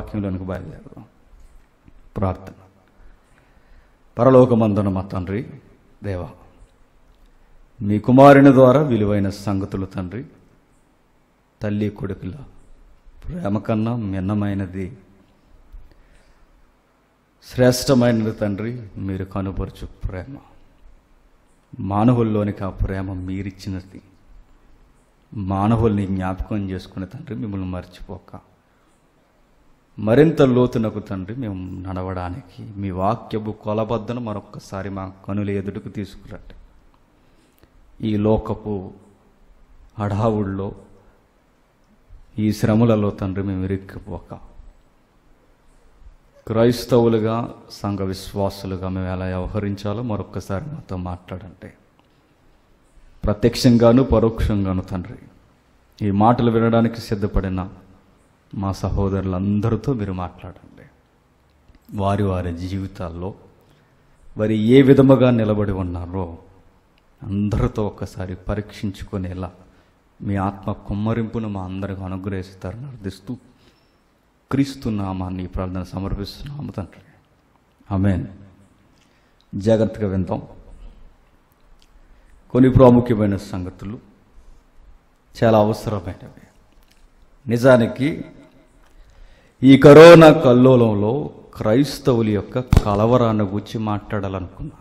వాక్యంలోనికి బయలుదేరదాం ప్రార్థన పరలోకమందున మా తండ్రి దేవా మీ కుమారుని ద్వారా విలువైన సంగతులు తండ్రి తల్లి కొడుకుల ప్రేమ కన్నా మిన్నమైనది శ్రేష్టమైనది తండ్రి మీరు కనుపరచు ప్రేమ మానవుల్లోనికి ఆ ప్రేమ మీరిచ్చినది మానవుల్ని జ్ఞాపకం చేసుకునే తండ్రి మిమ్మల్ని మర్చిపోక మరింత లోతునకు తండ్రి మేము నడవడానికి మీ వాక్యపు కొలబద్దను మరొక్కసారి మా కనుల ఎదుటికి తీసుకురండి ఈ లోకపు హడావుల్లో ఈ శ్రమలలో తండ్రి మేము ఇరుక్కుపోక క్రైస్తవులుగా సంఘ విశ్వాసులుగా మేము ఎలా వ్యవహరించాలో మరొక్కసారి మాతో మాట్లాడండి ప్రత్యక్షంగాను పరోక్షంగాను తండ్రి ఈ మాటలు వినడానికి సిద్ధపడిన మా సహోదరులందరితో మీరు మాట్లాడండి వారి వారి జీవితాల్లో వారి ఏ విధముగా నిలబడి ఉన్నారో అందరితో ఒక్కసారి పరీక్షించుకునేలా మీ ఆత్మ కుమ్మరింపును మా అందరికి అనుగ్రహిస్తారని అర్థిస్తూ క్రీస్తు నామాన్ని ఈ ప్రార్థన సమర్పిస్తున్నాము తండ్రి ఆమెన్ జాగ్రత్తగా విందాం కొన్ని ప్రాముఖ్యమైన సంగతులు చాలా అవసరమైనవి నిజానికి ఈ కరోనా కల్లోలంలో క్రైస్తవుల యొక్క కలవరాన్ని గురించి మాట్లాడాలనుకున్నా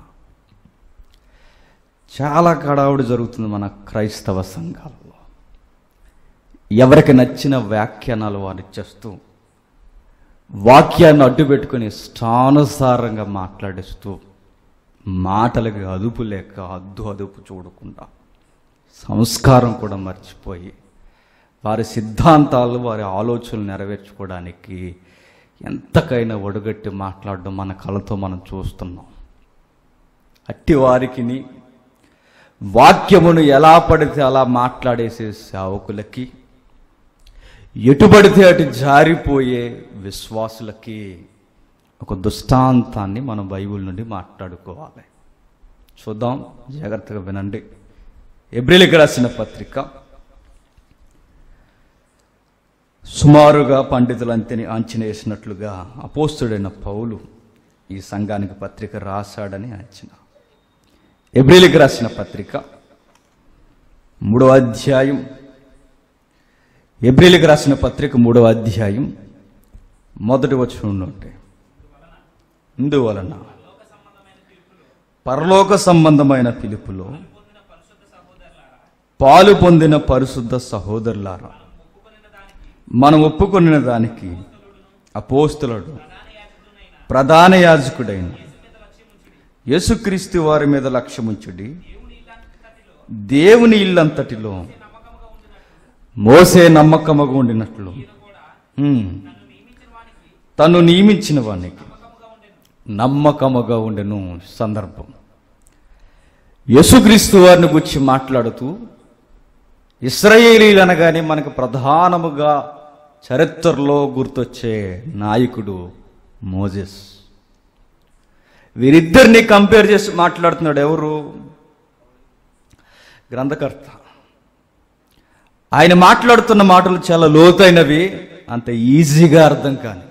చాలా కడావుడు జరుగుతుంది మన క్రైస్తవ సంఘాలలో ఎవరికి నచ్చిన వ్యాఖ్యానాలు వారు చేస్తూ వాక్యాన్ని అడ్డుపెట్టుకుని ఇష్టానుసారంగా మాట్లాడిస్తూ మాటలకి అదుపు లేక అద్దు అదుపు చూడకుండా సంస్కారం కూడా మర్చిపోయి వారి సిద్ధాంతాలు వారి ఆలోచనలు నెరవేర్చుకోవడానికి ఎంతకైనా ఒడుగట్టి మాట్లాడడం మన కళతో మనం చూస్తున్నాం అట్టి వారికిని వాక్యమును ఎలా పడితే అలా మాట్లాడేసే సేవకులకి ఎటుపడితే అటు జారిపోయే విశ్వాసులకి ఒక దుష్టాంతాన్ని మనం బైబిల్ నుండి మాట్లాడుకోవాలి చూద్దాం జాగ్రత్తగా వినండి ఎబ్రిలికి రాసిన పత్రిక సుమారుగా పండితులు అంతని అంచనా వేసినట్లుగా అపోస్తుడైన పౌలు ఈ సంఘానికి పత్రిక రాశాడని అంచనా ఎబ్రిలికి రాసిన పత్రిక మూడవ అధ్యాయం ఎబ్రిలికి రాసిన పత్రిక మూడవ అధ్యాయం మొదటి వచనం నుండి ఇందువలన పరలోక సంబంధమైన పిలుపులో పాలు పొందిన పరిశుద్ధ సహోదరులారా మనం ఒప్పుకొనిన దానికి అపోస్తులుడు ప్రధాన యాజకుడైన యేసుక్రీస్తు వారి మీద లక్ష్యముంచుడి దేవుని ఇల్లంతటిలో మోసే నమ్మకముగా ఉండినట్లు హ్మ్. తను నియమించిన వానికి నమ్మకముగా ఉండెను సందర్భం యేసుక్రీస్తు వారిని గురించి మాట్లాడుతూ ఇస్రాయేలీలు అనగానే మనకు ప్రధానముగా చరిత్రలో గుర్తొచ్చే నాయకుడు మోజెస్ వీరిద్దరిని కంపేర్ చేసి మాట్లాడుతున్నాడు ఎవరు గ్రంథకర్త ఆయన మాట్లాడుతున్న మాటలు చాలా లోతైనవి అంత ఈజీగా అర్థం కాని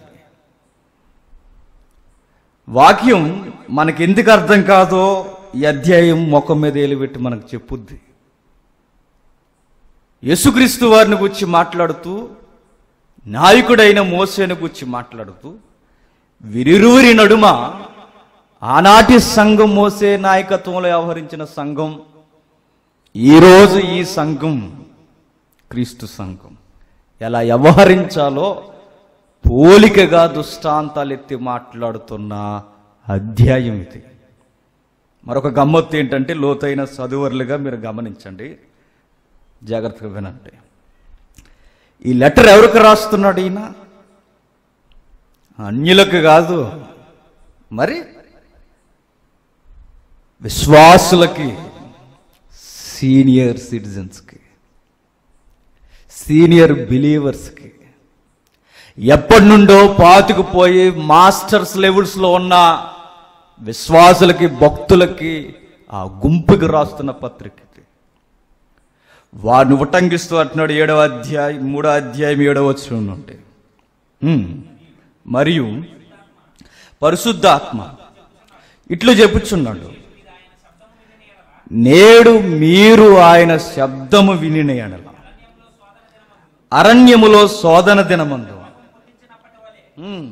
వాక్యం మనకి ఎందుకు అర్థం కాదో ఈ అధ్యాయం ముఖం మీద ఏలిపెట్టి మనకు చెప్పుద్ది యేసుక్రీస్తు వారిని గురించి మాట్లాడుతూ నాయకుడైన మోసేను గురించి మాట్లాడుతూ విరిరువురి నడుమ ఆనాటి సంఘం మోసే నాయకత్వంలో వ్యవహరించిన సంఘం ఈరోజు ఈ సంఘం క్రీస్తు సంఘం ఎలా వ్యవహరించాలో పోలికగా దుష్టాంతాలు ఎత్తి మాట్లాడుతున్న అధ్యాయం ఇది మరొక గమ్మత్తు ఏంటంటే లోతైన చదువర్లుగా మీరు గమనించండి జాగ్రత్తగా వినండి ఈ లెటర్ ఎవరికి రాస్తున్నాడు ఈయన అన్యులకు కాదు మరి విశ్వాసులకి సీనియర్ సిటిజన్స్కి సీనియర్ బిలీవర్స్కి ఎప్పటి నుండో పాతుకుపోయి మాస్టర్స్ లెవెల్స్లో ఉన్న విశ్వాసులకి భక్తులకి ఆ గుంపుకి రాస్తున్న పత్రిక ఇది. వారిని ఉటంకిస్తూ అంటున్నాడు ఏడవ అధ్యాయం మూడో అధ్యాయం ఏడవ వచ్చిన నుండి హ్మ్. మరియు పరిశుద్ధాత్మ ఇట్లు చెప్పుచున్నాడు నేడు మీరు ఆయన శబ్దము వినిన ఎడల అరణ్యములో శోధన దినమందు ఉమ్.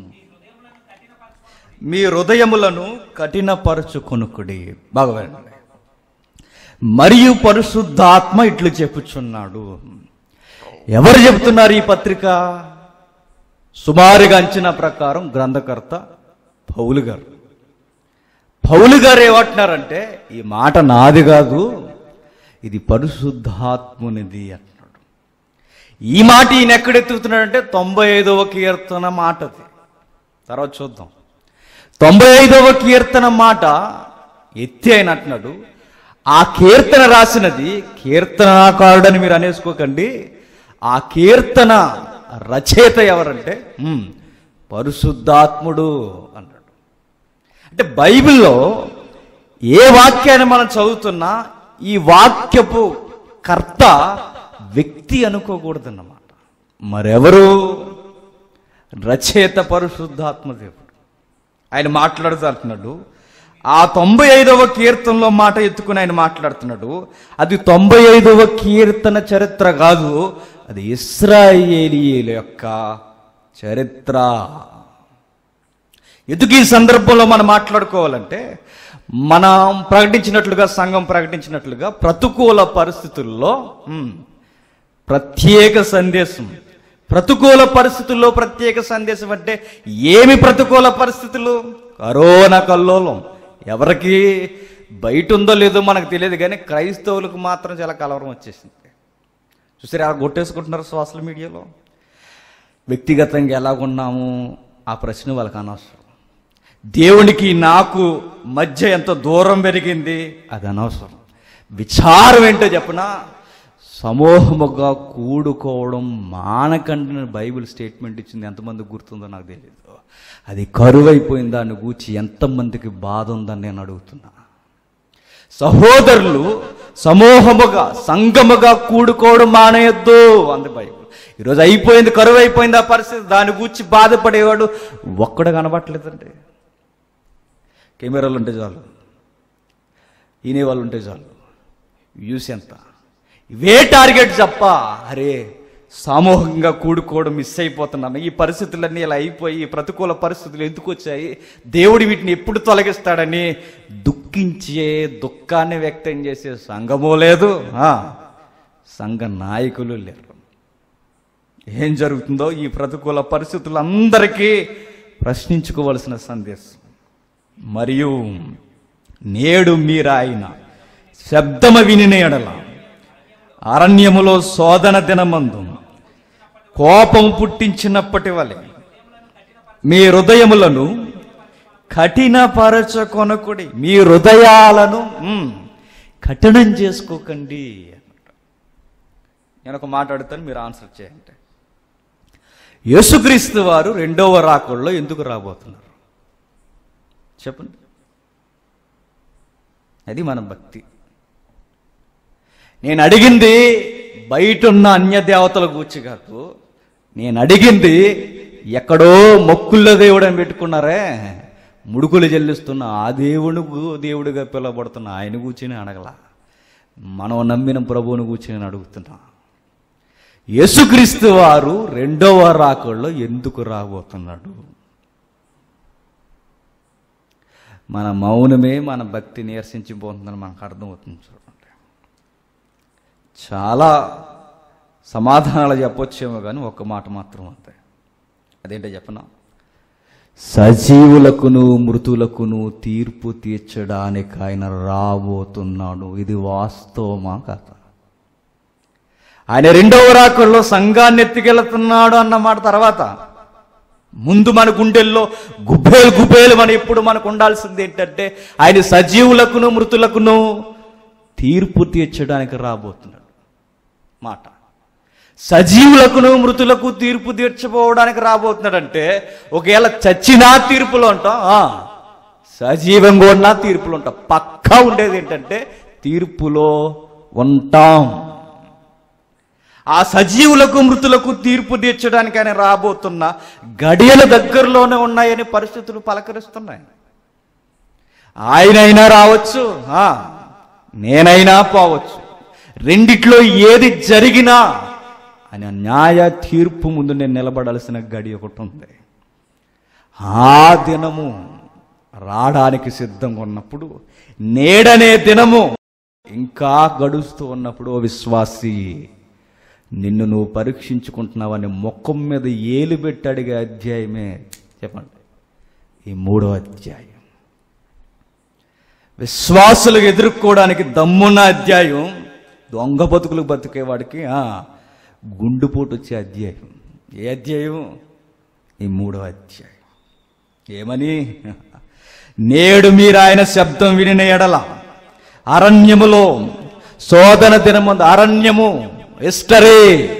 మీ హృదయములను కఠినపరచుకొనుకుడి బాగా వినండి. మరియు పరిశుద్ధాత్మ ఇట్లు చెప్పుచున్నాడు ఎవరు చెప్తున్నారు ఈ పత్రిక సుమారుగా అంచనా ప్రకారం గ్రంథకర్త పౌలు గారు పౌలు గారు ఏమంటున్నారంటే ఈ మాట నాది కాదు ఇది పరిశుద్ధాత్మునిది అంటున్నాడు ఈ మాట ఈయన ఎక్కడెత్తుతున్నాడంటే తొంభై ఐదవ కీర్తన మాటది తర్వాత చూద్దాం తొంభై ఐదవ కీర్తన మాట ఎత్తి ఆయన అంటున్నాడు ఆ కీర్తన రాసినది కీర్తనాకారుడని మీరు అనేసుకోకండి ఆ కీర్తన రచయిత ఎవరంటే ఉమ్, పరిశుద్ధాత్ముడు అన్నాడు అంటే బైబిల్లో ఏ వాక్యాన్ని మనం చదువుతున్నా ఈ వాక్యపు కర్త వ్యక్తి అనుకోకూడదన్నమాట మరెవరు రచయిత పరిశుద్ధాత్మ దేవుడు ఆయన మాట్లాడుతూ అంటున్నాడు ఆ తొంభై ఐదవ కీర్తనలో మాట ఎత్తుకుని ఆయన మాట్లాడుతున్నాడు అది తొంభై ఐదవ కీర్తన చరిత్ర కాదు అది ఇస్రాయేలీల యొక్క చరిత్ర ఎందుకు ఈ సందర్భంలో మనం మాట్లాడుకోవాలంటే మనం ప్రకటించినట్లుగా సంఘం ప్రకటించినట్లుగా ప్రతికూల పరిస్థితుల్లో ఉమ్, ప్రత్యేక సందేశం ప్రతికూల పరిస్థితుల్లో ప్రత్యేక సందేశం అంటే ఏమి ప్రతికూల పరిస్థితులు కరోనా కల్లోలం ఎవరికి బయట ఉందో లేదో మనకు తెలియదు కానీ క్రైస్తవులకు మాత్రం చాలా కలవరం వచ్చేసింది చూసారు అలా కొట్టేసుకుంటున్నారు సోషల్ మీడియాలో వ్యక్తిగతంగా ఎలాగున్నాము ఆ ప్రశ్న వాళ్ళకి అనవసరం దేవునికి నాకు మధ్య ఎంత దూరం పెరిగింది అది అనవసరం విచారం ఏంటో చెప్పనా సమూహముగా కూడుకోవడం మానకండి బైబిల్ స్టేట్మెంట్ ఇచ్చింది ఎంతమంది గుర్తుందో నాకు తెలియదు అది కరువైపోయిందా అని గూర్చి ఎంతమందికి బాధ ఉందని నేను అడుగుతున్నా సహోదరులు సమూహముగా సంగముగా కూడుకోవడం మానేయొద్దు అంది బైబిల్ ఈరోజు అయిపోయింది కరువు అయిపోయింది ఆ పరిస్థితి దాని గురించి బాధపడేవాడు ఒక్కడు కనబట్టలేదండి కెమెరాలు ఉంటే చాలు ఈనే వాళ్ళు ఉంటే చాలు వ్యూస్ ఎంత ఇవే టార్గెట్ తప్ప అరే సామూహికంగా కూడుకోవడం మిస్ అయిపోతున్నాను ఈ పరిస్థితులన్నీ ఇలా అయిపోయి ఈ ప్రతికూల పరిస్థితులు ఎందుకు వచ్చాయి దేవుడు వీటిని ఎప్పుడు తొలగిస్తాడని దుఃఖించే దుఃఖాన్ని వ్యక్తం చేసే సంఘమో లేదు ఆ, సంఘ నాయకులు లేరు ఏం జరుగుతుందో ఈ ప్రతికూల పరిస్థితులందరికీ ప్రశ్నించుకోవలసిన సందేశం మరియు నేడు మీరాయన శబ్దమ వినిన ఎడల అరణ్యములో శోధన దినమందు కోపం పుట్టించినప్పటి వలె మీ హృదయములను కఠినపరచకొనకుడి మీ హృదయాలను మ్, కఠినం చేసుకోకండి నేను ఒక మాట్లాడుతాను మీరు ఆన్సర్ చేయండి యేసుక్రీస్తు వారు రెండవ రాకుల్లో ఎందుకు రాబోతున్నారు చెప్పండి అది మన భక్తి నేను అడిగింది బయట ఉన్న అన్య దేవతల గూర్చి కాదు నేను అడిగింది ఎక్కడో మొక్కుల్లో దేవుడు అని పెట్టుకున్నారే ముడుకులు చెల్లిస్తున్న ఆ దేవుడు దేవుడిగా పిలువబడుతున్న ఆయన కూర్చుని అడగల మనం నమ్మిన ప్రభువుని కూర్చుని అడుగుతున్నా యేసుక్రీస్తు వారు రెండవ రాకల్లో ఎందుకు రాబోతున్నాడు మన మౌనమే మన భక్తి నీరసించిపోతుందని మనకు అర్థమవుతుంది చూడండి చాలా సమాధానాలు చెప్పొచ్చేమో కానీ ఒక్క మాట మాత్రం అంతే అదేంటో చెప్పనా సజీవులకును మృతులకును తీర్పు తీర్చడానికి ఆయన రాబోతున్నాడు ఇది వాస్తవమా కాదా ఆయన రెండవ రాకల్లో సంఘాన్ని ఎత్తుకెళ్తున్నాడు అన్నమాట తర్వాత ముందు మన గుండెల్లో గుబేలు గుబేలు మన ఎప్పుడు మనకు ఉండాల్సింది ఏంటంటే ఆయన సజీవులకును మృతులకును తీర్పు తీర్చడానికి రాబోతున్నాడు మాట సజీవులకును మృతులకు తీర్పు తీర్చబోవడానికి రాబోతున్నాడంటే ఒకవేళ చచ్చినా తీర్పులు ఉంటాం ఆ, సజీవంగా ఉన్నా తీర్పులు ఉంటాం పక్కా ఉండేది ఏంటంటే తీర్పులో ఉంటాం ఆ సజీవులకు మృతులకు తీర్పు తీర్చడానికి ఆయన రాబోతున్న గడియల దగ్గరలోనే ఉన్నాయని పరిస్థితులు పలకరిస్తున్నాయి ఆయనైనా రావచ్చు ఆ, నేనైనా పోవచ్చు రెండిట్లో ఏది జరిగినా ఆయన న్యాయ తీర్పు ముందు నేను నిలబడాల్సిన గడి ఒకటి ఉంది ఆ దినము రావడానికి సిద్ధంగా ఉన్నప్పుడు నేడనే దినము ఇంకా గడుస్తూ ఉన్నప్పుడు ఓ విశ్వాసి నిన్ను నువ్వు పరీక్షించుకుంటున్నావని ముఖం మీద ఏలు పెట్టి అడిగే అధ్యాయమే చెప్పండి ఈ మూడో అధ్యాయం విశ్వాసులకు ఎదుర్కోవడానికి దమ్మున్న అధ్యాయం దొంగ బతుకులు బతికేవాడికి ఆ, గుండుపోటు వచ్చే అధ్యాయం ఏ అధ్యాయం ఈ మూడో అధ్యాయం ఏమని నేడు మీరు ఆయన శబ్దం వినిన ఎడల అరణ్యములో శోధన దినముందు అరణ్యము ఇష్టరే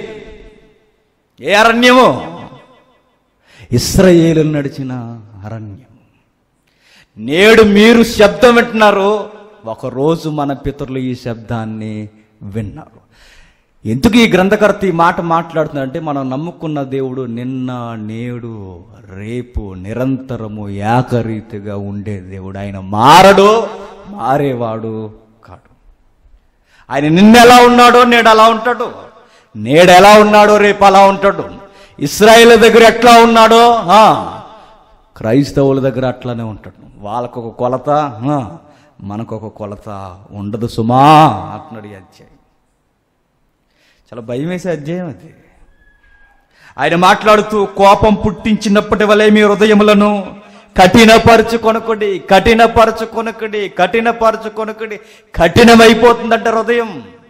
ఏ అరణ్యము ఇస్రయేలు నడిచిన అరణ్యం నేడు మీరు శబ్దం వింటున్నారు ఒకరోజు మన పితరులు ఈ శబ్దాన్ని విన్నారు ఎందుకు ఈ గ్రంథకర్త ఈ మాట మాట్లాడుతున్నాడంటే మనం నమ్ముకున్న దేవుడు నిన్న నేడు రేపు నిరంతరము ఏకరీతిగా ఉండే దేవుడు ఆయన మారడు మారేవాడు కాడు ఆయన నిన్న ఎలా ఉన్నాడో నేడు అలా ఉంటాడు నేడు ఎలా ఉన్నాడో రేపు అలా ఉంటాడు ఇస్రాయేల్ దగ్గర ఎట్లా ఉన్నాడో ఆ, క్రైస్తవుల దగ్గర అట్లానే ఉంటాడు వాళ్ళకు ఒక కొలత ఆ, మనకు ఒక కొలత ఉండదు సుమా అంటున్నాడు ఈ అధ్యాయం చాలా భయం వేసే అధ్యాయం అది ఆయన మాట్లాడుతూ కోపం పుట్టించినప్పటి వలె మీ హృదయములను కఠినపరచుకొనకుడి కఠినపరచుకొనకుడి కఠినపరచుకొనకుడి కఠినమైపోతుందంట హృదయం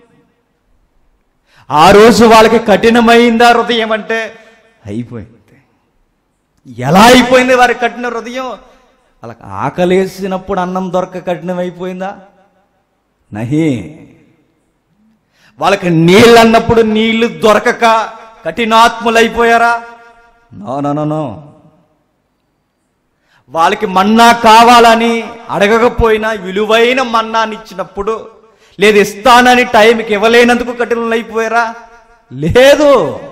ఆ రోజు వాళ్ళకి కఠినమైందా హృదయం అంటే అయిపోయింది ఎలా అయిపోయింది వారి కఠిన హృదయం వాళ్ళకి ఆకలేసినప్పుడు అన్నం దొరక కఠినమైపోయిందా నహి వాళ్ళకి నీళ్ళు అన్నప్పుడు నీళ్లు దొరకక కఠినాత్ములైపోయారా నో నో నో నో వాళ్ళకి మన్నా కావాలని అడగకపోయినా విలువైన మన్నాని ఇచ్చినప్పుడు లేదు ఇస్తానని టైంకి ఇవ్వలేనందుకు కఠినలైపోయారా లేదు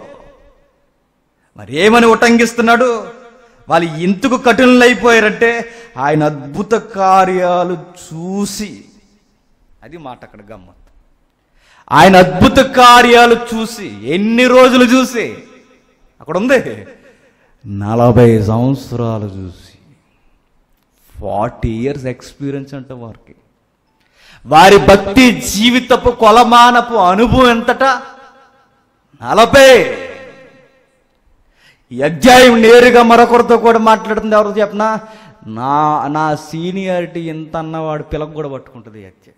మరి ఏమని ఉటంకిస్తున్నాడు వాళ్ళు ఎందుకు కఠినలైపోయారంటే ఆయన అద్భుత కార్యాలు చూసి అది మాట అక్కడ గమ్మత్ ఆయన అద్భుత కార్యాలు చూసి ఎన్ని రోజులు చూసి అక్కడ ఉంది నలభై సంవత్సరాలు చూసి ఫార్టీ ఇయర్స్ ఎక్స్పీరియన్స్ అంట వారికి వారి భక్తి జీవితపు కొలమానపు అనుభవం ఎంతట నలభై ఈ అధ్యాయం నేరుగా మరొకరితో కూడా మాట్లాడుతుంది ఎవరు చెప్పనా నా నా సీనియారిటీ ఎంత అన్నవాడు పిలకు కూడా పట్టుకుంటుంది ఈ అధ్యాయం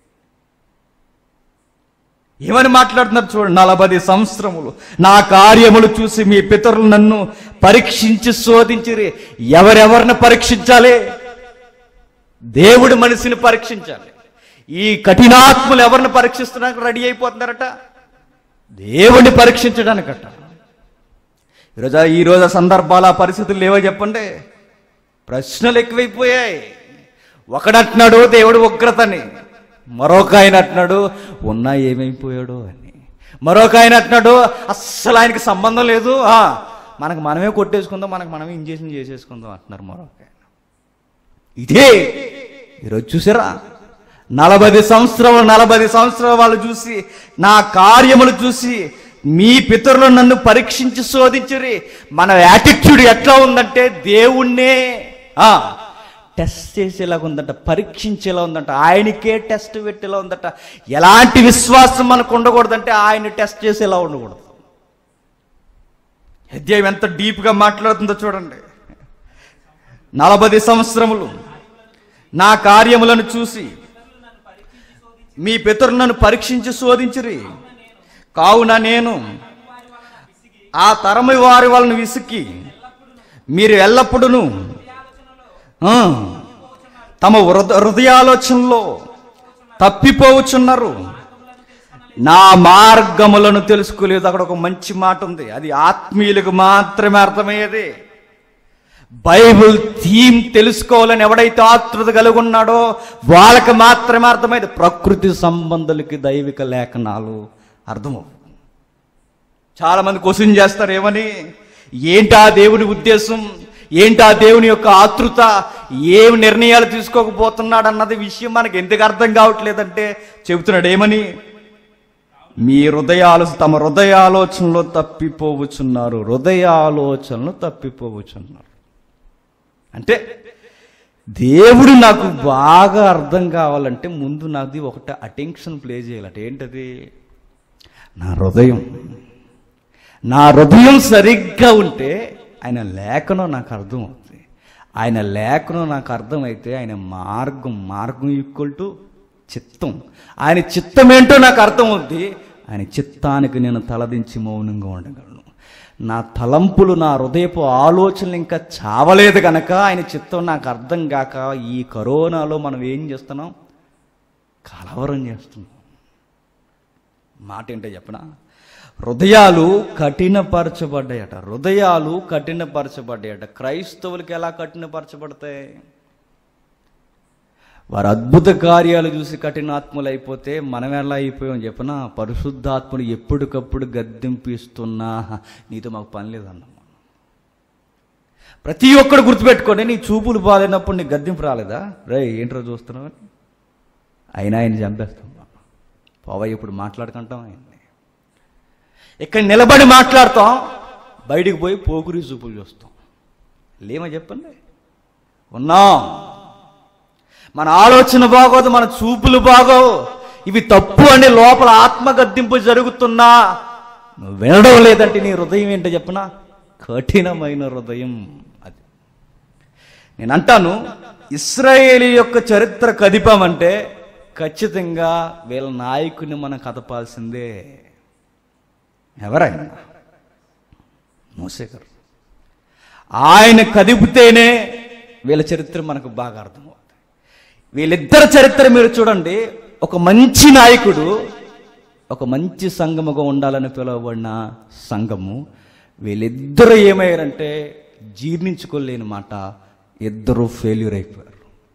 ఏమని మాట్లాడుతున్నారు చూడండి నలభై సంవత్సరములు నా కార్యములు చూసి మీ పితరులు నన్ను పరీక్షించి శోధించిరి ఎవరెవరిని పరీక్షించాలి దేవుడు మనిషిని పరీక్షించాలి ఈ కఠినాత్ములు ఎవరిని పరీక్షిస్తున్నానికి రెడీ అయిపోతున్నారట దేవుడిని పరీక్షించడానికట ఈరోజు ఈరోజు సందర్భాల పరిస్థితులు లేవో చెప్పండి ప్రశ్నలు ఎక్కువైపోయాయి ఒకడంటున్నాడు దేవుడు ఉగ్రతని మరొక ఆయన అంటున్నాడు ఉన్నా ఏమైపోయాడు అని మరొక ఆయన అంటున్నాడు అస్సలు ఆయనకి సంబంధం లేదు ఆ, మనకు మనమే కొట్టేసుకుందాం మనకు మనమే ఇంజక్షన్ చేసేసుకుందాం అంటున్నారు మరొక ఆయన ఇదే ఈరోజు చూసారా నలభై సంవత్సరం నలభై సంవత్సరాలు వాళ్ళు చూసి నా కార్యములు చూసి మీ పితరులు నన్ను పరీక్షించి శోధించరి మన యాటిట్యూడ్ ఎట్లా ఉందంటే దేవుణ్ణే ఆ, టెస్ట్ చేసేలాగా ఉందంట పరీక్షించేలా ఉందంట ఆయనకే టెస్ట్ పెట్టేలా ఉందట ఎలాంటి విశ్వాసం మనకు ఉండకూడదంటే ఆయన టెస్ట్ చేసేలా ఉండకూడదు అధ్యాయం ఎంత డీప్గా మాట్లాడుతుందో చూడండి నలభై సంవత్సరములు నా కార్యములను చూసి మీ పితరులు నన్ను పరీక్షించి శోధించిరి కావున నేను ఆ తరమి వారి వాళ్ళని విసికి మీరు ఎల్లప్పుడూ తమ హృద హృదయాలోచనలో తప్పిపోవచ్చున్నారు నా మార్గములను తెలుసుకోలేదు అక్కడ ఒక మంచి మాట ఉంది అది ఆత్మీయులకు మాత్రమే అర్థమయ్యేది బైబిల్ థీమ్ తెలుసుకోవాలని ఎవడైతే ఆతృత కలిగి ఉన్నాడో వాళ్ళకి మాత్రమే అర్థమైంది ప్రకృతి సంబంధులకి దైవిక లేఖనాలు అర్థమవు చాలా మంది క్వశ్చన్ చేస్తారు ఏమని ఏంటా దేవుని ఉద్దేశం ఏంటా దేవుని యొక్క ఆతృత ఏం నిర్ణయాలు తీసుకోకపోతున్నాడు అన్నది విషయం మనకి ఎందుకు అర్థం కావట్లేదంటే చెబుతున్నాడు ఏమని మీ హృదయాలు తమ హృదయాలోచనలో తప్పిపోవచ్చున్నారు హృదయాలోచనలు తప్పిపోవచ్చున్నారు అంటే దేవుడు నాకు బాగా అర్థం కావాలంటే ముందు నాది ఒకటి అటెన్షన్ ప్లే చేయాలట ఏంటది నా హృదయం నా హృదయం సరిగ్గా ఉంటే ఆయన లేఖనం నాకు అర్థం అవుతుంది ఆయన లేఖనం నాకు అర్థమైతే ఆయన మార్గం మార్గం ఈక్వల్ టు చిత్తం ఆయన చిత్తం ఏంటో నాకు అర్థం అవుద్ది ఆయన చిత్తానికి నేను తలదించి మౌనంగా ఉండగలను నా తలంపులు నా హృదయపు ఆలోచనలు ఇంకా చావలేదు కనుక ఆయన చిత్తం నాకు అర్థం కాక ఈ కరోనాలో మనం ఏం చేస్తున్నాం కలవరం చేస్తున్నాం మాట ఏంటో చెప్పనా హృదయాలు కఠినపరచబడ్డాయట హృదయాలు కఠినపరచబడ్డాయట క్రైస్తవులకి ఎలా కఠినపరచబడతాయి వారు అద్భుత కార్యాలు చూసి కఠినాత్ములు అయిపోతే మనం ఎలా అయిపోయాం చెప్పనా పరిశుద్ధాత్ముడు ఎప్పటికప్పుడు గద్దెంపిస్తున్నా నీతో మాకు పని లేదన్నాం ప్రతి ఒక్కడు గుర్తుపెట్టుకోండి నీ చూపులు బాగాలేనప్పుడు నీ గద్దెంపు రాలేదా రే ఏంట్రో చూస్తున్నావు అయినా ఆయన చంపేస్తాం పోవ ఇప్పుడు మాట్లాడుకుంటాం ఆయన్ని ఇక్కడ నిలబడి మాట్లాడతాం బయటికి పోయి పోకురి చూపులు చూస్తాం లేమా చెప్పండి ఉన్నాం మన ఆలోచన బాగోదు మన చూపులు బాగోవు ఇవి తప్పు అని లోపల ఆత్మగద్దింపు జరుగుతున్నా నువ్వు వినడం లేదంటే నీ హృదయం ఏంటో చెప్పనా కఠినమైన హృదయం అది నేను అంటాను ఇస్రాయేలీ యొక్క చరిత్ర కదిపామంటే ఖచ్చితంగా వీళ్ళ నాయకుని మనం కదపాల్సిందే ఎవరైనా మోసేగారు ఆయన కదిపితేనే వీళ్ళ చరిత్ర మనకు బాగా అర్థమవుతుంది వీళ్ళిద్దరి చరిత్ర మీరు చూడండి ఒక మంచి నాయకుడు ఒక మంచి సంఘముగా ఉండాలని పిలువబడిన సంఘము వీళ్ళిద్దరూ ఏమయ్యారంటే జీర్ణించుకోలేని మాట ఇద్దరు ఫెయిల్యూర్ అయిపోయారు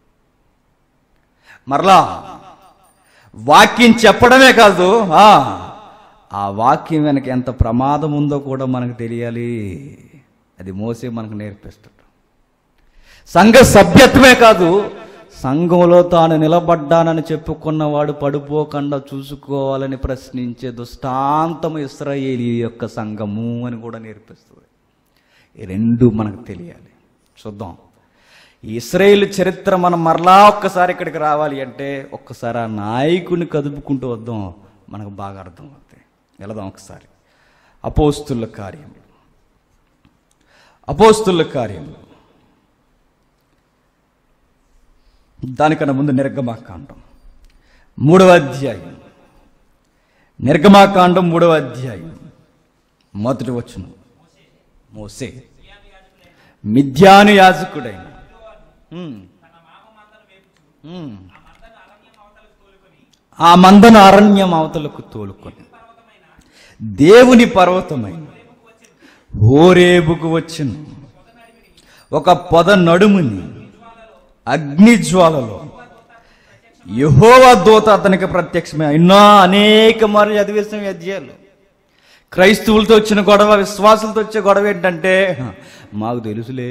మరలా వాక్యం చెప్పడమే కాదు ఆ, ఆ వాక్యం వెనక ఎంత ప్రమాదం ఉందో కూడా మనకు తెలియాలి అది మోసే మనకు నేర్పిస్తాడు సంఘ సభ్యత్వమే కాదు సంఘంలో తాను నిలబడ్డానని చెప్పుకున్నవాడు పడిపోకుండా చూసుకోవాలని ప్రశ్నించే దుష్టాంతం ఇస్రాయేలీ యొక్క సంఘము అని కూడా నేర్పిస్తుంది ఈ రెండు మనకు తెలియాలి చూద్దాం ఈ ఇస్రాయేల్ చరిత్ర మనం మరలా ఒక్కసారి ఇక్కడికి రావాలి అంటే ఒక్కసారి ఆ నాయకుని కదుపుకుంటూ వద్దాం మనకు బాగా అర్థం అవుతాయి వెళదాం ఒకసారి అపోస్తుల కార్యములు అపోస్తుల కార్యములు దానికన్నా ముందు నిర్గమాకాండం మూడవ అధ్యాయం నిర్గమాకాండం మూడవ అధ్యాయం మొదటి వచ్చును మోసే మిథ్యాను యాజకుడైన ఉమ్. ఉమ్. ఆ మందను అరణ్యం అవతలకు తోలుకొని దేవుని పర్వతమైన హోరేబుకు వచ్చిన ఒక పొద నడుముని అగ్నిజ్వాలలో యహోవా దూత అతనికి ప్రత్యక్షమే ఎన్నో అనేక మార్లు చదివేసిన ఈ అధ్యాయాలు క్రైస్తవులతో వచ్చిన గొడవ విశ్వాసులతో వచ్చే గొడవ ఏంటంటే మాకు తెలుసులే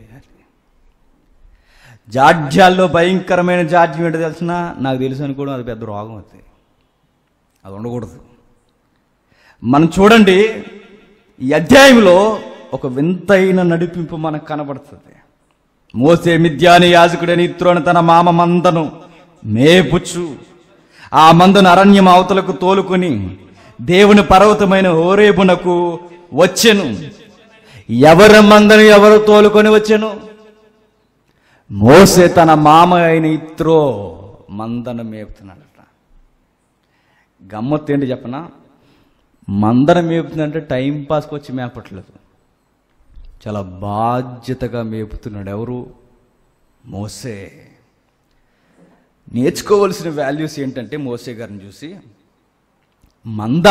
జాడ్యాల్లో భయంకరమైన జాడ్యం ఏంటో తెలిసిన నాకు తెలుసు అనుకోవడం అది పెద్ద రోగం అవుతుంది అది ఉండకూడదు మనం చూడండి ఈ అధ్యాయంలో ఒక వింతైన నడిపింపు మనకు కనబడుతుంది మోసే మిథ్యాని యాజకుడైన ఇత్రోని తన మామ మందను మేపుచ్చు ఆ మందను అరణ్యం అవతలకు తోలుకొని దేవుని పర్వతమైన హోరేబునకు వచ్చెను ఎవరి మందను ఎవరు తోలుకొని వచ్చెను మోసే తన మామ అయిన ఇత్రో మందను మేపుతున్నాడట గమ్మత్తు ఏంటి చెప్పనా మందన మేపుతుందంటే టైం పాస్కి వచ్చి మేపట్లేదు చాలా బాధ్యతగా మేపుతున్నాడు ఎవరు మోసే నేర్చుకోవలసిన వాల్యూస్ ఏంటంటే మోసే గారిని చూసి మంద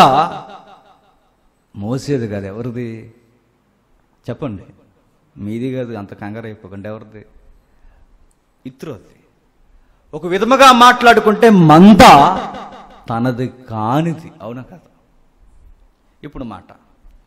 మోసేది కాదు ఎవరిది చెప్పండి మీది కాదు అంత కంగారు అయిపోకండి ఎవరిది ఇత్రోది ఒక విధముగా మాట్లాడుకుంటే మంద తనది కానిది అవునా కదా ఇప్పుడు మాట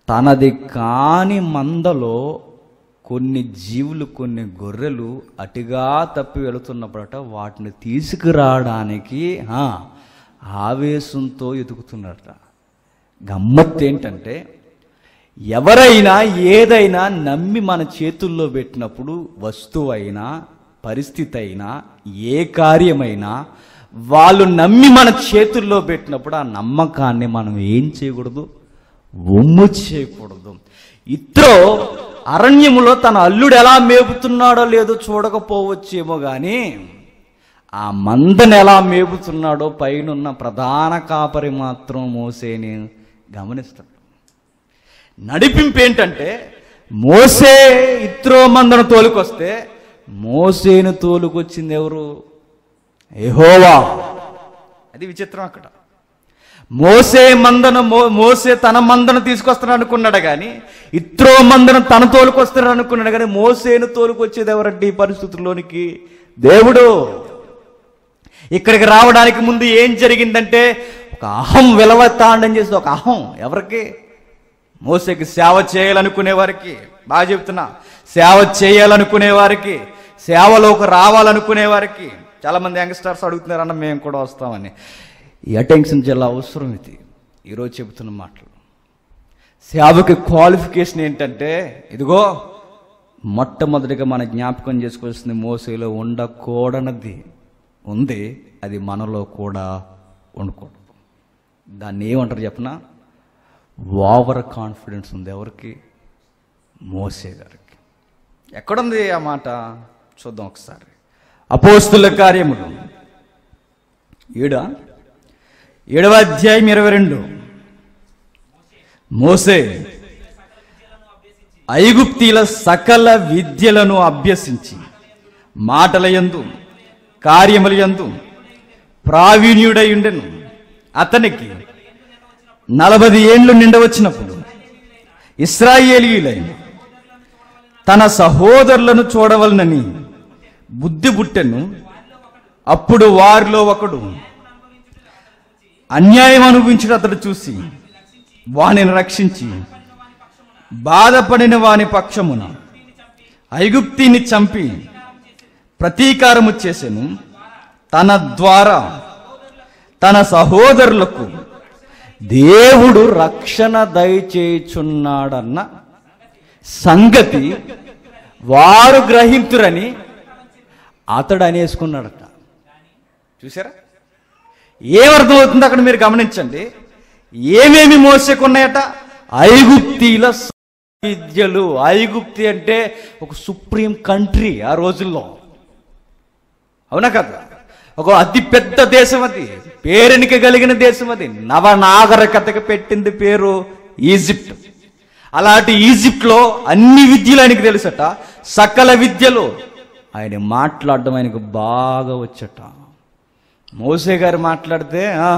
తనది కాని మందలో కొన్ని జీవులు కొన్ని గొర్రెలు అటుగా తప్పి వెళుతున్నప్పుడట వాటిని తీసుకురావడానికి ఆ, ఆవేశంతో ఎదుగుతున్నాడట గమ్మత్తు ఏంటంటే ఎవరైనా ఏదైనా నమ్మి మన చేతుల్లో పెట్టినప్పుడు వస్తువు అయినా పరిస్థితి అయినా ఏ కార్యమైనా వాళ్ళు నమ్మి మన చేతుల్లో పెట్టినప్పుడు ఆ నమ్మకాన్ని మనం ఏం చేయకూడదు ఒమ్ము చేయకూడదు ఇత్రో అరణ్యములో తన అల్లుడు ఎలా మేపుతున్నాడో లేదో చూడకపోవచ్చేమో కానీ ఆ మందని ఎలా మేపుతున్నాడో పైనున్న ప్రధాన కాపరి మాత్రం మోసేని గమనిస్తాడు నడిపింపు ఏంటంటే మోసే ఇత్రో మందను తోలుకొస్తే మోసేను తోలుకొచ్చింది ఎవరు ఎహోవా అది విచిత్రం అక్కడ మోసే మందను మో- మోసే తన మందను తీసుకొస్తాడు అనుకున్నాడు కానీ ఇత్రో మందను తన తోలుకొస్తాడు అనుకున్నాడు కానీ మోసేను తోలుకొచ్చేది ఎవరంటే ఈ పరిస్థితుల్లోనికి దేవుడు ఇక్కడికి రావడానికి ముందు ఏం జరిగిందంటే ఒక అహం విలవతాండం చేసి ఒక అహం ఎవరికి మోసేకి సేవ చేయాలనుకునే వారికి బాగా చెప్తున్నా సేవ చేయాలనుకునే వారికి సేవలోకి రావాలనుకునే వారికి చాలా మంది యంగ్స్టర్స్ అడుగుతున్నారు అన్న మేము కూడా వస్తామని ఈ అటెన్షన్ చాలా అవసరం ఇది ఈరోజు చెబుతున్న మాటలు సేవకి క్వాలిఫికేషన్ ఏంటంటే ఇదిగో మొట్టమొదటిగా మన జ్ఞాపకం చేసుకోవాల్సింది మోసేలో ఉండకూడనది ఉంది అది మనలో కూడా ఉండకూడదు దాన్ని ఏమంటారు చెప్పనా ఓవర్ కాన్ఫిడెన్స్ ఉంది ఎవరికి మోసే గారికి ఎక్కడుంది ఆ మాట చూద్దాం ఒకసారి అపోస్తుల కార్యములు ఈడ ఏడవ అధ్యాయం ఇరవై రెండు మోసే ఐగుప్తీల సకల విద్యలను అభ్యసించి మాటల యందు కార్యముల యందు ప్రావీణ్యుడై ఉండెను అతనికి నలభై ఏండ్లు నిండవచ్చినప్పుడు ఇస్రాయేలీలైన తన సహోదరులను చూడవలనని బుద్ధి పుట్టెను అప్పుడు వారిలో ఒకడు అన్యాయం అనుభవించిన అతడు చూసి వానిని రక్షించి బాధపడిన వాని పక్షమున ఐగుప్తిని చంపి ప్రతీకారము చేసెను తన ద్వారా తన సహోదరులకు దేవుడు రక్షణ దయచేయుచున్నాడన్న సంగతి వారు గ్రహింతురని అతడు అనేసుకున్నాడట చూసారా ఏమర్థమవుతుంది అక్కడ మీరు గమనించండి ఏమేమి మోసకున్నాయట ఐగుప్తీల విద్యలు ఐగుప్తి అంటే ఒక సుప్రీం కంట్రీ ఆ రోజుల్లో అవునా కదా ఒక అతి పెద్ద దేశం అది పేరెనిక కలిగిన దేశం అది నవనాగరికతకు పెట్టింది పేరు ఈజిప్ట్ అలాంటి ఈజిప్ట్లో అన్ని విద్యలు ఆయనకు తెలుసట సకల విద్యలు ఆయన మాట్లాడడం ఆయనకు బాగా వచ్చట మోసే గారు మాట్లాడితే "ఆ,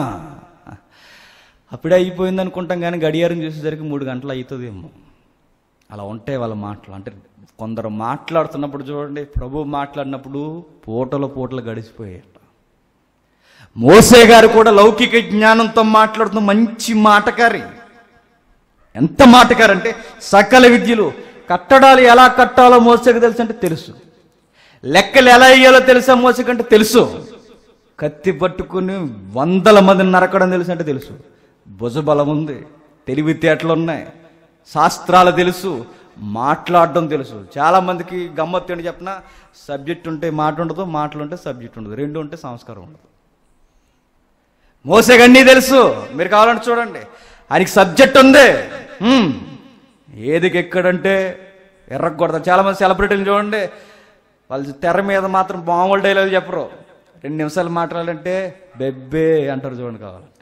అప్పుడే అయిపోయింది అనుకుంటాం కానీ గడియారం చూసేసరికి మూడు గంటలు అవుతుందేమో అలా ఉంటాయి వాళ్ళ మాటలు అంటే కొందరు మాట్లాడుతున్నప్పుడు చూడండి ప్రభు మాట్లాడినప్పుడు పూటల పూటలు గడిచిపోయాయట మోసే గారు కూడా లౌకిక జ్ఞానంతో మాట్లాడుతున్న మంచి మాటకారి ఎంత మాటకారంటే సకల విద్యలు కట్టడాలు ఎలా కట్టాలో మోసకి తెలుసు అంటే తెలుసు లెక్కలు ఎలా వేయాలో తెలుసా మోసకంటే తెలుసు కత్తి పట్టుకుని వందల మందిని నరకడం తెలుసు అంటే తెలుసు భుజబలం ఉంది తెలివితేటలు ఉన్నాయి శాస్త్రాలు తెలుసు మాట్లాడడం తెలుసు చాలా మందికి గమ్మత్తు ఏంటి చెప్పిన సబ్జెక్ట్ ఉంటే మాట ఉండదు మాటలు ఉంటే సబ్జెక్ట్ ఉండదు రెండు ఉంటే సంస్కారం ఉండదు మోసగన్నీ తెలుసు మీరు కావాలంటే చూడండి ఆయనకి సబ్జెక్ట్ ఉంది హ్మ్. ఏదికి ఎక్కడంటే ఎర్రగొడతారు చాలా మంది సెలబ్రిటీలు చూడండి వాళ్ళు తెర మీద మాత్రం మామూలు డైలాగ్ చెప్పరు రెండు నిమిషాలు మాట్లాడాలంటే బెబ్బే అంటారు చూడండి కావాలంటే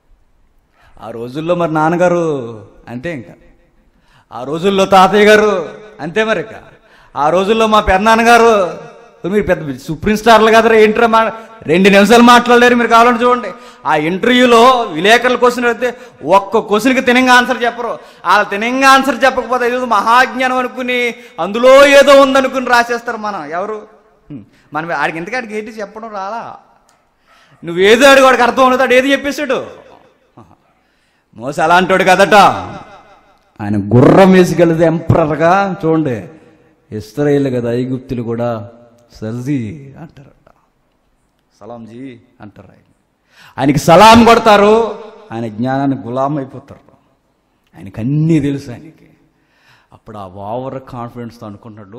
ఆ రోజుల్లో మరి నాన్నగారు అంతే ఇంకా ఆ రోజుల్లో తాతయ్య గారు అంతే మరి ఇక ఆ రోజుల్లో మా పెద్దనాన్నగారు మీరు పెద్ద సుప్రీం స్టార్లు కదరా ఏంట్రా మా రెండు నిమిషాలు మాట్లాడలేరు మీరు కావాలంటే చూడండి ఆ ఇంటర్వ్యూలో విలేకరుల క్వశ్చన్ అడిగితే ఒక్క క్వశ్చన్కి తినంగా ఆన్సర్ చెప్పరు ఆ తినంగా ఆన్సర్ చెప్పకపోతే ఏదో మహాజ్ఞానం అనుకుని అందులో ఏదో ఉందనుకుని రాసేస్తారు మనం ఎవరు హ్మ్. మనం ఆడికి ఎందుకు ఆడికి ఏంటి చెప్పడం రాలా నువ్వేదో అడిగి వాడికి అర్థం ఉండదు ఏది చెప్పేశాడు మోస అలాంటోడు కదట ఆయన గుర్రం వేసుకెళ్తే ఎంపరర్గా చూడండి ఇస్రాయేల్ కదా ఐగుప్తులు కూడా సర్జీ అంటారట సలాంజీ అంటారు ఆయన ఆయనకి సలాం కొడతారు ఆయన జ్ఞానానికి గులాం అయిపోతారు ఆయనకి అన్నీ తెలుసు ఆయనకి అప్పుడు ఆ ఓవర్ కాన్ఫిడెన్స్తో అనుకుంటున్నాడు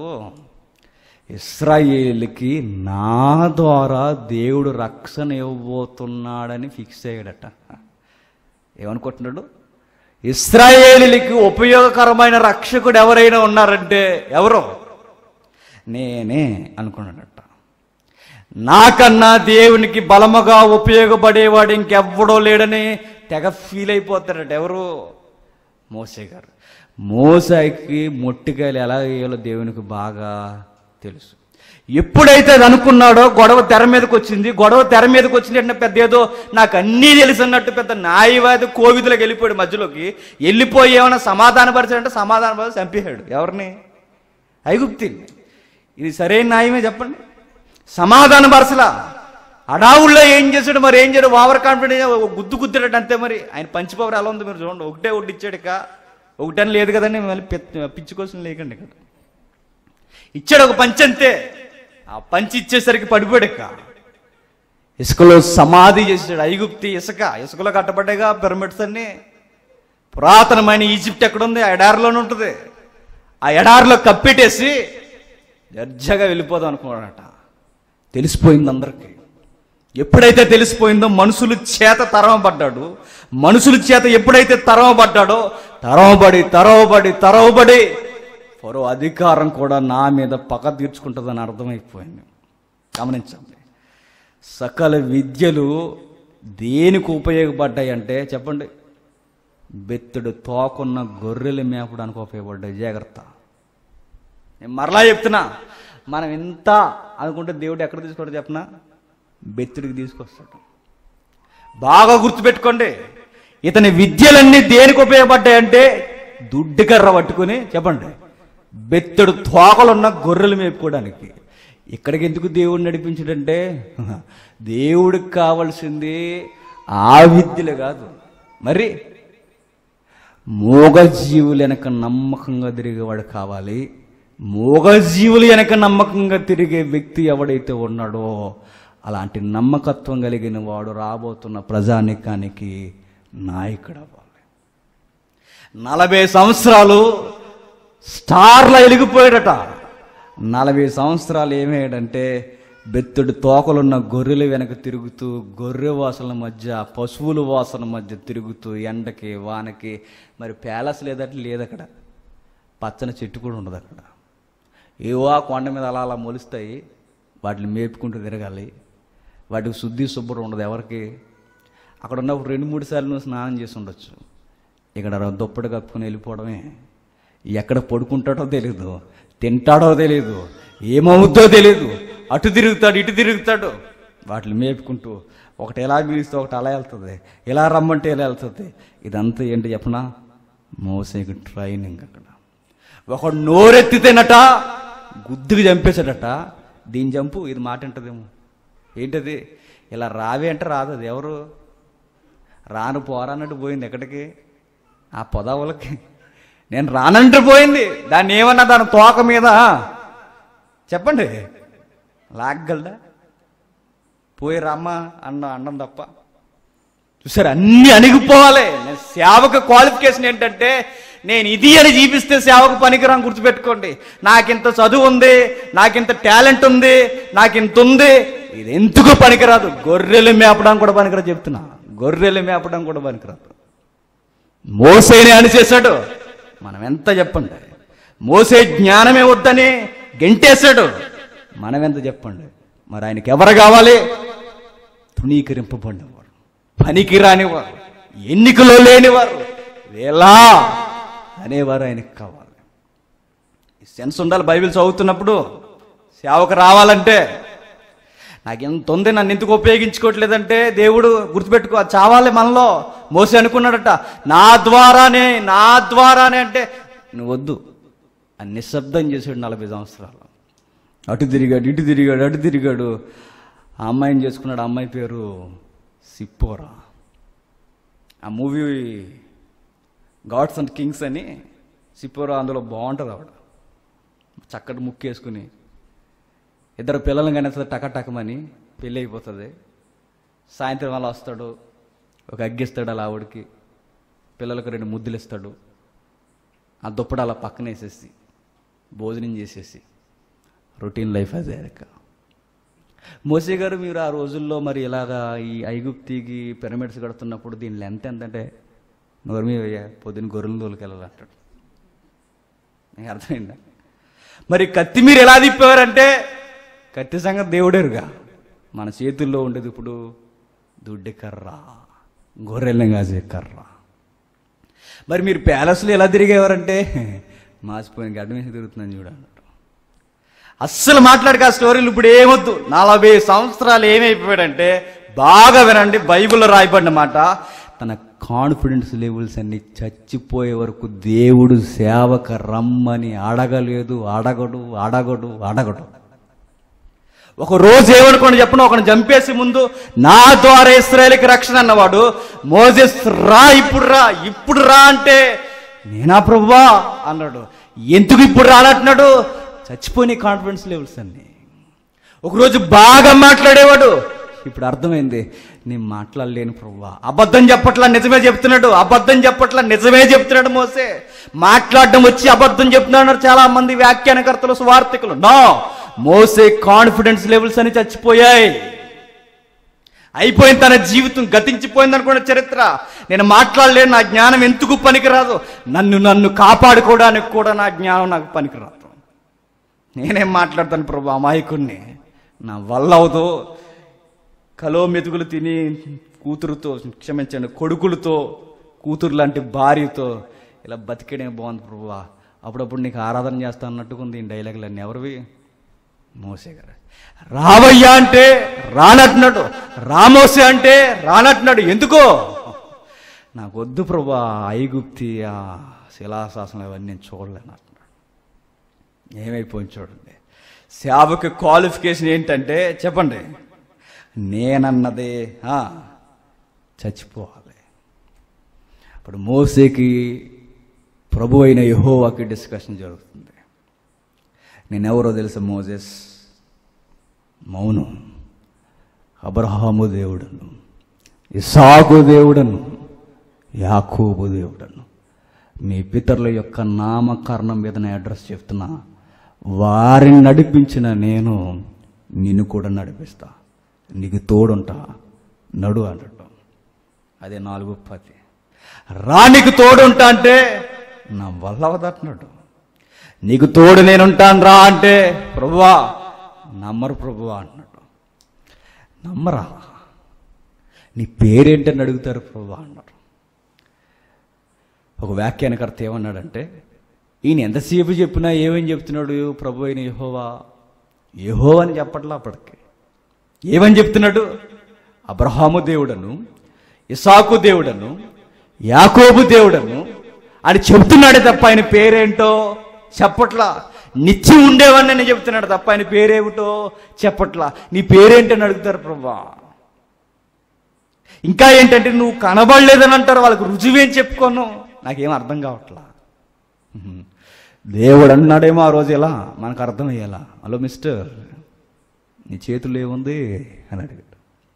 ఇస్రాయేల్కి నా ద్వారా దేవుడు రక్షణ ఇవ్వబోతున్నాడని ఫిక్స్ అయ్యాడట ఏమనుకుంటున్నాడు ఇస్రాయేలీలకి ఉపయోగకరమైన రక్షకుడు ఎవరైనా ఉన్నారంటే ఎవరు నేనే అనుకున్నాడట నాకన్నా దేవునికి బలముగా ఉపయోగపడేవాడు ఇంకెవ్వడో లేడని తెగ ఫీల్ అయిపోతాడట ఎవరు మోసే గారు మోసాయికి మొట్టికాయలు ఎలా వేయాలో దేవునికి బాగా తెలుసు ఎప్పుడైతే అది అనుకున్నాడో గొడవ తెర మీదకి వచ్చింది గొడవ తెర మీదకి వచ్చింది అంటే పెద్ద ఏదో నాకు అన్నీ తెలుసు అన్నట్టు పెద్ద న్యాయవాది కోవిదులకు వెళ్ళిపోయాడు మధ్యలోకి వెళ్ళిపోయి ఏమైనా సమాధానపరిచాడంటే సమాధానపరిచి చంపేశాడు ఎవరిని ఐగుప్తిని ఇది సరైన న్యాయమే చెప్పండి సమాధాన పరసలా అడావుల్లో ఏం చేశాడు మరి ఏం చేయడు ఓవర్ కాన్ఫిడెన్స్ గుద్దు గుద్దాడు అంతే మరి ఆయన పంచిపవర్ ఎలా ఉంది మీరు చూడండి ఒకటే ఒకటి ఇచ్చాడు ఇక ఒకటని లేదు కదండి మళ్ళీ పె- పిచ్చి కోసం లేకండి ఇక్కడ ఇచ్చాడు ఒక పంచి అంతే ఆ పంచి ఇచ్చేసరికి పడిపోయాడు ఇక ఇసుకలో సమాధి చేసాడు ఐగుప్తి ఇసుక ఇసుకలో కట్టబడ్డాయిగా పిరమిడ్స్ అన్ని పురాతనమైన ఈజిప్ట్ ఎక్కడుంది ఆ ఎడారిలోనే ఉంటుంది ఆ ఎడారిలో కప్పెట్టేసి దర్జాగా వెళ్ళిపోదాం అనుకున్నాడట తెలిసిపోయింది అందరికీ ఎప్పుడైతే తెలిసిపోయిందో మనుషుల చేత తరవబడ్డాడు మనుషుల చేత ఎప్పుడైతే తరవబడ్డాడో తరవబడి తరవబడి తరవబడి ఫరో అధికారం కూడా నా మీద పగ తీర్చుకుంటుందని అర్థమైపోయింది గమనించండి సకల విద్యలు దేనికి ఉపయోగపడ్డాయి అంటే చెప్పండి బెత్తుడు తోకున్న గొర్రెలు మేపడానికి ఉపయోగపడ్డాయి జాగ్రత్త నేను మరలా చెప్తున్నా మనం ఇంత అనుకుంటే దేవుడు ఎక్కడ తీసుకోవడం చెప్పనా బెత్తుడికి తీసుకొస్తాడు బాగా గుర్తుపెట్టుకోండి ఇతని విద్యలన్నీ దేనికి ఉపయోగపడ్డాయంటే దుడ్డు కర్ర పట్టుకుని చెప్పండి బెత్తడు తోకలున్న గొర్రెలు మేపుకోవడానికి ఇక్కడికి ఎందుకు దేవుడు నడిపించడంటే దేవుడికి కావాల్సింది ఆ విద్యలు కాదు మరి మూగజీవులు వెనక నమ్మకంగా తిరిగేవాడు కావాలి మూగజీవులు వెనక నమ్మకంగా తిరిగే వ్యక్తి ఎవడైతే ఉన్నాడో అలాంటి నమ్మకత్వం కలిగిన వాడు రాబోతున్న ప్రజానికానికి నాయకుడు అవ్వాలి నలభై సంవత్సరాలు స్టార్లా వెలిగిపోయాడట నలభై సంవత్సరాలు ఏమయ్యాడంటే బెత్తుడు తోకలున్న గొర్రెల వెనక తిరుగుతూ గొర్రె వాసనల మధ్య పశువుల వాసన మధ్య తిరుగుతూ ఎండకి వానకి మరి ప్యాలెస్ లేదట లేదు అక్కడ పచ్చని చెట్టు కూడా ఉండదు అక్కడ ఏవో ఆ కొండ మీద అలా అలా మొలుస్తాయి వాటిని మేపుకుంటూ తిరగాలి వాటికి శుద్ధి శుభ్రం ఉండదు ఎవరికి అక్కడ ఉన్నప్పుడు రెండు మూడు సార్లు నువ్వు స్నానం చేసి ఉండొచ్చు ఇక్కడ దుప్పటి కప్పుకొని వెళ్ళిపోవడమే ఎక్కడ పడుకుంటాడో తెలియదు తింటాడో తెలియదు ఏమవుద్దో తెలియదు అటు తిరుగుతాడు ఇటు తిరుగుతాడు వాటిని మేపుకుంటూ ఒకటి ఎలా పిలిస్తే ఒకటి అలా వెళ్తుంది ఇలా రమ్మంటే ఇలా వెళ్తుంది ఇదంతా ఏంటి చెప్పనా మోసేకి ట్రైనింగ్ అక్కడ ఒకడు నోరెత్తితేనట గుద్దుకు చంపేశాడట దీని చంపు ఇది మాట అంటదేమో ఏంటది ఇలా రావే అంటే రాదు అది ఎవరు రాను పోరాన్నట్టు పోయింది ఎక్కడికి ఆ పొదవులకి నేను రానంటూ పోయింది దాన్ని ఏమన్నా దాని తోక మీద చెప్పండి లాగ్గలదా పోయి రమ్మ అన్న అన్నం తప్ప చూసారు అన్ని అణిగిపోవాలి నేను సేవకు క్వాలిఫికేషన్ ఏంటంటే నేను ఇది అని జీవిస్తే సేవకు పనికిరాని గుర్తుపెట్టుకోండి నాకింత చదువు ఉంది నాకింత టాలెంట్ ఉంది నాకింత ఉంది ఇది ఎందుకు పనికిరాదు గొర్రెలు మేపడం కూడా పనికిరాదు చెప్తున్నా గొర్రెలు మేపడం కూడా పనికిరాదు మోసేనే అని చేశాడు మనం ఎంత చెప్పండి మోసే జ్ఞానమే వద్దని గెంటేశాడు మనం ఎంత చెప్పండి మరి ఆయనకి ఎవరు కావాలి తృణీకరింపబడినవారు పనికి రానివారు ఎన్నికలో లేనివారు వేలా అనేవారు ఆయనకి కావాలి ఈ సెన్స్ ఉండాలి బైబిల్ చదువుతున్నప్పుడు సేవకు రావాలంటే నాకు ఎంత ఉంది నన్ను ఎందుకు ఉపయోగించుకోవట్లేదంటే దేవుడు గుర్తుపెట్టుకో అది చావాలి మనలో మోసి అనుకున్నాడట నా ద్వారానే నా ద్వారానే అంటే నువ్వు వద్దు అని నిశ్శబ్దం చేశాడు నలభై సంవత్సరాలు అటు తిరిగాడు ఇటు తిరిగాడు అటు తిరిగాడు ఆ అమ్మాయిని చేసుకున్నాడు ఆ అమ్మాయి పేరు సిప్పోరా ఆ మూవీ గాడ్స్ అండ్ కింగ్స్ అని సిపోరా అందులో బాగుంటుంది ఆవిడ చక్కటి ముక్కేసుకుని ఇద్దరు పిల్లలు కానీ టక టకమని పెళ్ళి అయిపోతుంది సాయంత్రం అలా వస్తాడు ఒక అగ్గిస్తాడు అలా ఆవిడకి పిల్లలకు రెండు ముద్దులు ఇస్తాడు ఆ దుప్పటి అలా పక్కన వేసేసి భోజనం చేసేసి రొటీన్ లైఫ్ అదే ఇక మోసే గారు మీరు ఆ రోజుల్లో మరి ఇలాగా ఈ ఐగుప్తికి పిరమిడ్స్ కడుతున్నప్పుడు దీని లెంత్ ఎంత అంటే నోరు మీద వేయ, పొద్దున్న గొర్రెలు తోలుకెళ్ళాలంటాడు నీకు అర్థమైందా మరి కత్తి మీరు ఎలా తిప్పేవారంటే కత్తి సంగతి దేవుడేరుగా మన చేతుల్లో ఉండేది ఇప్పుడు దుడ్డి కర్ర గొర్రెల్ని కాసే కర్ర మరి మీరు ప్యాలెస్లో ఎలా తిరిగేవారంటే మాసిపోయిన గడ్డ మీద తిరుగుతున్నాను చూడండి అస్సలు మాట్లాడక ఆ స్టోరీలు ఇప్పుడు ఏమొద్దు నలభై సంవత్సరాలు ఏమైపోయాడంటే బాగా వినండి బైబిల్లో రాయబడిన మాట తన కాన్ఫిడెన్స్ లెవెల్స్ అన్ని చచ్చిపోయే వరకు దేవుడు సేవక రమ్మని అడగలేదు అడగడు అడగడు అడగడు ఒక రోజు ఏమనుకోండి చెప్పను ఒకని చంపేసి ముందు నా ద్వారా ఇస్రాయేల్కి రక్షణ అన్నవాడు మోజెస్ రా ఇప్పుడు రా ఇప్పుడు రా అంటే నేనా ప్రభువా అన్నాడు ఎందుకు ఇప్పుడు రానంటున్నాడు చచ్చిపోయిన కాన్ఫిడెన్స్ లెవెల్స్ అన్ని ఒకరోజు బాగా మాట్లాడేవాడు ఇప్పుడు అర్థమైంది నేను మాట్లాడలేను ప్రభువా అబద్ధం చెప్పట్లా నిజమే చెప్తున్నాడు అబద్ధం చెప్పట్లా నిజమే చెప్తున్నాడు మోసే మాట్లాడడం వచ్చి అబద్ధం చెప్తున్నాడు చాలా మంది వ్యాఖ్యానకర్తలు స్వార్థికులు నో మోసే కాన్ఫిడెన్స్ లెవెల్స్ అని చచ్చిపోయాయి అయిపోయింది తన జీవితం గతించిపోయింది అనుకున్న చరిత్ర నేను మాట్లాడలేను నా జ్ఞానం ఎందుకు పనికిరాదు నన్ను నన్ను కాపాడుకోవడానికి కూడా నా జ్ఞానం నాకు పనికిరాదు నేనేం మాట్లాడతాను ప్రభు అమాయకుణ్ణి నా వల్ల అవదు కలో మెతుకులు తిని కూతురుతో క్షమించండి కొడుకులతో కూతురు లాంటి భార్యతో ఇలా బతికేయడం బాగుంది ప్రభు అప్పుడప్పుడు నీకు ఆరాధన చేస్తా అన్నట్టుగా ఉంది ఈ డైలాగులన్నీ ఎవరివి మోసే గారు రావయ్యా అంటే రానట్టున్నాడు రామోసే అంటే రానట్టున్నాడు ఎందుకో నాకు వద్దు ప్రభా ఐగుప్తి ఆ శిలాశాసనం ఇవన్నీ నేను చూడలేను అంటున్నాడు ఏమైపోయింది చూడండి సేవకి క్వాలిఫికేషన్ ఏంటంటే చెప్పండి నేనన్నదే ఆ, చచ్చిపోవాలి ఇప్పుడు మోసేకి ప్రభు అయిన యహోవాకి డిస్కషన్ జరుగుతుంది నేనెవరో తెలుసా మోజెస్ మౌనం అబ్రహాము దేవుడను ఇసాకు దేవుడను యాకోబు దేవుడను మీ పితరుల యొక్క నామకరణం మీద నేను అడ్రస్ చెప్తున్నా వారిని నడిపించిన నేను నిన్ను కూడా నడిపిస్తా నీకు తోడుంటా నడు అనటం అదే నాలుగు పది రా నీకు తోడుంటా అంటే నా వల్ల అవదట్టినాడు నీకు తోడు నేనుంటాను రా అంటే ప్రభువా నమ్మరు ప్రభువా అన్నాడు నమ్మరా నీ పేరేంటని అడుగుతారు ప్రభువా అన్నారు ఒక వ్యాఖ్యానకర్త ఏమన్నాడంటే ఈయన ఎంతసేపు చెప్పినా ఏమని చెప్తున్నాడు ప్రభు అయిన యహోవా యహోవా అని చెప్పట్లా అప్పటికి ఏమని చెప్తున్నాడు అబ్రహాము దేవుడను ఇసాకు దేవుడను యాకోబు దేవుడను అని చెప్తున్నాడే తప్ప ఆయన పేరేంటో చెప్పట్లా నిత్యం ఉండేవాడిని నేను చెప్తున్నాడు తప్ప ఆయన పేరేమిటో చెప్పట్లా నీ పేరేంటని అడుగుతారు ప్రభా ఇంకా ఏంటంటే నువ్వు కనబడలేదని అంటారు వాళ్ళకి రుజువేం చెప్పుకోను నాకేం అర్థం కావట్లా ఉహుం. దేవుడు అన్నాడేమో ఆ రోజు ఎలా మనకు అర్థమయ్యేలా హలో మిస్టర్ నీ చేతుల్లో ఏముంది అని అడిగాడు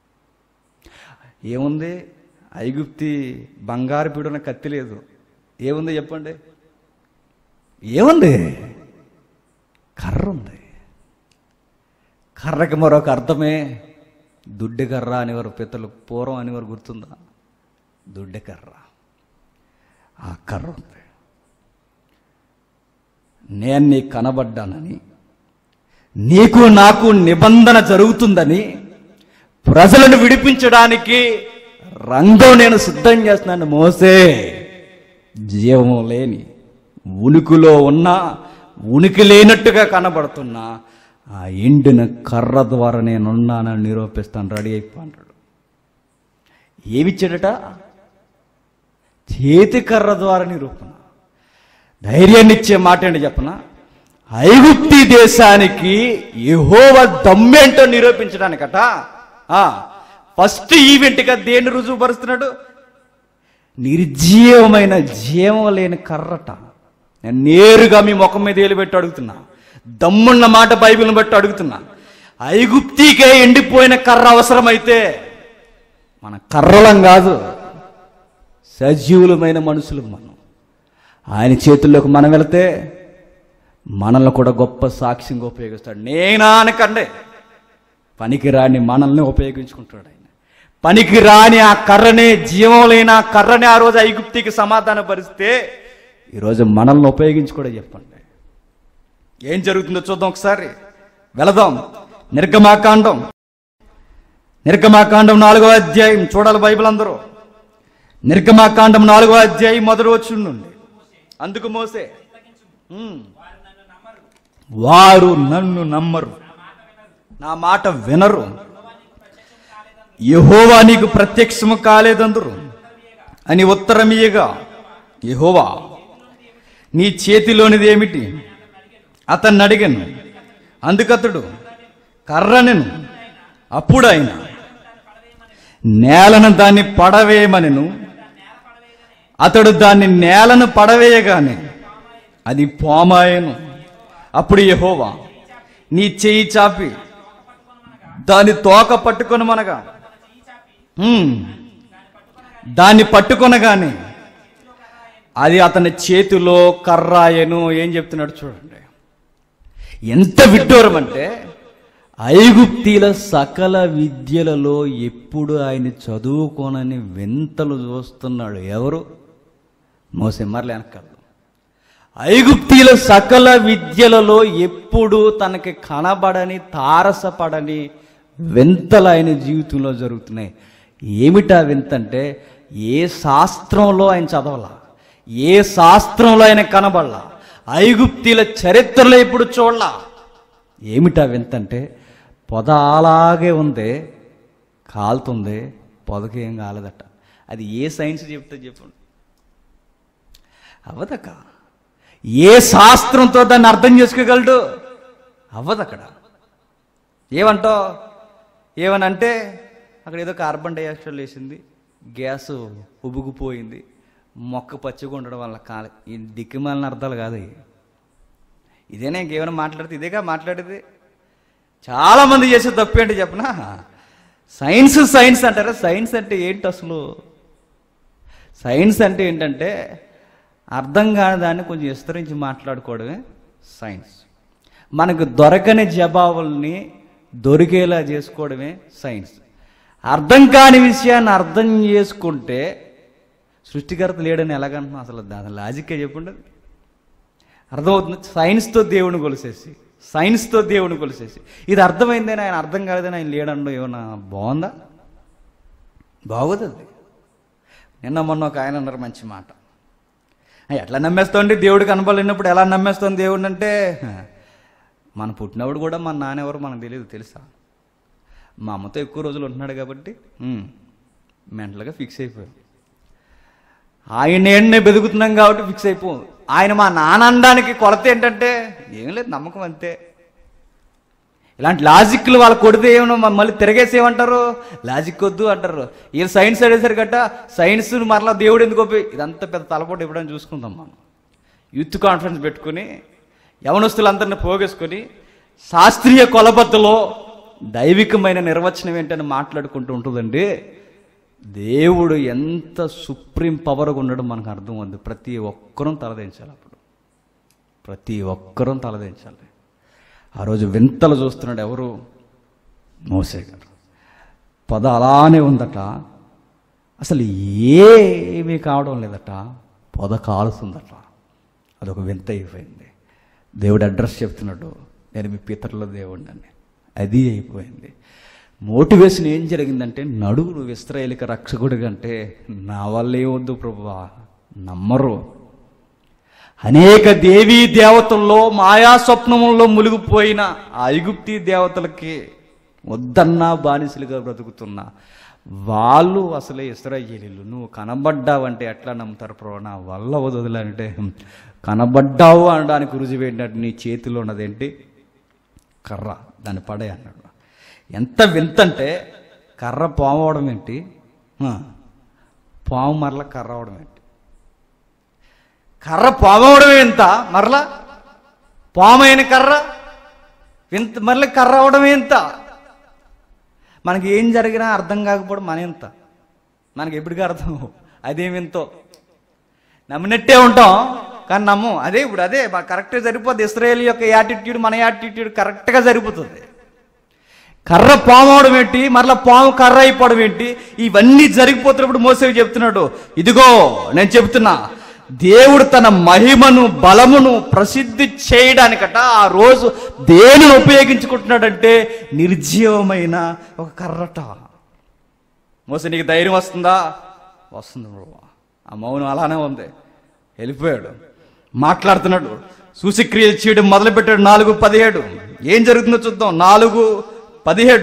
ఏముంది ఐగుప్తి బంగారు పీడున కత్తి లేదు ఏముంది చెప్పండి ఏముంది కర్ర ఉంది కర్రకి మరొక అర్థమే దుడ్డె కర్ర అనేవారు పిత్తలు పూర్వం అనేవారు గుర్తుందా దుడ్డె కర్ర ఆ కర్ర ఉంది నేను నీకు కనబడ్డానని నీకు నాకు నిబంధన జరుగుతుందని ప్రజలను విడిపించడానికి రంగం నేను సిద్ధం చేస్తున్నాను మోసే జీవము లేని ఉనికిలో ఉన్న ఉనికి లేనట్టుగా కనబడుతున్నా ఆ ఎండిన కర్ర ద్వారా నేనున్నానని నిరూపిస్తాను రెడీ అయిపో అన్నాడు ఏమిచ్చాడట చేతి కర్ర ద్వారా నిరూపణ ధైర్యాన్ని ఇచ్చే మాట ఏంటి చెప్పన ఐగుప్తి దేశానికి యెహోవ దమ్మేంటో నిరూపించడానికట ఆ, ఫస్ట్ ఈవెంట్గా దేన్ని రుజువుపరుస్తున్నాడు నిర్జీవమైన జీవం లేని కర్రట నేను నేరుగా మీ ముఖం మీద ఏలు పెట్టి అడుగుతున్నా దమ్మున్న మాట బైబిల్ని బట్టి అడుగుతున్నా ఐగుప్తికే ఎండిపోయిన కర్ర అవసరమైతే మన కర్రలం కాదు సజీవులమైన మనుషులు మనం ఆయన చేతుల్లోకి మనం వెళితే మనల్ని కూడా గొప్ప సాక్ష్యంగా ఉపయోగిస్తాడు నేనా అనకండి పనికి రాని మనల్ని ఉపయోగించుకుంటాడు ఆయన పనికి రాని ఆ కర్రనే జీవం లేని ఆ కర్రని ఆ రోజు ఐగుప్తికి సమాధాన పరిస్తే ఈరోజు మనల్ని ఉపయోగించి కూడా చెప్పండి ఏం జరుగుతుందో చూద్దాం ఒకసారి వెళదాం నిర్గమాకాండం నిర్గమాకాండం నాలుగో అధ్యాయం చూడాలి బైబిల్ అందరూ నిర్గమాకాండం నాలుగో అధ్యాయం మొదటి వచ్చి నుండి అందుకు మోసే ఉమ్. వారు నన్ను నమ్మరు నా మాట వినరు యహోవా నీకు ప్రత్యక్షము కాలేదందరు అని ఉత్తరమీయగా యహోవా నీ చేతిలోనిది ఏమిటి అతన్ని అడిగాను అందుకతడు కర్రనెను అప్పుడు ఆయన నేలను దాన్ని పడవేయమనెను అతడు దాన్ని నేలను పడవేయగానే అది పోమాయను అప్పుడు యెహోవా నీ చెయ్యి చాపి దాని తోక పట్టుకొనమనగా హ్మ్. దాన్ని పట్టుకొనగానే అది అతని చేతిలో కర్రాయను ఏం చెప్తున్నాడు చూడండి ఎంత విడ్డూరం అంటే ఐగుప్తీల సకల విద్యలలో ఎప్పుడు ఆయన చదువుకోనని వింతలు చూస్తున్నాడు ఎవరు మోసే మరలే వెనకాల ఐగుప్తీల సకల విద్యలలో ఎప్పుడు తనకి కనబడని తారసపడని వింతలు ఆయన జీవితంలో జరుగుతున్నాయి ఏమిటా వింత అంటే ఏ శాస్త్రంలో ఆయన చదవలా ఏ శాస్త్రంలో ఆయన కనబడలా ఐగుప్తీల చరిత్రలో ఇప్పుడు చూడలా ఏమిటా వింత అంటే పొద అలాగే ఉంది కాలుతుంది పొదకి ఏం కాలేదట అది ఏ సైన్స్ చెప్తే చెప్పండి అవ్వదక్క ఏ శాస్త్రంతో దాన్ని అర్థం చేసుకోగలడు అవ్వదు అక్కడ ఏమంటావు ఏమనంటే అక్కడ ఏదో కార్బన్ డైఆక్సైడ్ వేసింది గ్యాస్ ఉబుకుపోయింది మొక్క పచ్చిగా ఉండడం వల్ల కాల ఈ దిక్కుమాలిన అర్థాలు కాదు ఇవి. ఇదేనా ఇంకేమైనా మాట్లాడితే ఇదేగా మాట్లాడేది చాలామంది చేసే తప్పు ఏంటి చెప్పనా సైన్స్ సైన్స్ అంటారా సైన్స్ అంటే ఏంటి అసలు సైన్స్ అంటే ఏంటంటే అర్థం కాని దాన్ని కొంచెం విస్తరించి మాట్లాడుకోవడమే సైన్స్ మనకు దొరకని జవాబుల్ని దొరికేలా చేసుకోవడమే సైన్స్ అర్థం కాని విషయాన్ని అర్థం చేసుకుంటే సృష్టికర్త లేడని ఎలాగంటున్నాం అసలు దాని లాజిక్కే చెప్పండి అర్థమవుతుంది సైన్స్తో దేవుని కొలిసేసి సైన్స్తో దేవుని కొలిసేసి ఇది అర్థమైందని ఆయన అర్థం కాలేదని ఆయన లేడండు ఏమన్నా బాగుందా బాగోదు అది నిన్న మొన్న ఒక ఆయన అన్నారు మంచి మాట ఆ, ఎట్లా నమ్మేస్తామండి దేవుడు కనపడలేనప్పుడు ఎలా నమ్మేస్తాం దేవుడిని అంటే మన పుట్టినప్పుడు కూడా మన నాన్న ఎవరు మనకు తెలియదు తెలుసా మా అమ్మతో ఎక్కువ రోజులు ఉంటున్నాడు కాబట్టి ఉమ్, మెంటల్గా ఫిక్స్ అయిపోయాం ఆయన నేనే బెదుకుతున్నాం కాబట్టి ఫిక్స్ అయిపో ఆయన మా నాన్న అనడానికి కొలత ఏంటంటే ఏం లేదు నమ్మకం అంతే ఇలాంటి లాజిక్లు వాళ్ళు కొడితే ఏమన్నా మ- మళ్ళీ తిరగేసి ఏమంటారు లాజిక్ వద్దు అంటారు వీళ్ళు సైన్స్ అడిగేసరి గట్ట సైన్స్ మరలా దేవుడు ఎందుకు ఒప్పి ఇదంతా పెద్ద తలపోటు ఎప్పుడైనా చూసుకుందాం మనం యూత్ కాన్ఫరెన్స్ పెట్టుకుని యవనస్తులందరిని పోగేసుకొని శాస్త్రీయ కొలబద్దలో దైవికమైన నిర్వచనం ఏంటని మాట్లాడుకుంటూ ఉంటుందండి దేవుడు ఎంత సుప్రీం పవర్గా ఉండడం మనకు అర్థం ఉంది ప్రతి ఒక్కరూ తలదించాలి అప్పుడు ప్రతి ఒక్కరూ తలదించాలి ఆ రోజు వింతలు చూస్తున్నాడు ఎవరు మోసే గారు పద అలానే ఉందట అసలు ఏమీ కావడం లేదట పొద కాలుతుందట అదొక వింత అయిపోయింది దేవుడు అడ్రస్ చెప్తున్నాడు నేను మీ పితరుల దేవుడిని అని అది అయిపోయింది మోటివేషన్ ఏం జరిగిందంటే నడువు నువ్వు ఇస్రాయేలిక రక్షకుడు కంటే నా వల్ల ఏమొద్దు ప్రభువా నమ్మరు అనేక దేవీ దేవతల్లో మాయా స్వప్నముల్లో మునిగిపోయిన ఆ ఐగుప్తి దేవతలకి వద్దన్నా బానిసలుగా బ్రతుకుతున్నా వాళ్ళు అసలే ఇస్రాయేలీలు నువ్వు కనబడ్డావంటే ఎట్లా నమ్ముతారు ప్రభు నా వల్ల వదలంటే కనబడ్డావు అనడానికి రుజువు ఏంటంటే నీ చేతిలో ఉన్నదేంటి కర్ర దాన్ని పడే అన్నాడు ఎంత వింతంటే కర్ర పోవడం ఏంటి ఆ, పాము మరల కర్ర అవడం ఏంటి కర్ర పాము అవడం ఎంత మరలా పాము అయిన కర్ర వింత మరల కర్ర అవడం ఎంత మనకి ఏం జరిగినా అర్థం కాకపోవడం మన ఎంత మనకి ఎప్పటికీ అర్థం అవ్వవు. అదేమింతో నమ్మినట్టే ఉంటాం కానీ నమ్మం అదే ఇప్పుడు అదే కరెక్ట్గా సరిపోద్ది ఇస్రాయేల్ యొక్క యాటిట్యూడ్ మన యాటిట్యూడ్ కరెక్ట్గా సరిపోతుంది కర్ర పాము అవడం ఏంటి మరలా పాము కర్ర అయిపోవడం ఏంటి ఇవన్నీ జరిగిపోతున్నప్పుడు మోసేవి చెప్తున్నాడు ఇదిగో నేను చెప్తున్నా దేవుడు తన మహిమను బలమును ప్రసిద్ధి చేయడానికట ఆ రోజు దేనిని ఉపయోగించుకుంటున్నాడంటే నిర్జీవమైన ఒక కర్రట మోస నీకు ధైర్యం వస్తుందా వస్తుంది ప్రభు ఆ మౌనం అలానే ఉంది వెళ్ళిపోయాడు మాట్లాడుతున్నాడు సూచక్రియలు చేయడం మొదలుపెట్టాడు నాలుగు పదిహేడు ఏం జరుగుతుందో చూద్దాం నాలుగు పదిహేడు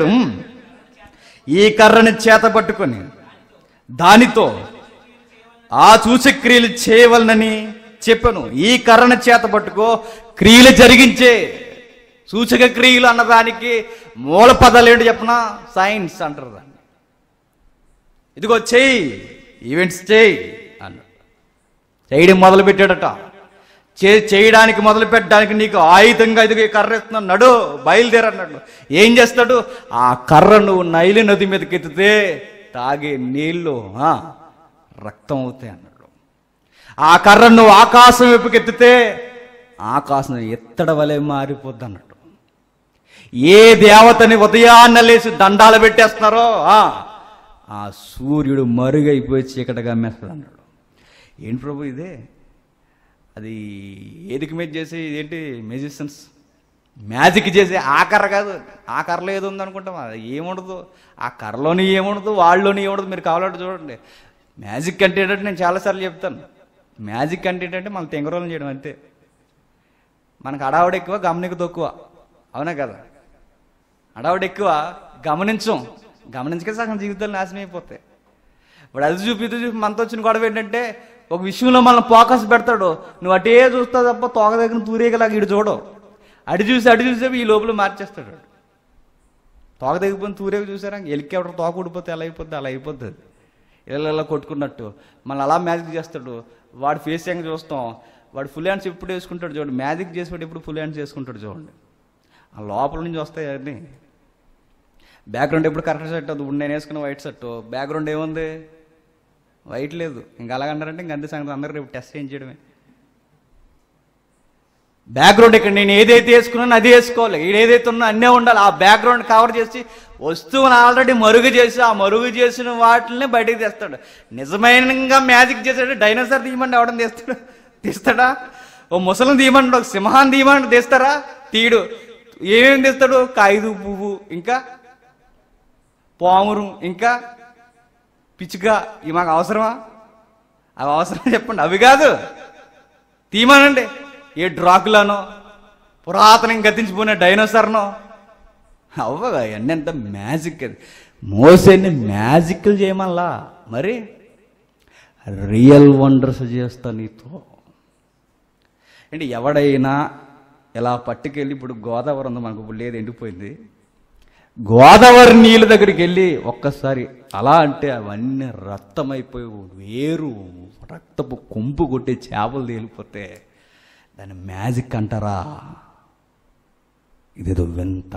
ఈ కర్రని చేత పట్టుకొని దానితో ఆ సూచక్రియలు చేయవలనని చెప్పాను ఈ కర్రను చేత పట్టుకో క్రియలు జరిగించే సూచక క్రియలు అన్నదానికి మూల పదాలు ఏంటి చెప్పనా సైన్స్ అంటారు దాన్ని ఇదిగో చెయ్యి ఈవెంట్స్ చేయి అన్నాడు చేయడం మొదలు పెట్టాడట చే చేయడానికి మొదలు పెట్టడానికి నీకు ఆయుధంగా ఇదిగో ఈ కర్ర ఇస్తున్నాడు నడు బయలుదేరన్నాడు ఏం చేస్తాడు ఆ కర్ర నువ్వు నైలి నది మీదకి ఎత్తితే తాగే నీళ్లు ఆ, రక్తం అవుతాయి అన్నాడు ఆ కర్ర నువ్వు ఆకాశం వైపుకి ఎత్తితే ఆకాశం ఎత్తడ వలె మారిపోద్ది అన్నాడు ఏ దేవతని ఉదయాన్న లేచి దండాలు పెట్టేస్తున్నారో ఆ, ఆ సూర్యుడు మరుగైపోయి చీకటిగా మెస్తాడు అన్నాడు ఏంటి ప్రభు ఇదే అది ఏదికి మీద చేసే ఏంటి మ్యూజిషియన్స్ మ్యాజిక్ చేసే ఆ కర్ర కాదు ఆ కర్రలో ఏదో ఉందనుకుంటాం అది ఏముండదు ఆ కర్రలోని ఏముండదు వాళ్ళలోని ఏముండదు మీరు కావాలంటే చూడండి మ్యాజిక్ అంటే ఏంటంటే నేను చాలాసార్లు చెప్తాను మ్యాజిక్ అంటే ఏంటంటే మన తెంగరోలం చేయడం అంతే మనకు అడావుడు ఎక్కువ గమనిక తక్కువ అవునా కదా అడావుడు ఎక్కువ గమనించం గమనించక సగం జీవితాలు నాశనం అయిపోతాయి ఇప్పుడు అది చూపి ఇది చూపి మనతో వచ్చిన గొడవ ఏంటంటే ఒక విషయంలో మనం ఫోకస్ పెడతాడు నువ్వు అటే చూస్తావు తప్ప తోక దగ్గర తూరేగలాగా ఇటు చూడవు అటు చూసి అటు చూసే ఈ లోపల మార్చేస్తాడు వాడు. తోక దగ్గర తూరేగ చూసారా ఎలికి ఎవరు తోక ఊడిపోతే ఎలా అయిపోద్ది అలా అయిపోద్ది అది ఇలా ఇలా కొట్టుకున్నట్టు మళ్ళీ అలా మ్యాజిక్ చేస్తాడు వాడు ఫేస్ ఏంగ చూస్తాం వాడు ఫుల్ హ్యాండ్స్ ఎప్పుడు వేసుకుంటాడు చూడండి మ్యాజిక్ చేసేవాడు ఎప్పుడు ఫుల్ హ్యాండ్స్ వేసుకుంటాడు చూడండి ఆ లోపల నుంచి వస్తాయి అన్నీ బ్యాక్గ్రౌండ్ ఎప్పుడు కరెక్ట్ సెట్ అవుతుంది ఇప్పుడు నేను వేసుకున్న వైట్ షర్ట్ బ్యాక్గ్రౌండ్ ఏముంది వైట్ లేదు ఇంకా అలాగంటారంటే ఇంక అంతే సంగతి అందరూ రేపు టెస్ట్ చేయించడమే బ్యాక్గ్రౌండ్ ఇక్కడ నేను ఏదైతే వేసుకున్నానో అది వేసుకోవాలి ఈడు ఏదైతే ఉన్నా అన్నీ ఉండాలి ఆ బ్యాక్గ్రౌండ్ కవర్ చేసి వస్తువుని ఆల్రెడీ మరుగు చేసి ఆ మరుగు చేసిన వాటిని బయటికి తెస్తాడు నిజమైనగా మ్యాజిక్ చేసాడు డైనోసార్ తీయమండి ఎవడని తీస్తాడు తీస్తాడా ఓ ముసలిని తీయమండి ఒక సింహాన్ని తీయమండి తీస్తారా తీయడు ఏమేమి తీస్తాడు కాగిదు పువ్వు ఇంకా పామురు ఇంకా పిచ్చుక ఇవి మాకు అవసరమా అవి అవసరం చెప్పండి అవి కాదు తీయమనండి ఏ డ్రాకులానో పురాతనం గతించిపోయిన డైనోసార్నో అవ్వగా అవన్నీ ఎంత మ్యాజిక్ అది మోసేని మ్యాజిక్లు చేయమల్లా మరి రియల్ వండర్స్ చేస్తా నీతో అంటే ఎవడైనా ఇలా పట్టుకెళ్ళి ఇప్పుడు గోదావరి ఉంది మనకు ఇప్పుడు లేదు ఎండిపోయింది గోదావరి నీళ్ళ దగ్గరికి వెళ్ళి ఒక్కసారి అలా అంటే అవన్నీ రక్తమైపోయి వేరు రక్తపు కొంపు కొట్టి చేపలు తేలిపోతే దాన్ని మ్యాజిక్ అంటారా ఇదేదో వింత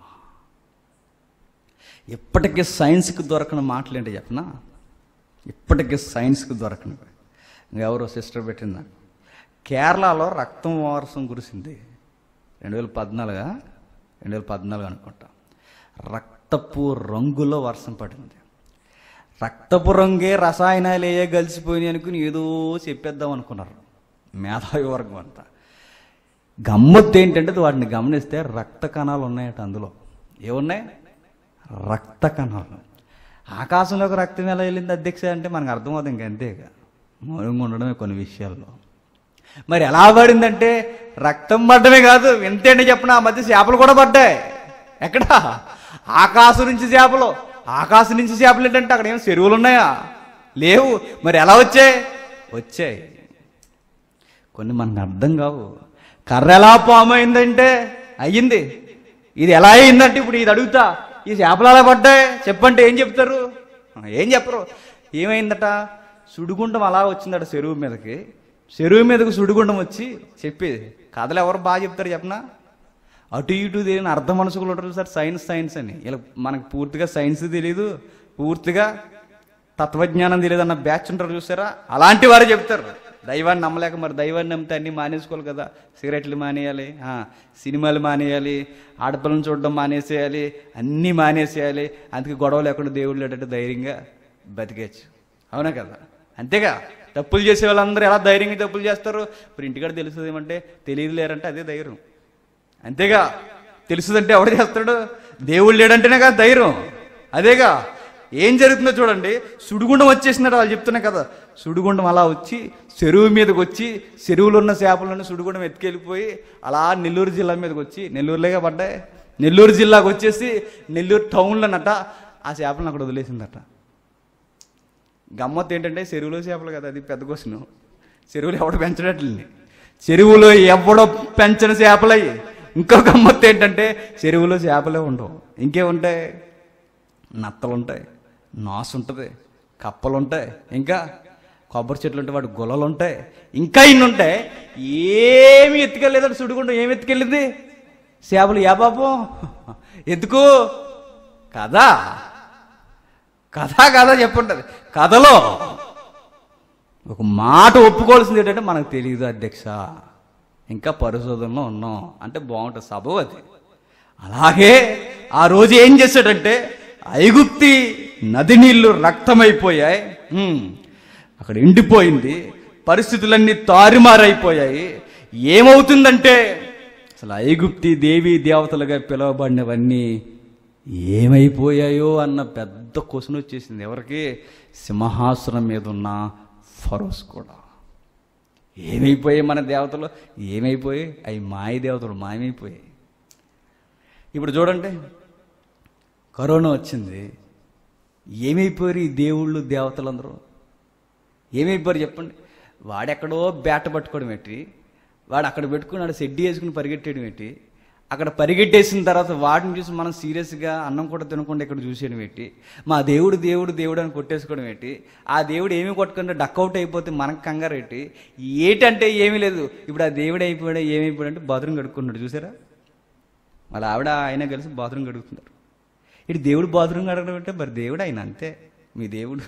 ఇప్పటికీ సైన్స్కి దొరకని మాటలు ఏంటో చెప్పనా ఇప్పటికీ సైన్స్కి దొరకనివి ఎవరో సిస్టర్ పెట్టింది నాకు కేరళలో రక్తం వర్షం కురిసింది రెండు వేల పద్నాలుగా రెండు వేల పద్నాలుగు అనుకుంటా రక్తపు రంగులో వర్షం పడింది రక్తపు రంగే రసాయనాలు ఏ కలిసిపోయినాయి అనుకుని ఏదో చెప్పేద్దాం అనుకున్నారు మేధావి వర్గం అంతా గమ్మత్తు ఏంటంటే వాటిని గమనిస్తే రక్త కణాలు ఉన్నాయట అందులో ఏమున్నాయి రక్త కణాలు ఆకాశంలోకి రక్తం ఎలా వెళ్ళింది అధ్యక్ష అంటే మనకు అర్థమవుతుంది ఇంక అంతేగా మౌనంగా ఉండడమే కొన్ని విషయాల్లో మరి ఎలా పడిందంటే రక్తం పడ్డమే కాదు ఎంతేంటి చెప్పిన ఆ మధ్య చేపలు కూడా పడ్డాయి ఎక్కడ ఆకాశం నుంచి చేపలు ఆకాశం నుంచి చేపలు ఏంటంటే అక్కడ ఏం చెరువులు ఉన్నాయా లేవు మరి ఎలా వచ్చాయి వచ్చాయి కొన్ని మనకు అర్థం కావు కర్ర ఎలా పాము అయిందంటే అయ్యింది ఇది ఎలా అయిందంటే ఇప్పుడు ఇది అడుగుతా ఈ చేపలు ఎలా పడ్డాయి చెప్పంటే ఏం చెప్తారు ఏం చెప్పరు ఏమైందట సుడిగుండం అలా వచ్చిందట చెరువు మీదకి చెరువు మీదకి సుడిగుండం వచ్చి చెప్పేది కథలు ఎవరు బాగా చెప్తారు చెప్పనా అటు ఇటు తెలియని అర్ధ మనసుకులు ఉంటారు సార్ సైన్స్ సైన్స్ అని ఇలా మనకు పూర్తిగా సైన్స్ తెలియదు పూర్తిగా తత్వజ్ఞానం తెలియదు అన్న బ్యాచ్ ఉంటారు చూసారా అలాంటి వారు చెప్తారు దైవాన్ని నమ్మలేక మరి దైవాన్ని నమ్మితే అన్నీ మానేసుకోవాలి కదా సిగరెట్లు మానేయాలి ఆ, సినిమాలు మానేయాలి ఆడపిల్లని చూడడం మానేసేయాలి అన్నీ మానేసేయాలి అందుకే గొడవ లేకుండా దేవుడు లేటట్టు ధైర్యంగా బతికేచ్చు అవునా కదా అంతేగా తప్పులు చేసే వాళ్ళందరూ ఎలా ధైర్యంగా తప్పులు చేస్తారు ఇప్పుడు ఇంటికాడ తెలుస్తుంది ఏమంటే తెలియదు లేరంటే అదే ధైర్యం అంతేగా తెలుసుదంటే ఎవడు చేస్తాడు దేవుడు లేడంటేనే కదా ధైర్యం అదేగా ఏం జరుగుతుందో చూడండి సుడిగుండం వచ్చేసినట్టు వాళ్ళు చెప్తున్నా కదా సుడిగుండం అలా వచ్చి చెరువు మీదకి వచ్చి చెరువులో ఉన్న చేపలను సుడిగుండం ఎత్తుకెళ్ళిపోయి అలా నెల్లూరు జిల్లా మీదకి వచ్చి నెల్లూరులేగా పడ్డాయి నెల్లూరు జిల్లాకు వచ్చేసి నెల్లూరు టౌన్లోనట ఆ చేపలను అక్కడ వదిలేసిందట గమ్మత్తు ఏంటంటే చెరువులో చేపలు కదా అది పెద్ద క్వశ్చన్ చెరువులో ఎవడు పెంచడట్లని చెరువులో ఎవడో పెంచని చేపలయ్యి ఇంకో గమ్మత్తు ఏంటంటే చెరువులో చేపలే ఉండవు ఇంకేముంటాయి నత్తలు ఉంటాయి నాసు ఉంటుంది కప్పలు ఉంటాయి ఇంకా కొబ్బరి చెట్లు ఉంటాయి వాటి గులలు ఉంటాయి ఇంకా ఇన్ని ఉంటాయి ఏమి ఎత్తుకెళ్ళలేదంటే సుడిగుండం ఏమి ఎత్తుకెళ్ళింది చేపలు యా పాపం ఎందుకు కదా కథ కథ చెప్పుంటది కథలో ఒక మాట ఒప్పుకోవాల్సింది ఏంటంటే మనకు తెలియదు అధ్యక్ష ఇంకా పరిశోధనలో ఉన్నాం అంటే బాగుంటుంది సభ అది అలాగే ఆ రోజు ఏం చేశాడంటే ఐగుప్తి నది నీళ్లు రక్తమైపోయాయి హ్మ్. అక్కడ ఎండిపోయింది పరిస్థితులన్నీ తారుమారైపోయాయి ఏమవుతుందంటే అసలు ఐగుప్తి దేవి దేవతలుగా పిలువబడినవన్నీ ఏమైపోయాయో అన్న పెద్ద క్వశ్చన్ వచ్చేసింది ఎవరికి సింహాసనం మీద ఉన్న ఫరోస్ కూడా ఏమైపోయాయి మన దేవతలు ఏమైపోయాయి అవి మాయ దేవతలు మాయమైపోయాయి ఇప్పుడు చూడండి కరోనా వచ్చింది ఏమైపోయారు ఈ దేవుళ్ళు దేవతలందరూ ఏమైపోయారు చెప్పండి వాడెక్కడో బేట పట్టుకోవడం ఏంటి వాడు అక్కడ పెట్టుకున్నాడు సెడ్డి వేసుకుని పరిగెట్టేయడం ఏంటి అక్కడ పరిగెట్టేసిన తర్వాత వాటిని చూసి మనం సీరియస్గా అన్నం కూడా తినకుండా ఇక్కడ చూసేయడం ఏంటి మా దేవుడు దేవుడు దేవుడు అని కొట్టేసుకోవడం ఏంటి ఆ దేవుడు ఏమి కొట్టుకుంటే డక్అవుట్ అయిపోతే మనకు కంగారు ఏంటి ఏటంటే ఏమీ లేదు ఇప్పుడు ఆ దేవుడు అయిపోయాడు ఏమైపోయాడు అంటే బాత్రూమ్ కడుక్కున్నాడు చూసారా వాళ్ళ ఆవిడ ఆయన కలిసి బాత్రూమ్ కడుగుతున్నారు ఇటు దేవుడు బాత్రూమ్ కడగడం అంటే మరి దేవుడు ఆయన అంతే మీ దేవుడు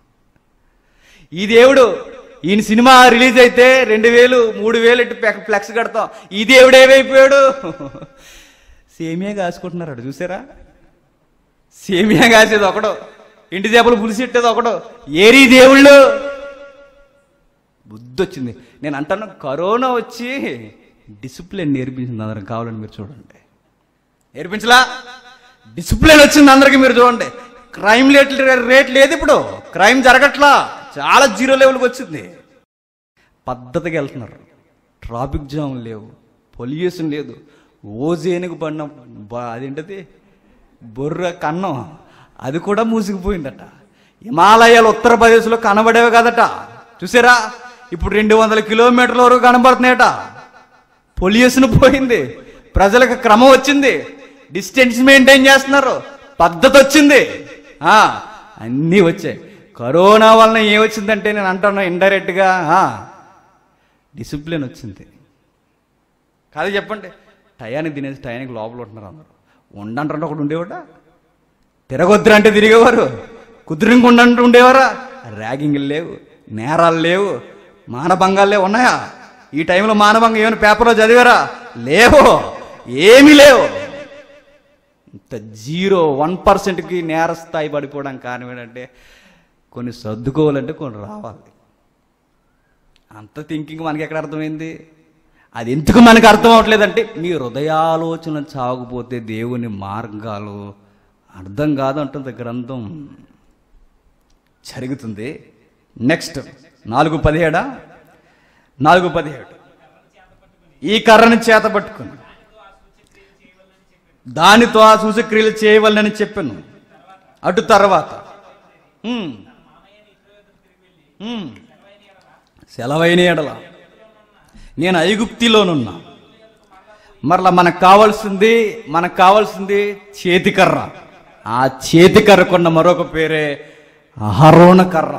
ఈ దేవుడు ఈయన సినిమా రిలీజ్ అయితే రెండు వేలు మూడు వేలు ఇటు పెక్- ఫ్లెక్స్ కడతాం ఈ దేవుడు ఏమైపోయాడు సేమియా కాసుకుంటున్నారు అటు చూసారా సేమియా కాసేది ఒకడు ఇంటి చేపలు పులిసెట్టేది ఒకడు ఏరి దేవుళ్ళు బుద్ధి వచ్చింది నేను అంటాను కరోనా వచ్చి డిసిప్లిన్ నేర్పించింది అందరికి కావాలని మీరు చూడండి నేర్పించలా డిసిప్లిన్ వచ్చింది అందరికి మీరు చూడండి క్రైమ్ రేట్ రేట్ లేదు ఇప్పుడు క్రైమ్ జరగట్లా చాలా జీరో లెవెల్కి వచ్చింది పద్ధతిగా వెళ్తున్నారు ట్రాఫిక్ జామ్ లేవు పొల్యూషన్ లేదు ఓజేనుకు పడిన బ- అదేంటది బొర్ర కన్నం అది కూడా మూసుకుపోయిందట హిమాలయాలు ఉత్తరప్రదేశ్లో కనబడేవి కదట చూసారా ఇప్పుడు రెండు వందల కిలోమీటర్ల వరకు కనబడుతున్నాయట పొల్యూషన్ పోయింది ప్రజలకు క్రమం వచ్చింది డిస్టెన్స్ మెయింటైన్ చేస్తున్నారు పద్ధతి వచ్చింది ఆ, అన్నీ వచ్చాయి కరోనా వలన ఏమొచ్చిందంటే నేను అంటున్నా ఇండైరెక్ట్గా డిసిప్లిన్ వచ్చింది కాదు చెప్పండి టయానికి తినేసి టయానికి లోపల ఉంటున్నారు అందరూ ఉండంటే ఒకడు ఉండేవాడా తిరగొద్దురు అంటే తిరిగేవారు కుదిరింకుండా ఉండేవారా ర్యాగింగ్లు లేవు నేరాలు లేవు మానభంగాలు లేవు ఉన్నాయా ఈ టైంలో మానభంగం ఏమైనా పేపర్లో చదివారా లేవు ఏమీ లేవు ఇంత జీరో వన్ పర్సెంట్కి నేర స్థాయి పడిపోవడానికి కారణం ఏంటంటే కొన్ని సర్దుకోవాలంటే కొన్ని రావాలి అంత థింకింగ్ మనకి ఎక్కడ అర్థమైంది అది ఎందుకు మనకు అర్థం అవట్లేదంటే మీ హృదయాలోచన చావకపోతే దేవుని మార్గాలు అర్థం కాదు అంటుంది గ్రంథం జరుగుతుంది నెక్స్ట్ నాలుగు పదిహేడా నాలుగు పదిహేడు ఈ కర్రను చేత పట్టుకుని దానితో ఆ సూచక్రియలు చేయవలనని చెప్పాను అటు తర్వాత ఉమ్. ఉమ్. సెలవైన ఎడల నేను ఐగుప్తిలోనున్నా మరలా మనకు కావాల్సింది మనకు కావాల్సింది చేతికర్ర ఆ చేతికర్ర కొన్న మరొక పేరే అహరోణ కర్ర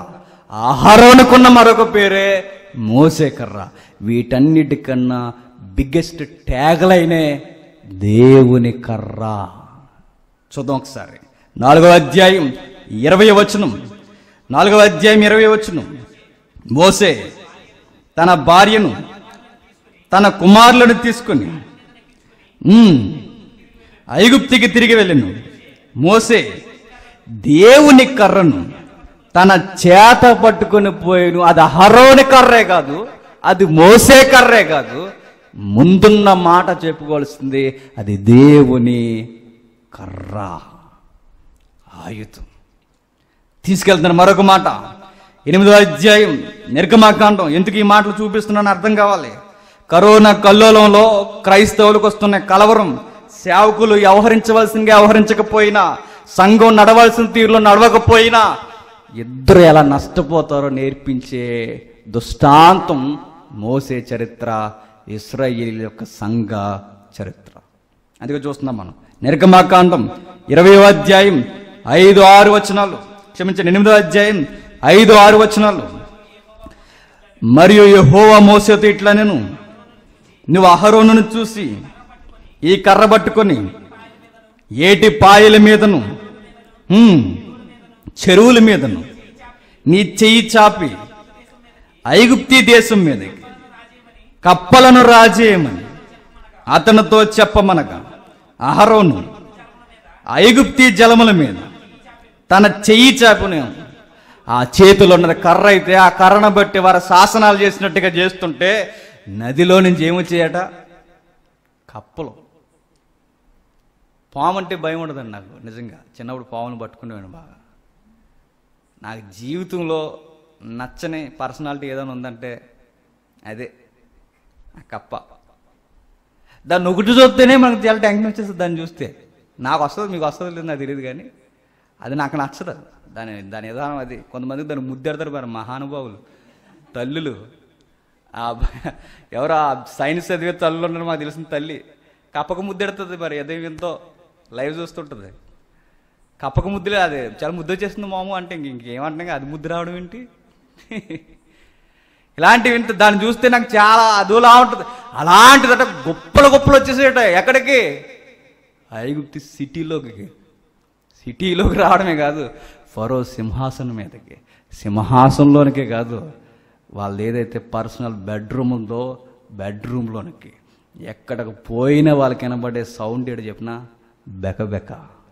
అహరోనుకున్న మరొక పేరే మోసే కర్ర వీటన్నిటికన్నా బిగ్గెస్ట్ ట్యాగ్లైనే దేవుని కర్ర చూద్దాం ఒకసారి నాలుగవ అధ్యాయం ఇరవై వచనం నాలుగవ అధ్యాయం ఇరవై వచనం మోసే తన భార్యను తన కుమారులను తీసుకుని ఉమ్, ఐగుప్తికి తిరిగి వెళ్ళను మోసే దేవుని కర్రను తన చేత పట్టుకొని పోయిను అది హరోని కర్రే కాదు అది మోసే కర్రే కాదు ముందున్న మాట చెప్పుకోవాల్సింది అది దేవుని కర్ర ఆయుధం తీసుకెళ్తున్న మరొక మాట ఎనిమిదో అధ్యాయం నిర్గమాకాండం ఎందుకు ఈ మాటలు చూపిస్తున్నాను అర్థం కావాలి కరోనా కల్లోలంలో క్రైస్తవులకు వస్తున్న కలవరం సేవకులు వ్యవహరించవలసిందిగా వ్యవహరించకపోయినా సంఘం నడవలసిన తీరులో నడవకపోయినా ఇద్దరు ఎలా నష్టపోతారో నేర్పించే దుష్టాంతం మోసే చరిత్ర ఇస్రాయేల్ యొక్క సంఘ చరిత్ర అందుకే చూస్తున్నాం మనం నిర్గమాకాండం ఇరవై అధ్యాయం ఐదు ఆరు వచనాలు క్షమించండి ఎనిమిదో అధ్యాయం ఐదు ఆరు వచనాలు మరియు యెహోవా మోసేతో ఇట్లా నేను నువ్వు అహరోనును చూసి ఈ కర్ర పట్టుకొని ఏటి పాయల మీదను హ్మ్, చెరువుల మీదను నీ చెయ్యి చాపి ఐగుప్తి దేశం మీదకి కప్పలను రాజేయమని అతనితో చెప్పమనగా అహరోను ఐగుప్తి జలముల మీద తన చెయ్యి చాపుని ఆ చేతిలో ఉన్నది కర్ర అయితే ఆ కర్రను బట్టి వారు శాసనాలు చేసినట్టుగా చేస్తుంటే నదిలో నుంచి ఏమొచ్చాయట కప్పలు పాము అంటే భయం ఉండదండి నాకు నిజంగా చిన్నప్పుడు పామును పట్టుకునేవాడు బాగా నాకు జీవితంలో నచ్చని పర్సనాలిటీ ఏదైనా ఉందంటే అదే ఆ కప్ప దాన్ని ఒకటి చూస్తేనే మనకు చాలా టెన్షన్ వచ్చేస్తుంది దాన్ని చూస్తే నాకు వస్తుంది మీకు వస్తుంది లేదు నాకు తెలియదు కానీ అది నాకు నచ్చదు దాని దాని విధానం అది కొంతమందికి దాన్ని ముద్దెడతారు మరి మహానుభావులు తల్లులు ఆ బ- ఎవరో ఆ సైన్స్ చదివే తల్లులు ఉన్నారు మాకు తెలిసిన తల్లి కప్పకు ముద్దెడుతుంది మరి అదే ఎంతో లైవ్ చూస్తుంటుంది కప్పకు ముద్దులే అది చాలా ముద్దు వచ్చేస్తుంది మాము అంటే ఇంక ఇంకేమంటున్నా అది ముద్దు రావడం ఏంటి ఇలాంటివి ఇంత దాన్ని చూస్తే నాకు చాలా అదోలా ఉంటుంది అలాంటిదట గొప్పలు గొప్పలు వచ్చేసేట ఎక్కడికి ఐగుప్తి సిటీలోకి సిటీలోకి రావడమే కాదు ఫరో సింహాసనం మీదకి సింహాసనంలోనికే కాదు వాళ్ళు ఏదైతే పర్సనల్ బెడ్రూమ్ ఉందో బెడ్రూమ్లోనికి ఎక్కడికి పోయినా వాళ్ళకి వినబడే సౌండ్ ఏడు చెప్పినా బెక బెక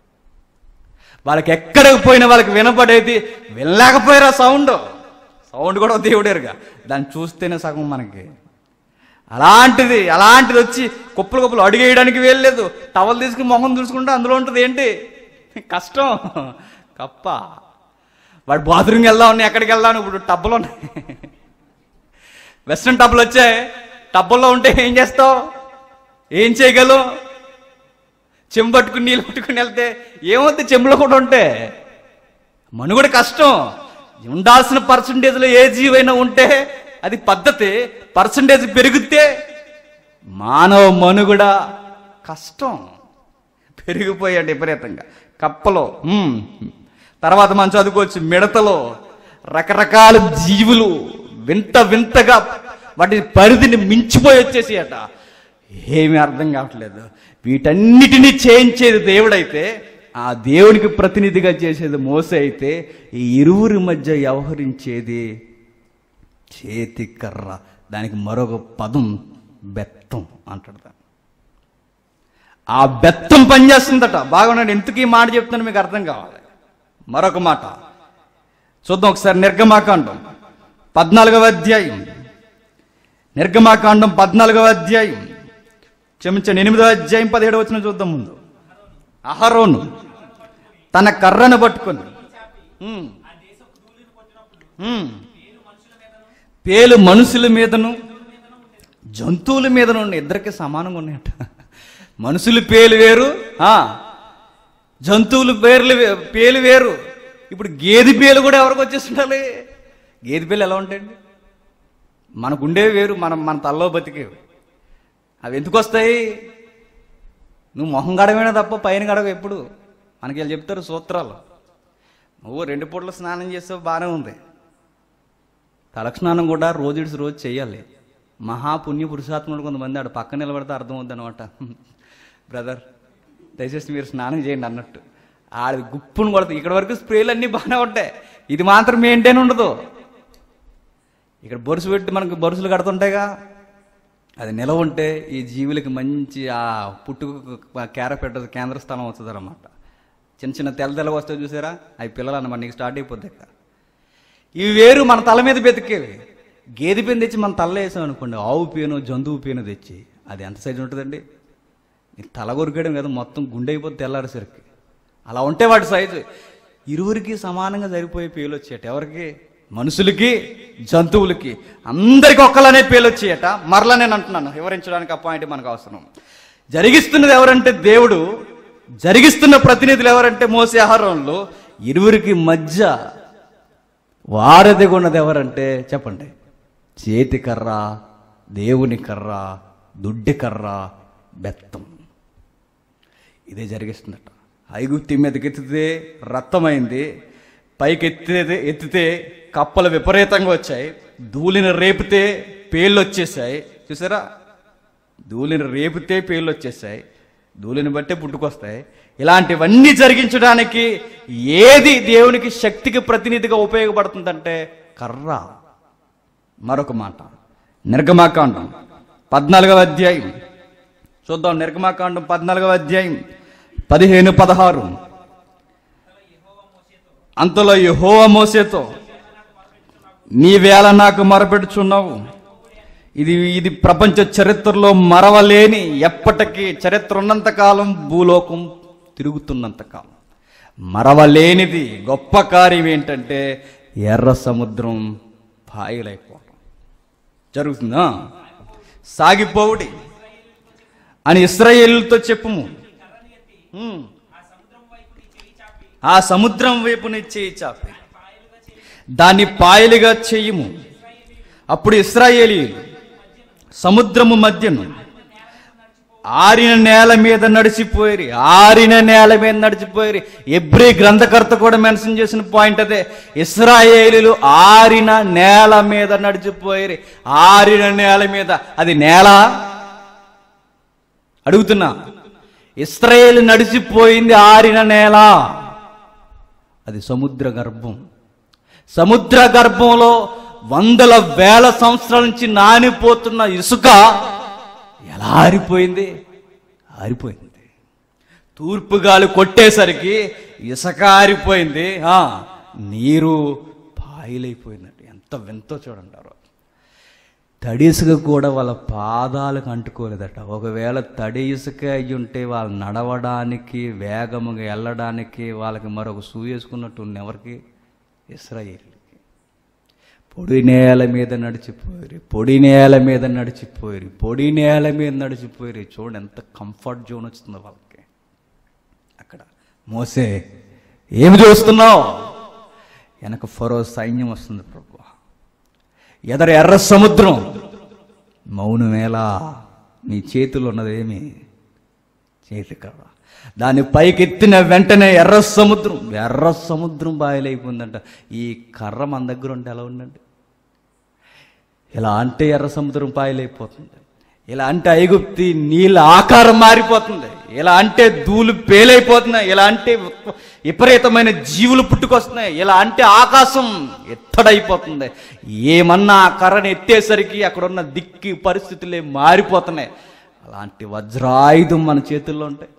వాళ్ళకి ఎక్కడికి పోయినా వాళ్ళకి వినపడేది వినలేకపోయారా సౌండ్ సౌండ్ కూడా దేవుడేరుగా దాన్ని చూస్తేనే సగం మనకి అలాంటిది అలాంటిది వచ్చి కుప్పలు కుప్పలు అడిగేయడానికి వెళ్ళలేదు టవల్ తీసుకుని మొహం చూసుకుంటే అందులో ఉంటుంది ఏంటి కష్టం కప్ప వాడు బాత్రూమ్కి వెళ్దాం ఉన్నాయి ఎక్కడికి వెళ్దాం ఇప్పుడు టబ్బలు ఉన్నాయి వెస్ట్రన్ టబ్బులు వచ్చాయి టబ్బుల్లో ఉంటే ఏం చేస్తావు ఏం చేయగలవు చెంబు పట్టుకుని నీళ్ళు పట్టుకుని వెళ్తే ఏమవుతుంది చెంబులో కూడా ఉంటే మనుగడ కష్టం ఉండాల్సిన పర్సంటేజ్లో ఏ జీవైనా ఉంటే అది పద్ధతి పర్సంటేజ్ పెరిగితే మానవ మనుగడ కష్టం పెరిగిపోయాడు విపరీతంగా కప్పలో హ్మ్. తర్వాత మనం చదువుకోవచ్చు మిడతలో రకరకాల జీవులు వింత వింతగా వాటి పరిధిని మించిపోయి వచ్చేసి అట ఏమీ అర్థం కావట్లేదు వీటన్నిటినీ చేయించేది దేవుడైతే ఆ దేవునికి ప్రతినిధిగా చేసేది మోసే అయితే ఈ ఇరువురి మధ్య వ్యవహరించేది చేతి కర్ర దానికి మరొక పదం బెత్తం అంటాడు దాన్ని. ఆ బెత్తం పనిచేస్తుందట బాగున్నాడు ఎందుకు ఈ మాట చెప్తున్నాను మీకు అర్థం కావాలి మరొక మాట చూద్దాం ఒకసారి నిర్గమాకాండం పద్నాలుగవ అధ్యాయం నిర్గమాకాండం పద్నాలుగవ అధ్యాయం క్షమించండి ఎనిమిదవ అధ్యాయం పదిహేడు వచ్చిన చూద్దాం ముందు అహరోను తన కర్రను పట్టుకొని ఉమ్, ఉమ్, పేలు మనుషుల మీదను జంతువుల మీదను ఉన్న ఇద్దరికి సమానంగా ఉన్నాయట మనుషులు పేలు వేరు ఆ, జంతువులు పేర్లు వే- పేలు వేరు ఇప్పుడు గేదె పేలు కూడా ఎవరికి వచ్చేస్తుండాలి గేదె పేలు ఎలా ఉంటాయండి మనకు ఉండేవి వేరు మనం మన తల్లో బతికేవి అవి ఎందుకు వస్తాయి నువ్వు మొహం గడవేనా తప్ప పైన గడవ ఎప్పుడు మనకి వీళ్ళు చెప్తారు సూత్రాలు నువ్వు రెండు పూటలు స్నానం చేసావు బాగానే ఉంది తలక్షణానం కూడా రోజు ఇడిసి రోజు చేయాలి మహాపుణ్య పురుషాత్ముడు కొంతమంది ఆడు పక్కన నిలబడితే అర్థమవుద్ది అనమాట బ్రదర్ దయచేసి మీరు స్నానం చేయండి అన్నట్టు ఆడి గుప్పును కొడతాయి ఇక్కడ వరకు స్ప్రేలు అన్నీ బాగానే ఉంటాయి ఇది మాత్రం మెయింటైన్ ఉండదు ఇక్కడ బొరుసు పెట్టి మనకు బొరుసులు కడుతుంటాయిగా అది నిలవ ఉంటే ఈ జీవులకి మంచి ఆ పుట్టుకు కేర పెట్ట కేంద్ర స్థలం వస్తుంది అనమాట చిన్న చిన్న తెల్ల తెల్ల వస్తాయి చూసారా అవి పిల్లలు అన్నమాట నీకు స్టార్ట్ అయిపోద్ది ఇక ఇవి వేరు మన తల మీద బతికేవి గేదె పేను తెచ్చి మన తల్ల వేసాం అనుకోండి ఆవు పేను జంతువు పేను తెచ్చి అది ఎంత సైజు ఉంటుందండి నీ తల కొరికేయడం కదా మొత్తం గుండె అయిపోతే తెల్లారేసరికి అలా ఉంటే వాటి సైజు ఇరువురికి సమానంగా సరిపోయే పేలు వచ్చేట ఎవరికి మనుషులకి జంతువులకి అందరికి ఒక్కలనే పేలు వచ్చేయట మరలా నేను అంటున్నాను వివరించడానికి ఆ పాయింట్ మనకు అవసరం జరిగిస్తున్నది ఎవరంటే దేవుడు జరిగిస్తున్న ప్రతినిధులు ఎవరంటే మోసే ఆహారంలో ఇరువురికి మధ్య వారధిగా ఉన్నది ఎవరంటే చెప్పండి చేతి కర్ర దేవుని కర్ర దుడ్డి కర్ర బెత్తం ఇదే జరిగిస్తుందట ఐగుప్తి మీదకి ఎత్తితే రక్తమైంది పైకి ఎత్తితే ఎత్తితే కప్పలు విపరీతంగా వచ్చాయి ధూళిని రేపితే పేర్లు వచ్చేసాయి చూసారా ధూళిని రేపితే పేర్లు వచ్చేసాయి ధూళిని బట్టే పుట్టుకొస్తాయి ఇలాంటివన్నీ జరిగించడానికి ఏది దేవునికి శక్తికి ప్రతినిధిగా ఉపయోగపడుతుందంటే కర్ర మరొక మాట నిర్గమాకాండం పద్నాలుగవ అధ్యాయం చూద్దాం నిర్గమాకాండం పద్నాలుగవ అధ్యాయం పదిహేను పదహారు అంతలో యెహోవ మోసేతో నీవేళ నాకు మొరపెడుచున్నావు ఇది ఇది ప్రపంచ చరిత్రలో మరవలేని ఎప్పటికీ చరిత్ర ఉన్నంత కాలం భూలోకం తిరుగుతున్నంత కాలం మరవలేనిది గొప్ప కార్యం ఏంటంటే ఎర్ర సముద్రం పాయలైపోవడం జరుగుతుందా సాగిపోవుడి అని ఇస్రాయేలుతో చెప్పుము హ్మ్. ఆ సముద్రం వైపు నీ చేయి చాపి దాన్ని పాయలుగా చెయ్యము అప్పుడు ఇస్రాయేలీలు సముద్రము మధ్యను ఆరిన నేల మీద నడిచిపోయి ఆరిన నేల మీద నడిచిపోయి ఎబ్రి గ్రంథకర్త కూడా మెన్షన్ చేసిన పాయింట్ అదే ఇస్రాయేలీలు ఆరిన నేల మీద నడిచిపోయి ఆరిన నేల మీద అది నేల అడుగుతున్నా ఇస్రాయేల్ నడిచిపోయింది ఆరిన నేల అది సముద్ర గర్భం సముద్ర గర్భంలో వందల వేల సంవత్సరాల నుంచి నానిపోతున్న ఇసుక ఎలా ఆరిపోయింది ఆరిపోయింది తూర్పు గాలి కొట్టేసరికి ఇసుక ఆరిపోయింది ఆ, నీరు పాయలైపోయిందండి ఎంత వింతో చూడండి ఆ రోజు. తడి ఇసుక కూడా వాళ్ళ పాదాలకు అంటుకోలేదట ఒకవేళ తడి ఇసుక అయి ఉంటే వాళ్ళు నడవడానికి వేగముగా వెళ్ళడానికి వాళ్ళకి మరొక షూ వేసుకున్నట్టు ఉన్న ఎవరికి ఇస్రాయేలీకి పొడి నేల మీద నడిచిపోయి పొడి నేల మీద నడిచిపోయి పొడి నేల మీద నడిచిపోయి చూడండి ఎంత కంఫర్ట్ జోన్ వచ్చిందో వాళ్ళకి అక్కడ మోసే ఏమి చూస్తున్నావు వెనక ఫరో సైన్యం వస్తుంది ప్రభు ఎదర ఎర్ర సముద్రం మౌనమేలా నీ చేతిలో ఉన్నదేమి చేతి కర్ర దాన్ని పైకెత్తిన వెంటనే ఎర్ర సముద్రం ఎర్ర సముద్రం బాయలైపోయిందంట ఈ కర్ర మన దగ్గర ఉంటే ఎలా ఉందండి ఇలా అంటే ఎర్ర సముద్రం పాయలైపోతుంది ఇలా అంటే ఐగుప్తి నీళ్ళ ఆకారం మారిపోతుంది ఇలా అంటే ధూళి పేలైపోతున్నాయి ఇలా అంటే విపరీతమైన జీవులు పుట్టుకొస్తున్నాయి ఇలా అంటే ఆకాశం ఎత్తడైపోతుంది ఏమన్నా ఆ కర్రని ఎత్తేసరికి అక్కడ ఉన్న దిక్కి పరిస్థితులే మారిపోతున్నాయి అలాంటి వజ్రాయుధం మన చేతుల్లో ఉంటాయి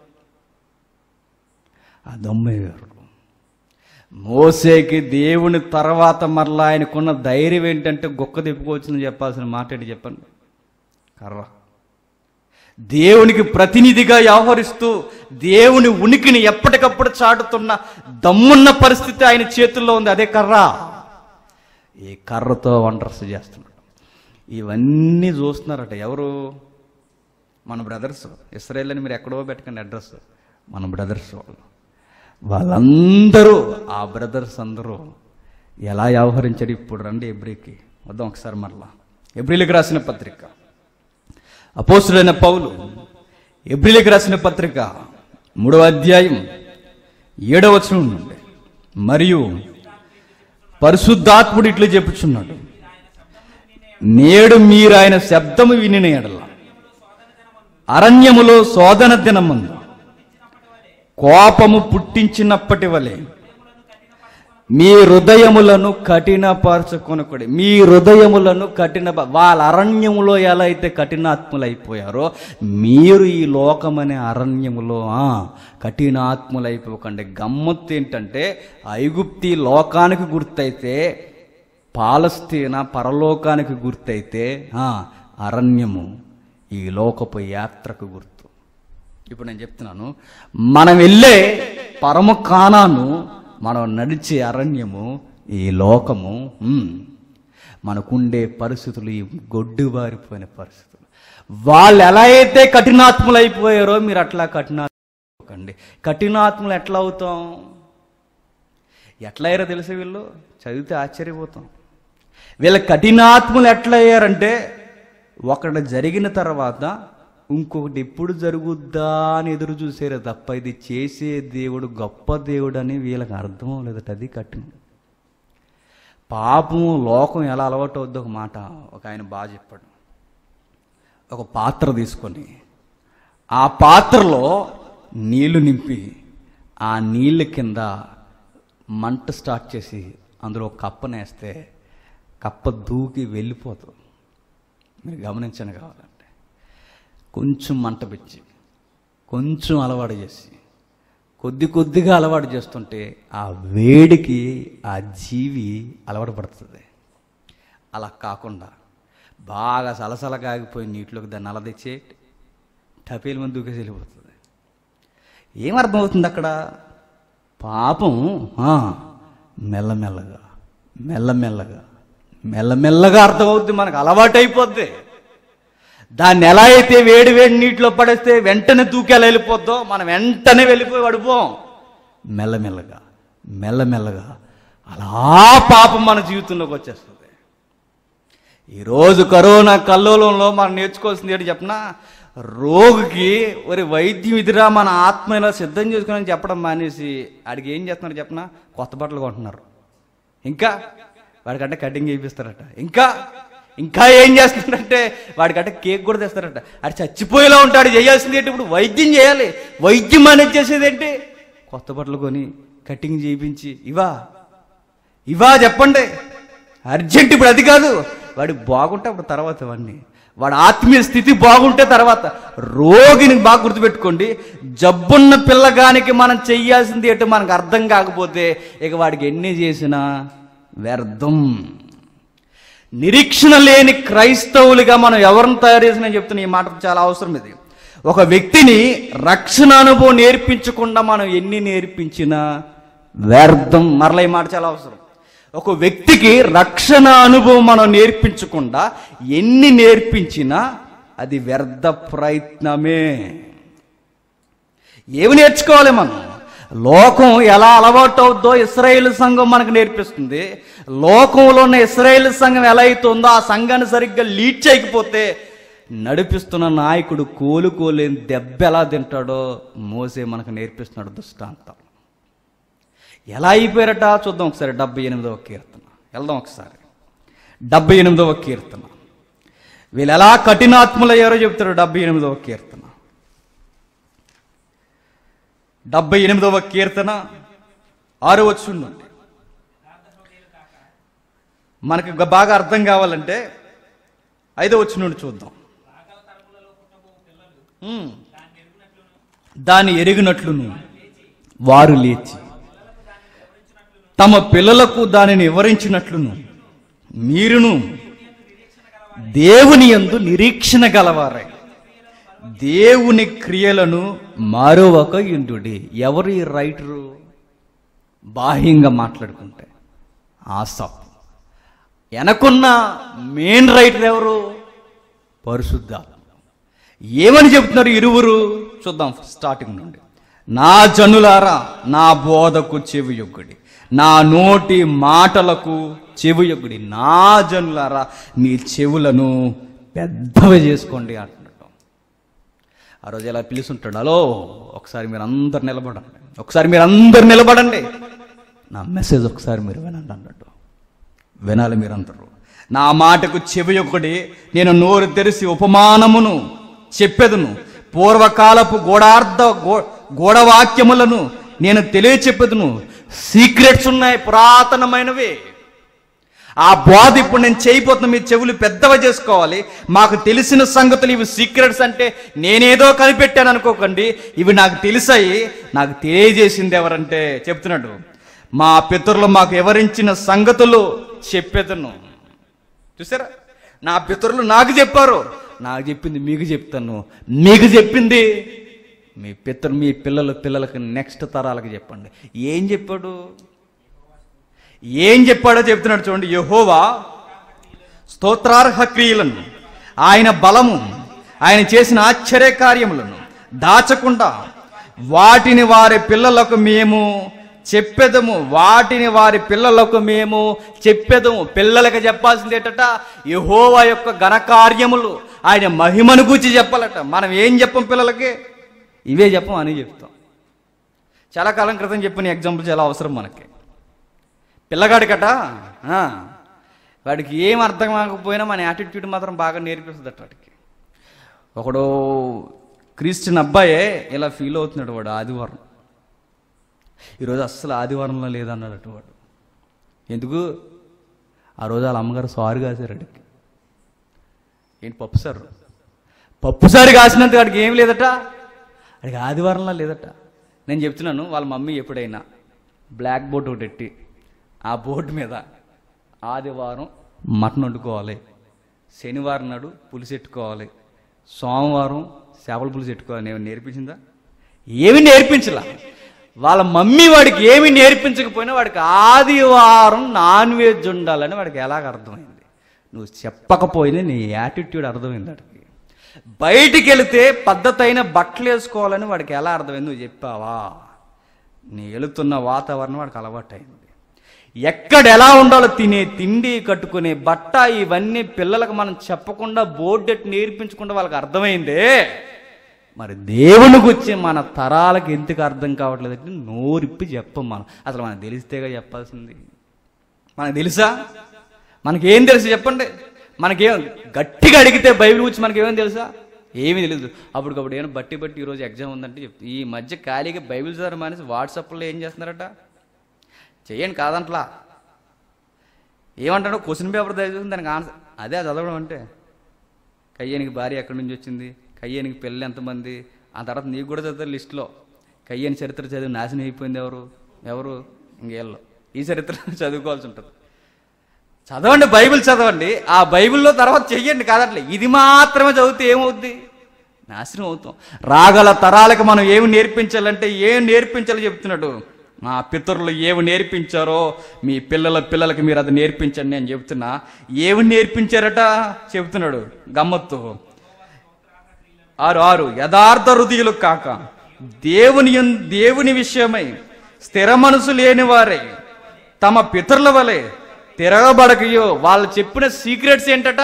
ఆ దమ్మే వేరు మోసేకి దేవుని తర్వాత మరలా ఆయనకున్న ధైర్యం ఏంటంటే గొక్క తిప్పుకోవచ్చుని చెప్పాల్సిన మాట ఏంటి చెప్పండి కర్ర దేవునికి ప్రతినిధిగా వ్యవహరిస్తూ దేవుని ఉనికిని ఎప్పటికప్పుడు చాటుతున్న దమ్మున్న పరిస్థితి ఆయన చేతుల్లో ఉంది అదే కర్ర ఈ కర్రతో వండర్స్ చేస్తున్నాడు ఇవన్నీ చూస్తున్నారట ఎవరు మన బ్రదర్స్ ఇస్రాయేల్ అని మీరు ఎక్కడో పెట్టకండి అడ్రస్ మన బ్రదర్స్ వాళ్ళు వాళ్ళందరూ ఆ బ్రదర్స్ అందరూ ఎలా వ్యవహరించారు ఇప్పుడు రండి ఎబ్రికి వద్దాం ఒకసారి మరలా ఎబ్రిలికి రాసిన పత్రిక అపోసుడైన పౌలు ఎబ్రిలికి రాసిన పత్రిక మూడవ అధ్యాయం ఏడవ వచనం నుండి మరియు పరిశుద్ధాత్ముడు ఇట్లు చెప్పుచున్నాడు నేడు మీరు ఆయన శబ్దము వినిన ఎడల అరణ్యములో శోధన దినమందు కోపము పుట్టించినప్పటి వలె మీ హృదయములను కఠినపరచుకొనకూడదు మీ హృదయములను కఠిన వాళ్ళ అరణ్యములో ఎలా అయితే కఠినాత్ములు అయిపోయారో మీరు ఈ లోకమనే అరణ్యములో ఆ, కఠినాత్ములు అయిపోకండి గమ్మత్తు ఏంటంటే ఐగుప్తి లోకానికి గుర్తయితే పాలస్తీన పరలోకానికి గుర్తయితే ఆ, అరణ్యము ఈ లోకపు యాత్రకు గుర్తు ఇప్పుడు నేను చెప్తున్నాను మనం వెళ్ళే పరమ కానాను మనం నడిచే అరణ్యము ఈ లోకము ఉమ్, మనకుండే పరిస్థితులు ఈ గొడ్డుబారిపోయిన పరిస్థితులు వాళ్ళు ఎలా అయితే కఠినాత్ములు అయిపోయారో మీరు అట్లా కఠినాత్మకండి కఠినాత్ములు ఎట్లా అవుతాం ఎట్లా అయ్యారో తెలుసు వీళ్ళు చదివితే ఆశ్చర్యపోతాం వీళ్ళ కఠినాత్ములు ఎట్లా అయ్యారంటే ఒకటి జరిగిన తర్వాత ఇంకొకటి ఎప్పుడు జరుగుద్దా అని ఎదురు చూసారే తప్ప ఇది చేసే దేవుడు గొప్ప దేవుడు అని వీళ్ళకి అర్థం లేదట అది కఠినం పాపము లోకం ఎలా అలవాటు అవుద్దో ఒక మాట ఒక ఆయన బాగా చెప్పాడు ఒక పాత్ర తీసుకొని ఆ పాత్రలో నీళ్లు నింపి ఆ నీళ్ళ కింద మంట స్టార్ట్ చేసి అందులో ఒక కప్పనేస్తే కప్ప దూకి వెళ్ళిపోతుంది మీరు గమనించండి కావాలంటే కొంచెం మంట పెంచి కొంచెం అలవాటు చేసి కొద్ది కొద్దిగా అలవాటు చేస్తుంటే ఆ వేడికి ఆ జీవి అలవాటు పడుతుంది అలా కాకుండా బాగా సలసలగా ఆగిపోయి నీటిలోకి దాన్ని అల తెచ్చే టపీల మంది దూకేసి వెళ్ళిపోతుంది ఏమర్థమవుతుంది అక్కడ పాపం ఆ, మెల్లమెల్లగా మెల్లమెల్లగా మెల్లమెల్లగా అర్థమవుద్ది మనకు అలవాటు అయిపోద్ది దాన్ని ఎలా అయితే వేడి వేడి నీటిలో పడేస్తే వెంటనే దూకేలా వెళ్ళిపోద్దో మనం వెంటనే వెళ్ళిపోయి పడిపోం మెల్లమెల్లగా మెల్లమెల్లగా అలా పాపం మన జీవితంలోకి వచ్చేస్తుంది ఈరోజు కరోనా కల్లోలంలో మనం నేర్చుకోవాల్సింది ఏంటి చెప్పనా రోగికి ఒరి వైద్యం ఇదిరా మన ఆత్మ ఇలా సిద్ధం చేసుకుని చెప్పడం మానేసి ఆడికి ఏం చేస్తున్నారు చెప్పనా కొత్త బట్టలు కొంటున్నారు ఇంకా వాడికంటే కటింగ్ చేయిస్తారట ఇంకా ఇంకా ఏం చేస్తున్నారంటే వాడికంటే కేక్ కూడా తెస్తారట అది చచ్చిపోయేలా ఉంటాడు చేయాల్సింది ఏంటి ఇప్పుడు వైద్యం చేయాలి వైద్యం అనేది చేసేది ఏంటి కొత్త బట్టలు కొని కటింగ్ చేయించి ఇవా ఇవా చెప్పండి అర్జెంట్ ఇప్పుడు అది కాదు వాడి బాగుంటే అప్పుడు తర్వాత ఇవన్నీ వాడి ఆత్మీయ స్థితి బాగుంటే తర్వాత రోగిని బాగా గుర్తుపెట్టుకోండి జబ్బున్న పిల్లగానికి మనం చెయ్యాల్సింది ఏంటో మనకు అర్థం కాకపోతే ఇక వాడికి ఎన్ని చేసినా వ్యర్థం నిరీక్షణ లేని క్రైస్తవులుగా మనం ఎవరిని తయారు చేసిన చెప్తున్నా ఈ మాట చాలా అవసరం ఇది ఒక వ్యక్తిని రక్షణ అనుభవం నేర్పించకుండా మనం ఎన్ని నేర్పించినా వ్యర్థం మరలా ఈ మాట చాలా అవసరం ఒక వ్యక్తికి రక్షణ అనుభవం మనం నేర్పించకుండా ఎన్ని నేర్పించినా అది వ్యర్థ ప్రయత్నమే ఏమి నేర్చుకోవాలి మనం లోకం ఎలా అలవాటు అవుద్దో ఇస్రాయేల్ సంఘం మనకు నేర్పిస్తుంది లోకంలో ఉన్న ఇస్రాయేల్ సంఘం ఎలా అవుతుందో ఆ సంఘాన్ని సరిగ్గా లీడ్ చేయకపోతే నడిపిస్తున్న నాయకుడు కోలుకోలేని దెబ్బ ఎలా తింటాడో మోసే మనకు నేర్పిస్తున్నాడు దృష్టాంతం ఎలా అయిపోయారట చూద్దాం ఒకసారి డెబ్బై ఎనిమిదవ కీర్తన వెళ్దాం ఒకసారి డెబ్బై ఎనిమిదవ కీర్తన వీళ్ళు ఎలా కఠినాత్ములయ్యారో చెప్తారు డెబ్బై ఎనిమిదవ కీర్తన డెబ్బై ఎనిమిదవ కీర్తన ఆరు వచ్చుండండి మనకి గ- బాగా అర్థం కావాలంటే ఐదో వచ్చి నుండి చూద్దాం ఉమ్. దాన్ని ఎరిగినట్లును వారు లేచి తమ పిల్లలకు దానిని వివరించినట్లును మీరును దేవుని యందు నిరీక్షణ గలవారై దేవుని క్రియలను మరొక ఇందుడి ఎవరు ఈ రైటరు బాహ్యంగా మాట్లాడుకుంటే ఆసప్ వెనకున్న మెయిన్ రైటర్ ఎవరు పరిశుద్ధాత్మ ఏమని చెప్తున్నారు ఇరువురు చూద్దాం స్టార్టింగ్ నుండి నా జనులారా నా బోధకు చెవియొగ్గుడి నా నోటి మాటలకు చెవియొగ్గుడి నా జనులారా మీ చెవులను పెద్దవి చేసుకోండి అంటున్నాడు ఆ రోజు ఎలా పిలుస్తుంటాడు హలో ఒకసారి మీరు అందరు నిలబడండి ఒకసారి మీరు అందరు నిలబడండి నా మెసేజ్ ఒకసారి మీరు వినండి అన్నట్టు వినాలి మీరందరూ నా మాటకు చెవి ఒకటి నేను నోరు తెరిచి ఉపమానమును చెప్పెదను పూర్వకాలపు గోడార్థ గో- గోడవాక్యములను నేను తెలియచెప్పెదను సీక్రెట్స్ ఉన్నాయి పురాతనమైనవి ఆ బోధ ఇప్పుడు నేను చేయబోతున్న మీ చెవులు పెద్దవి చేసుకోవాలి మాకు తెలిసిన సంగతులు ఇవి సీక్రెట్స్ అంటే నేనేదో కనిపెట్టాను అనుకోకండి ఇవి నాకు తెలిసాయి నాకు తెలియజేసింది ఎవరంటే చెప్తున్నాడు మా పితరులు మాకు ఎవరించిన సంగతులు చెప్పేదను చూసారా నా పితరులు నాకు చెప్పారు నాకు చెప్పింది మీకు చెప్తాను మీకు చెప్పింది మీ పితరు మీ పిల్లల పిల్లలకి నెక్స్ట్ తరాలకు చెప్పండి ఏం చెప్పాడు ఏం చెప్పాడో చెప్తున్నాడు చూడండి యహోవా స్తోత్రార్హ క్రియలను ఆయన బలము ఆయన చేసిన ఆశ్చర్య కార్యములను దాచకుండా వాటిని వారి పిల్లలకు మేము చెప్పెదము వాటిని వారి పిల్లలకు మేము చెప్పెదము పిల్లలకి చెప్పాల్సింది ఏంటట యహోవా యొక్క ఘనకార్యములు ఆయన మహిమను గూర్చి చెప్పాలట మనం ఏం చెప్పం పిల్లలకి ఇవే చెప్పం అని చెప్తాం చాలా కాలం క్రితం చెప్పిన ఎగ్జాంపుల్ చాలా అవసరం మనకి పిల్లగాడికట ఆ, వాడికి ఏం అర్థం కాకపోయినా మన యాటిట్యూడ్ మాత్రం బాగా నేర్పిస్తుంది వాడికి ఒకడు క్రిస్టియన్ అబ్బాయే ఇలా ఫీల్ అవుతున్నాడు వాడు ఆదివారం ఈరోజు అస్సలు ఆదివారంలో లేదన్నాడు వాడు ఎందుకు ఆ రోజు వాళ్ళ అమ్మగారు సారు కాశారు వాడికి ఏంటి పప్పు సారు పప్పు సారు కాసినంత వాడికి ఏం లేదట వాడికి ఆదివారంలో లేదట నేను చెప్తున్నాను వాళ్ళ మమ్మీ ఎప్పుడైనా బ్లాక్ బోర్డ్ ఒకటి పెట్టి ఆ బోర్డు మీద ఆదివారం మటన్ వండుకోవాలి శనివారం నాడు పులుసు పెట్టుకోవాలి సోమవారం చేపల పులుసు పెట్టుకోవాలి ఏమి నేర్పించిందా ఏమి నేర్పించలా వాళ్ళ మమ్మీ వాడికి ఏమి నేర్పించకపోయినా వాడికి ఆదివారం నాన్ వెజ్ ఉండాలని వాడికి ఎలాగ అర్థమైంది నువ్వు చెప్పకపోయినా నీ యాటిట్యూడ్ అర్థమైంది వాడికి బయటికి వెళితే పద్ధతైన బట్టలు వేసుకోవాలని వాడికి ఎలా అర్థమైంది నువ్వు చెప్పావా నీ వెళుతున్న వాతావరణం వాడికి అలవాటైంది ఎక్కడ ఎలా ఉండాలో తినే తిండి కట్టుకునే బట్ట ఇవన్నీ పిల్లలకు మనం చెప్పకుండా బోర్డెట్ నేర్పించకుండా వాళ్ళకి అర్థమైందే మరి దేవునికి వచ్చి మన తరాలకు ఎందుకు అర్థం కావట్లేదు అంటే నోరిప్పి చెప్పం మనం అసలు మనకు తెలిస్తేగా చెప్పాల్సింది మనకు తెలుసా మనకేం తెలుసు చెప్పండి మనకేం గట్టిగా అడిగితే బైబిల్ గురించి మనకేమేం తెలుసా ఏమీ తెలియదు అప్పటికప్పుడు ఏమైనా బట్టి బట్టి ఈరోజు ఎగ్జామ్ ఉందంటే చెప్తా ఈ మధ్య ఖాళీగా బైబిల్ చదవడం మానేసి వాట్సాప్లో ఏం చేస్తున్నారట చెయ్యండి కాదంట్లా ఏమంటాడో క్వశ్చన్ పేపర్ దయచేసి దానికి ఆన్సర్ అదే చదవడం అంటే కయ్యానికి భార్య ఎక్కడి నుంచి వచ్చింది కయ్యానికి పెళ్ళి ఎంతమంది ఆ తర్వాత నీకు కూడా చదువుతారు లిస్టులో కయ్యాని చరిత్ర చదివి నాశనం అయిపోయింది ఎవరు ఎవరు ఇంకేళ్ళు ఈ చరిత్ర చదువుకోవాల్సి ఉంటుంది చదవండి బైబిల్ చదవండి ఆ బైబిల్లో తర్వాత చెయ్యండి కాదట్లే ఇది మాత్రమే చదివితే ఏమవుద్ది నాశనం అవుతాం రాగల తరాలకు మనం ఏమి నేర్పించాలంటే ఏం నేర్పించాలో చెప్తున్నాడు మా పితరులు ఏమి నేర్పించారో మీ పిల్లల పిల్లలకి మీరు అది నేర్పించండి నేను చెప్తున్నా ఏమి నేర్పించారట చెప్తున్నాడు గమ్మత్తు ఆరు ఆరు యథార్థ హృదయులు కాక దేవుని యం- దేవుని విషయమై స్థిర మనసు లేని వారే తమ పితరుల వలె తిరగబడకయో వాళ్ళు చెప్పిన సీక్రెట్స్ ఏంటట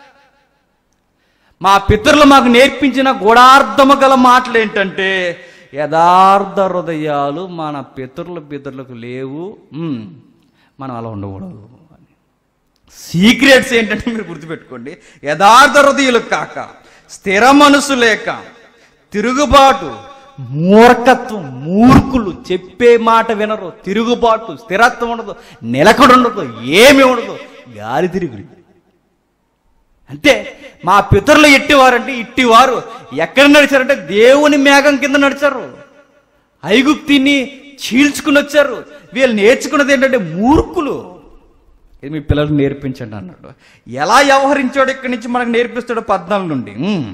మా పితరులు మాకు నేర్పించిన గూఢార్థము గల మాటలు ఏంటంటే యథార్థ హృదయాలు మన పితరుల పితరులకు లేవు ఉమ్, మనం అలా ఉండకూడదు అని సీక్రెట్స్ ఏంటంటే మీరు గుర్తుపెట్టుకోండి యథార్థ హృదయులు కాక స్థిర మనసు లేక తిరుగుబాటు మూర్ఖత్వం మూర్ఖులు చెప్పే మాట వినరు తిరుగుబాటు స్థిరత్వం ఉండదు నిలకడ ఉండదు ఏమి ఉండదు గాలి తిరుగుడు అంటే మా పితరులు ఎట్టివారంటే ఇట్టివారు ఎక్కడ నడిచారంటే దేవుని మేఘం కింద నడిచారు ఐగుప్తిని చీల్చుకుని వచ్చారు వీళ్ళు నేర్చుకున్నది ఏంటంటే మూర్ఖులు ఇది మీ పిల్లలకు నేర్పించండి అన్నాడు ఎలా వ్యవహరించాడు ఇక్కడి నుంచి మనకు నేర్పిస్తాడు పద్నాలుగు నుండి ఉమ్.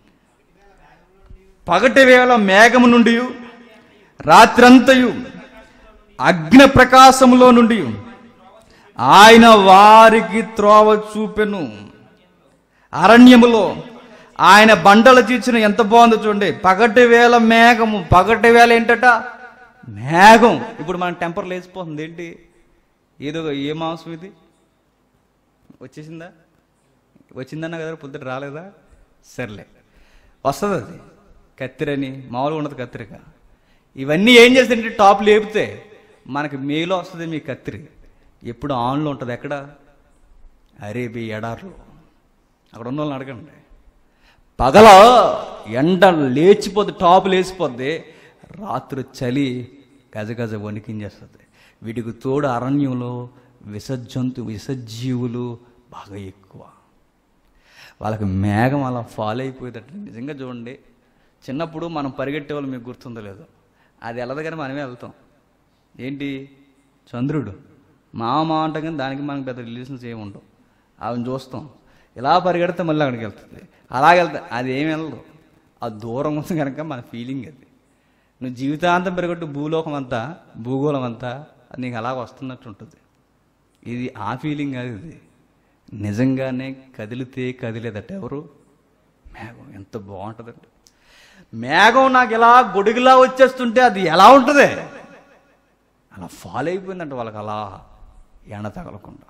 పగటి వేళ మేఘము నుండి రాత్రంతయు అగ్ని ప్రకాశములో నుండి ఆయన వారికి త్రోవ చూపెను అరణ్యములో ఆయన బండలు తీర్చిన ఎంత బాగుందో చూడండి పగటి వేళ మేఘము పగటి వేళ ఏంటట మేఘం ఇప్పుడు మన టెంపర్ లేచిపోతుంది ఏంటి ఏదో ఏ మాంసం ఇది వచ్చేసిందా వచ్చిందన్న కదా పొద్దుట రాలేదా సర్లే వస్తుంది అది కత్తిరని మామూలుగా ఉండదు కత్తిరిక ఇవన్నీ ఏం చేస్తాయంటే టాప్ లేపితే మనకి మేలో వస్తుంది మీ కత్తిరి ఎప్పుడు ఆన్లో ఉంటుంది ఎక్కడ అరేబియా ఎడార్లు అక్కడ ఉన్న వాళ్ళని అడగండి పగల ఎండ లేచిపోద్ది టాపు లేచిపోద్ది రాత్రి చలి గజగజ వణికించేస్తుంది వీటికి తోడు అరణ్యంలో విసర్జంతు విసజ్జీవులు బాగా ఎక్కువ వాళ్ళకి మేఘం అలా ఫాలో అయిపోయేటట్టు నిజంగా చూడండి చిన్నప్పుడు మనం పరిగెట్టే వాళ్ళు మీకు గుర్తుందో లేదో అది వెళ్ళదు కానీ మనమే వెళ్తాం ఏంటి చంద్రుడు మా మా అంటాం కానీ దానికి మనకు పెద్ద రిలేషన్స్ ఏమి ఉండవు ఆమెను చూస్తాం ఇలా పరిగెడితే మళ్ళీ అక్కడికి వెళ్తుంది అలాగే వెళ్తా అది ఏమి వెళ్ళదు ఆ దూరం ఉంది కనుక మన ఫీలింగ్ అది నువ్వు జీవితాంతం పెరగట్టు భూలోకం అంతా భూగోళం అంతా అది నీకు అలాగ వస్తున్నట్టు ఉంటుంది ఇది ఆ ఫీలింగ్ కాదు ఇది నిజంగానే కదిలితే కదిలేదట ఎవరు మేఘం ఎంత బాగుంటుందండి మేఘం నాకు ఇలా గొడుగులా వచ్చేస్తుంటే అది ఎలా ఉంటుంది అలా ఫాలో అయిపోయిందంట వాళ్ళకి అలా ఎండ తగలకుండా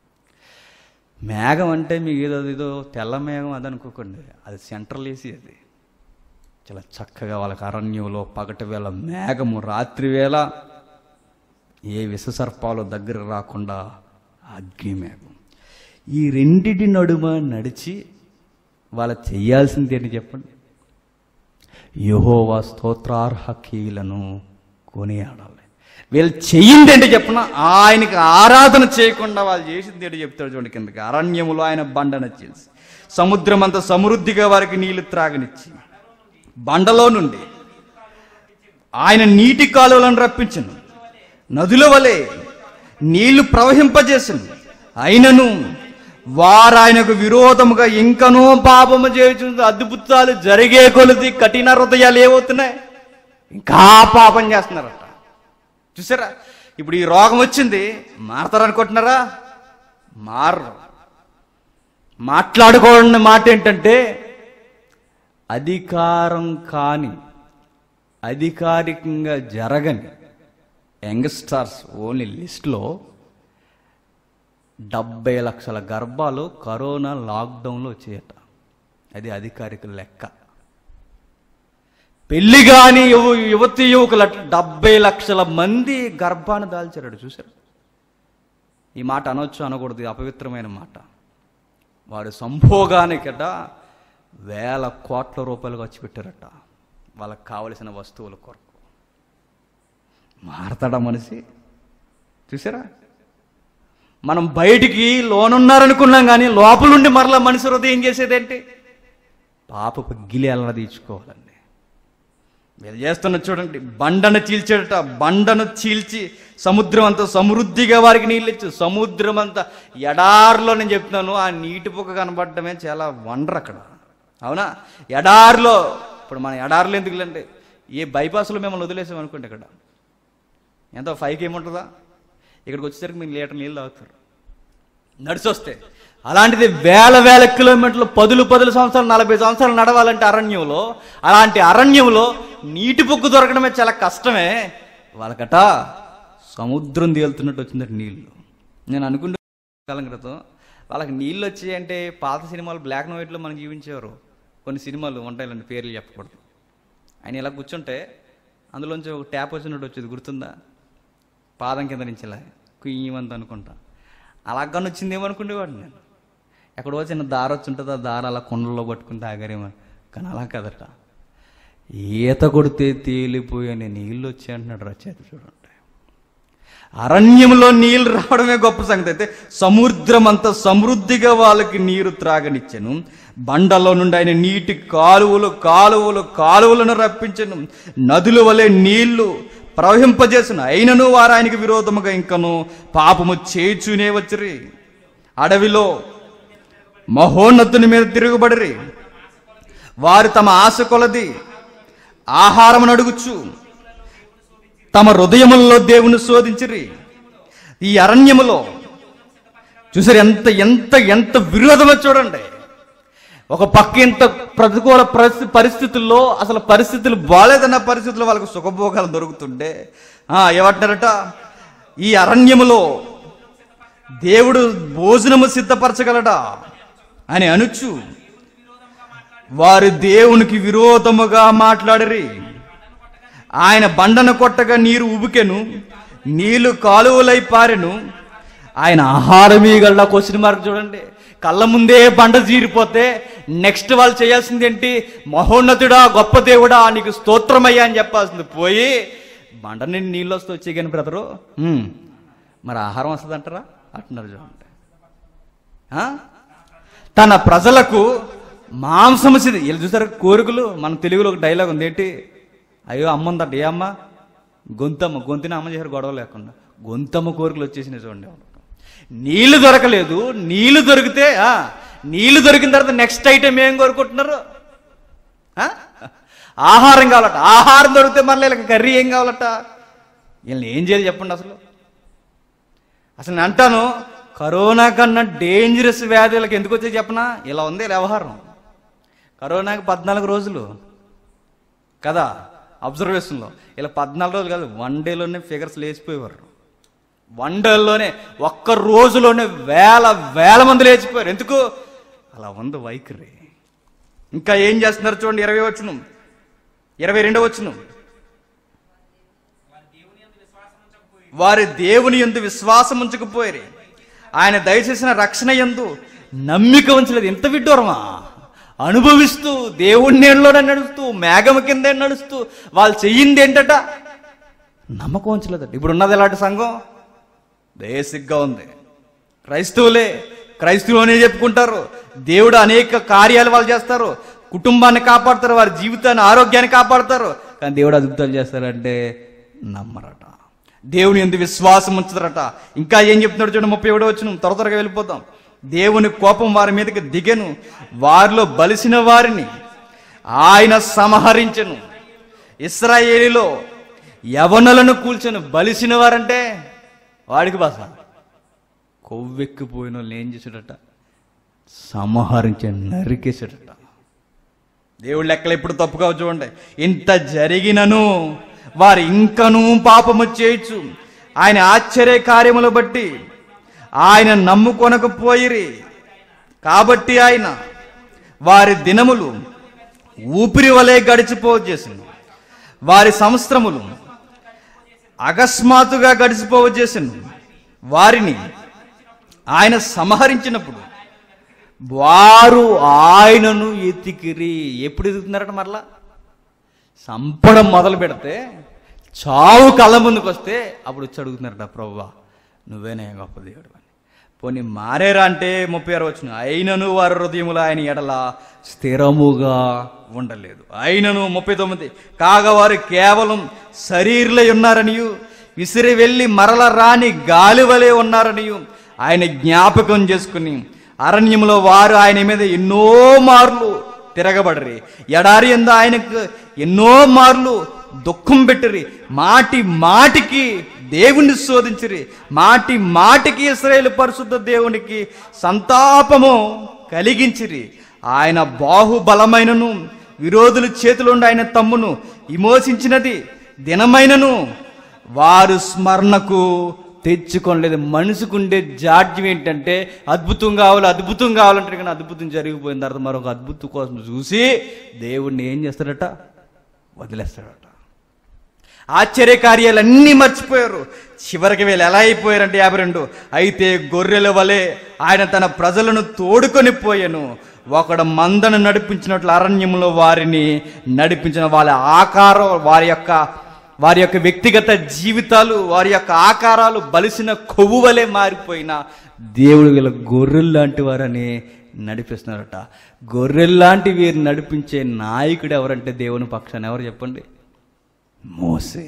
మేఘం అంటే మీకు ఏదో ఏదో తెల్ల మేఘం అది అనుకోకండి అది సెంట్రల్ ఏసీ అది చాలా చక్కగా వాళ్ళకి అరణ్యంలో పగటి వేళ మేఘము రాత్రి వేళ ఏ విషసర్పాలు దగ్గర రాకుండా అగ్ని మేఘం ఈ రెండిటి నడుమ నడిచి వాళ్ళ చెయ్యాల్సింది ఏంటి చెప్పండి యహోవా స్తోత్రార్హ కీలను కొనియాడాలి వీళ్ళు చెయ్యింది ఏంటి చెప్పిన ఆయనకి ఆరాధన చేయకుండా వాళ్ళు చేసింది ఏంటి చెప్తాడు చూడండి కిందకి అరణ్యములో ఆయన బండన చేసి సముద్రం అంత సమృద్ధిగా వారికి నీళ్లు త్రాగనిచ్చి బండలో నుండి ఆయన నీటి కాలువలను రప్పించను నదుల వలె నీళ్లు ప్రవహింపజేసను అయినను వారు ఆయనకు విరోధముగా ఇంకనూ పాపము చేయుచుంది అద్భుతాలు జరిగే కొలిది కఠిన హృదయాలు ఏమవుతున్నాయి ఇంకా పాపం చేస్తున్నారట చూసారా ఇప్పుడు ఈ రోగం వచ్చింది మారతారనుకుంటున్నారా మారరు మాట్లాడుకోవాలన్న మాట ఏంటంటే అధికారం కాని అధికారికంగా జరగని యంగ్స్టర్స్ ఓన్లీ లిస్ట్లో డెబ్బై లక్షల గర్భాలు కరోనా లాక్డౌన్లో వచ్చాయట అది అధికారిక లెక్క పెళ్లి కాని యువ యువతి యువకుల డెబ్బై లక్షల మంది గర్భాన్ని దాల్చారట చూశారు ఈ మాట అనొచ్చు అనకూడదు ఇది అపవిత్రమైన మాట వాడు సంభోగానికట వేల కోట్ల రూపాయలు ఖర్చు పెట్టారట వాళ్ళకి కావలసిన వస్తువుల కొరకు మారతాడా మనిషి చూసారా మనం బయటికి లోనున్నారనుకున్నాం కానీ లోపలుండి మరలా మనిషి హృదయం చేసేదేంటి పాపపు గిలి అలా తీర్చుకోవాలండి వీళ్ళు చేస్తున్న చూడండి బండను చీల్చేట బండను చీల్చి సముద్రం అంతా సమృద్ధిగా వారికి నీళ్ళు ఇచ్చు సముద్రం అంతా ఎడారిలో నేను చెప్తున్నాను ఆ నీటి పొక్క కనబడటమే చాలా వండర్ అక్కడ అవునా ఎడారిలో ఇప్పుడు మన ఎడారిలో ఎందుకులేండి ఏ బైపాస్లో మిమ్మల్ని వదిలేసాం అనుకోండి ఇక్కడ ఎంత ఫైవ్కి ఏముంటుందా ఇక్కడికి వచ్చేసరికి మీరు లీటర్ నీళ్ళు తాగుతారు నడిచొస్తే అలాంటిది వేల వేల కిలోమీటర్లు పదులు పదులు సంవత్సరాలు నలభై సంవత్సరాలు నడవాలంటే అరణ్యంలో అలాంటి అరణ్యంలో నీటి పొక్కు దొరకడమే చాలా కష్టమే వాళ్ళకట సముద్రం తేలుతున్నట్టు వచ్చిందట నీళ్ళు నేను అనుకుంటే కాలం క్రితం వాళ్ళకి నీళ్ళు వచ్చాయి అంటే పాత సినిమాలు బ్లాక్ అండ్ వైట్లో మనకు జీవించేవారు కొన్ని సినిమాలు ఉంటాయిలండి పేర్లు చెప్పకూడదు ఆయన ఇలా కూర్చుంటే అందులోంచి ఒక ట్యాప్ వచ్చినట్టు వచ్చేది గుర్తుందా పాదం కింద నుంచి ఇలా కుయ్యమంత అనుకుంటా అలాగని వచ్చిందేమో అనుకునేవాడు నేను ఎక్కడో చిన్న దార వచ్చి ఉంటుంది ఆ దార అలా కొండల్లో పట్టుకుని తాగారేమో కానీ అలా కదట ఈత కొడితే తేలిపోయని నీళ్ళు వచ్చాయి అంటున్నాడు రచయిత చూడండి అరణ్యంలో నీళ్లు రావడమే గొప్ప సంగతి అయితే సముద్రం అంత సమృద్ధిగా వాళ్ళకి నీరు త్రాగనిచ్చాను బండలో నుండి ఆయన నీటి కాలువలు కాలువలు కాలువలను రప్పించను నదుల వలె నీళ్లు ప్రవహింపజేసిన అయినను వారు ఆయనకి విరోధముగా ఇంకను పాపము చేచునే వచ్చిరి అడవిలో మహోన్నతుని మీద తిరుగుబడిరి వారు తమ ఆశ కొలది ఆహారమును అడుగుచు తమ హృదయములలో దేవుని శోధించిరి ఈ అరణ్యములో చూసారు ఎంత ఎంత ఎంత విరోధమో చూడండి ఒక పక్క ఇంత ప్రతికూల పరిస్థితి పరిస్థితుల్లో అసలు పరిస్థితులు బాగాలేదన్న పరిస్థితుల్లో వాళ్ళకు సుఖభోగాలు దొరుకుతుండే ఆ, ఏమంటారట ఈ అరణ్యములో దేవుడు భోజనము సిద్ధపరచగలడా అని అనుచు వారు దేవునికి విరోధముగా మాట్లాడరి ఆయన బండను కొట్టగా నీరు ఉబికెను నీళ్లు కాలువలై పారెను ఆయన ఆహారం ఇవ్వగల క్వశ్చన్ మార్క్ చూడండి కళ్ళ ముందే బండ జీరిపోతే నెక్స్ట్ వాళ్ళు చేయాల్సింది ఏంటి మహోన్నతుడా గొప్ప దేవుడా నీకు స్తోత్రమయ్యా అని చెప్పాల్సింది పోయి బండ నిండి నీళ్ళు వస్తూ వచ్చే కానీ బ్రదరు "ఉమ్, మరి ఆహారం వస్తుంది అంటారా అంటున్నారు చూడండి ఆ? తన ప్రజలకు మాంసము సిద్ధి వీళ్ళు చూసారు కోరికలు మన తెలుగులో ఒక డైలాగ్ ఉంది ఏంటి అయ్యో అమ్మ ఉందంట ఏ అమ్మ గొంతమ్మ గొంతుని అమ్మ చేశారు గొడవ లేకుండా గొంతమ్మ కోరికలు వచ్చేసినాయి చూడండి నీళ్లు దొరకలేదు నీళ్లు దొరికితే ఆ, నీళ్లు దొరికిన తర్వాత నెక్స్ట్ ఐటెం ఏం కోరుకుంటున్నారు ఆ? ఆహారం కావాలట ఆహారం దొరికితే మళ్ళీ వీళ్ళకి కర్రీ ఏం కావాలట వీళ్ళని ఏం చేయాలి చెప్పండి అసలు అసలు నేను అంటాను కరోనా కన్నా డేంజరస్ వ్యాధులకు ఎందుకు వచ్చాయి చెప్పనా ఇలా ఉంది ఇలా వ్యవహారం కరోనాకి పద్నాలుగు రోజులు కదా అబ్జర్వేషన్లో ఇలా పద్నాలుగు రోజులు కాదు వన్ డేలోనే ఫిగర్స్ లేచిపోయేవారు వన్ డేలోనే ఒక్క రోజులోనే వేల వేల మంది లేచిపోయారు ఎందుకు అలా ఉంది వైఖరి ఇంకా ఏం చేస్తున్నారు చూడండి ఇరవై వచ్చును ఇరవై రెండో వచ్చును వారి దేవుని ఎందు విశ్వాసం ఉంచకపోయారు ఆయన దయచేసిన రక్షణ ఎందు నమ్మిక ఉంచలేదు ఎంత విడ్డూరమా అనుభవిస్తూ దేవుడి నీళ్ళలోనే నడుస్తూ మేఘం కిందే నడుస్తూ వాళ్ళు చెయ్యింది ఏంటట నమ్మకం ఉంచలేదట ఇప్పుడు ఉన్నది ఎలాంటి సంఘం బేసిక్గా ఉంది క్రైస్తవులే క్రైస్తవులనే చెప్పుకుంటారు దేవుడు అనేక కార్యాలు వాళ్ళు చేస్తారు కుటుంబాన్ని కాపాడతారు వారి జీవితాన్ని ఆరోగ్యాన్ని కాపాడతారు కానీ దేవుడు అద్భుతాలు చేస్తారంటే నమ్మరట దేవుని ఎందు విశ్వాసం ఉంచుతారట ఇంకా ఏం చెప్తున్నాడు చూడండి ముప్పై ఏడో వచ్చిన త్వర త్వరగా వెళ్ళిపోతాం దేవుని కోపం వారి మీదకి దిగెను వారిలో బలిసిన వారిని ఆయన సంహరించెను ఇస్రాయేలీలో యవనులను కూల్చొని బలిసిన వారంటే వాడికి బాస కొవ్వెక్కిపోయిన వాళ్ళు ఏం చేశాడట సంహరించే నరికేశాడట దేవుడు లెక్కలు ఎప్పుడు తప్పుగా చూడండి ఇంత జరిగినను వారు ఇంకనూ పాపము చేయొచ్చు ఆయన ఆశ్చర్య కార్యములు బట్టి ఆయన నమ్ముకొనకపోయిరి కాబట్టి ఆయన వారి దినములు ఊపిరి వలె గడిచిపోవచ్చేసింది వారి సంవత్సరములు అకస్మాత్తుగా గడిచిపోవచ్చేసింది వారిని ఆయన సంహరించినప్పుడు వారు ఆయనను ఎతికిరి ఎప్పుడు ఎదుగుతున్నారట మరలా సంపడం మొదలు పెడితే చావు కళ్ళ ముందుకు వస్తే అప్పుడు వచ్చి అడుగుతున్నారట ప్రవ్వా నువ్వేనే గొప్ప దేవుడు అని పోనీ మారేరా అంటే ముప్పై ఆరు వచ్చిన అయినను వారి హృదయములు ఆయన ఎడల స్థిరముగా ఉండలేదు అయినను ముప్పై తొమ్మిది కాగా వారు కేవలం శరీరులై ఉన్నారనియు విసిరి వెళ్ళి మరల రాని గాలి వలె ఉన్నారనియు ఆయన జ్ఞాపకం చేసుకుని అరణ్యంలో వారు ఆయన మీద ఎన్నో మార్లు తిరగబడరి ఎడారి ఎందు ఆయనకు ఎన్నో మార్లు దుఃఖం పెట్టిరి మాటి మాటికి దేవుణ్ణి శోధించిరి మాటి మాటికి ఇస్రాయేల్ పరిశుద్ధ దేవునికి సంతాపము కలిగించిరి ఆయన బాహుబలమైనను విరోధుల చేతిలోండి ఆయన తమ్మును విమోచించినది దినమైనను వారు స్మరణకు తెచ్చుకోలేదు మనిషికుండే జాడ్యం ఏంటంటే అద్భుతం కావాలి అద్భుతం కావాలంటే కానీ అద్భుతం జరిగిపోయిన తర్వాత మరొక అద్భుతం కోసం చూసి దేవుణ్ణి ఏం చేస్తాడట వదిలేస్తాడట ఆశ్చర్య కార్యాలన్నీ మర్చిపోయారు చివరికి వీళ్ళు ఎలా అయిపోయారంటే యాభై రెండు అయితే గొర్రెల వలె ఆయన తన ప్రజలను తోడుకొని పోయాను ఒకడు మందను నడిపించినట్లు అరణ్యంలో వారిని నడిపించిన వాళ్ళ ఆకారం వారి యొక్క వారి యొక్క వ్యక్తిగత జీవితాలు వారి యొక్క ఆకారాలు బలిసిన కొవ్వు వలె మారిపోయిన దేవుడు వీళ్ళ గొర్రెలు లాంటి వారని నడిపిస్తున్నారట గొర్రెల్లాంటి వీరు నడిపించే నాయకుడు ఎవరంటే దేవుని పక్షాన్ని ఎవరు చెప్పండి మోసే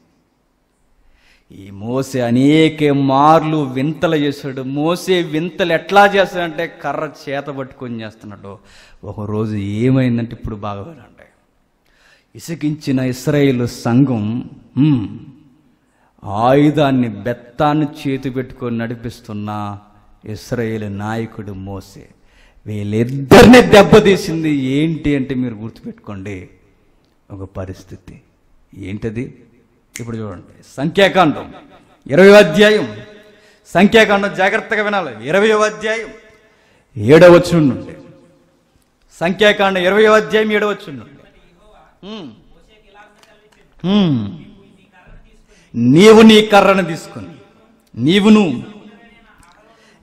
ఈ మోసే అనేక మార్లు వింతలు చేశాడు మోసే వింతలు ఎట్లా చేస్తాడంటే కర్ర చేత పట్టుకొని చేస్తున్నాడు ఒకరోజు ఏమైందంటే ఇప్పుడు బాగా వినండి ఇసుకించిన ఇస్రాయేల్ సంఘం హ్మ్, ఆయుధాన్ని బెత్తాన్ని చేతి పెట్టుకొని నడిపిస్తున్న ఇస్రాయేల్ నాయకుడు మోసే వీళ్ళిద్దరిని దెబ్బతీసింది ఏంటి అంటే మీరు గుర్తుపెట్టుకోండి ఒక పరిస్థితి ఏంటది ఇప్పుడు చూడండి సంఖ్యాకాండం ఇరవై అధ్యాయం సంఖ్యాకాండం జాగ్రత్తగా వినాలి ఇరవై అధ్యాయం ఏడవ వచ్చి నుండి సంఖ్యాకాండం ఇరవై అధ్యాయం ఏడవ వచ్చి నుండి హ్మ్. హ్మ్. నీవు నీ కర్రను తీసుకొని నీవును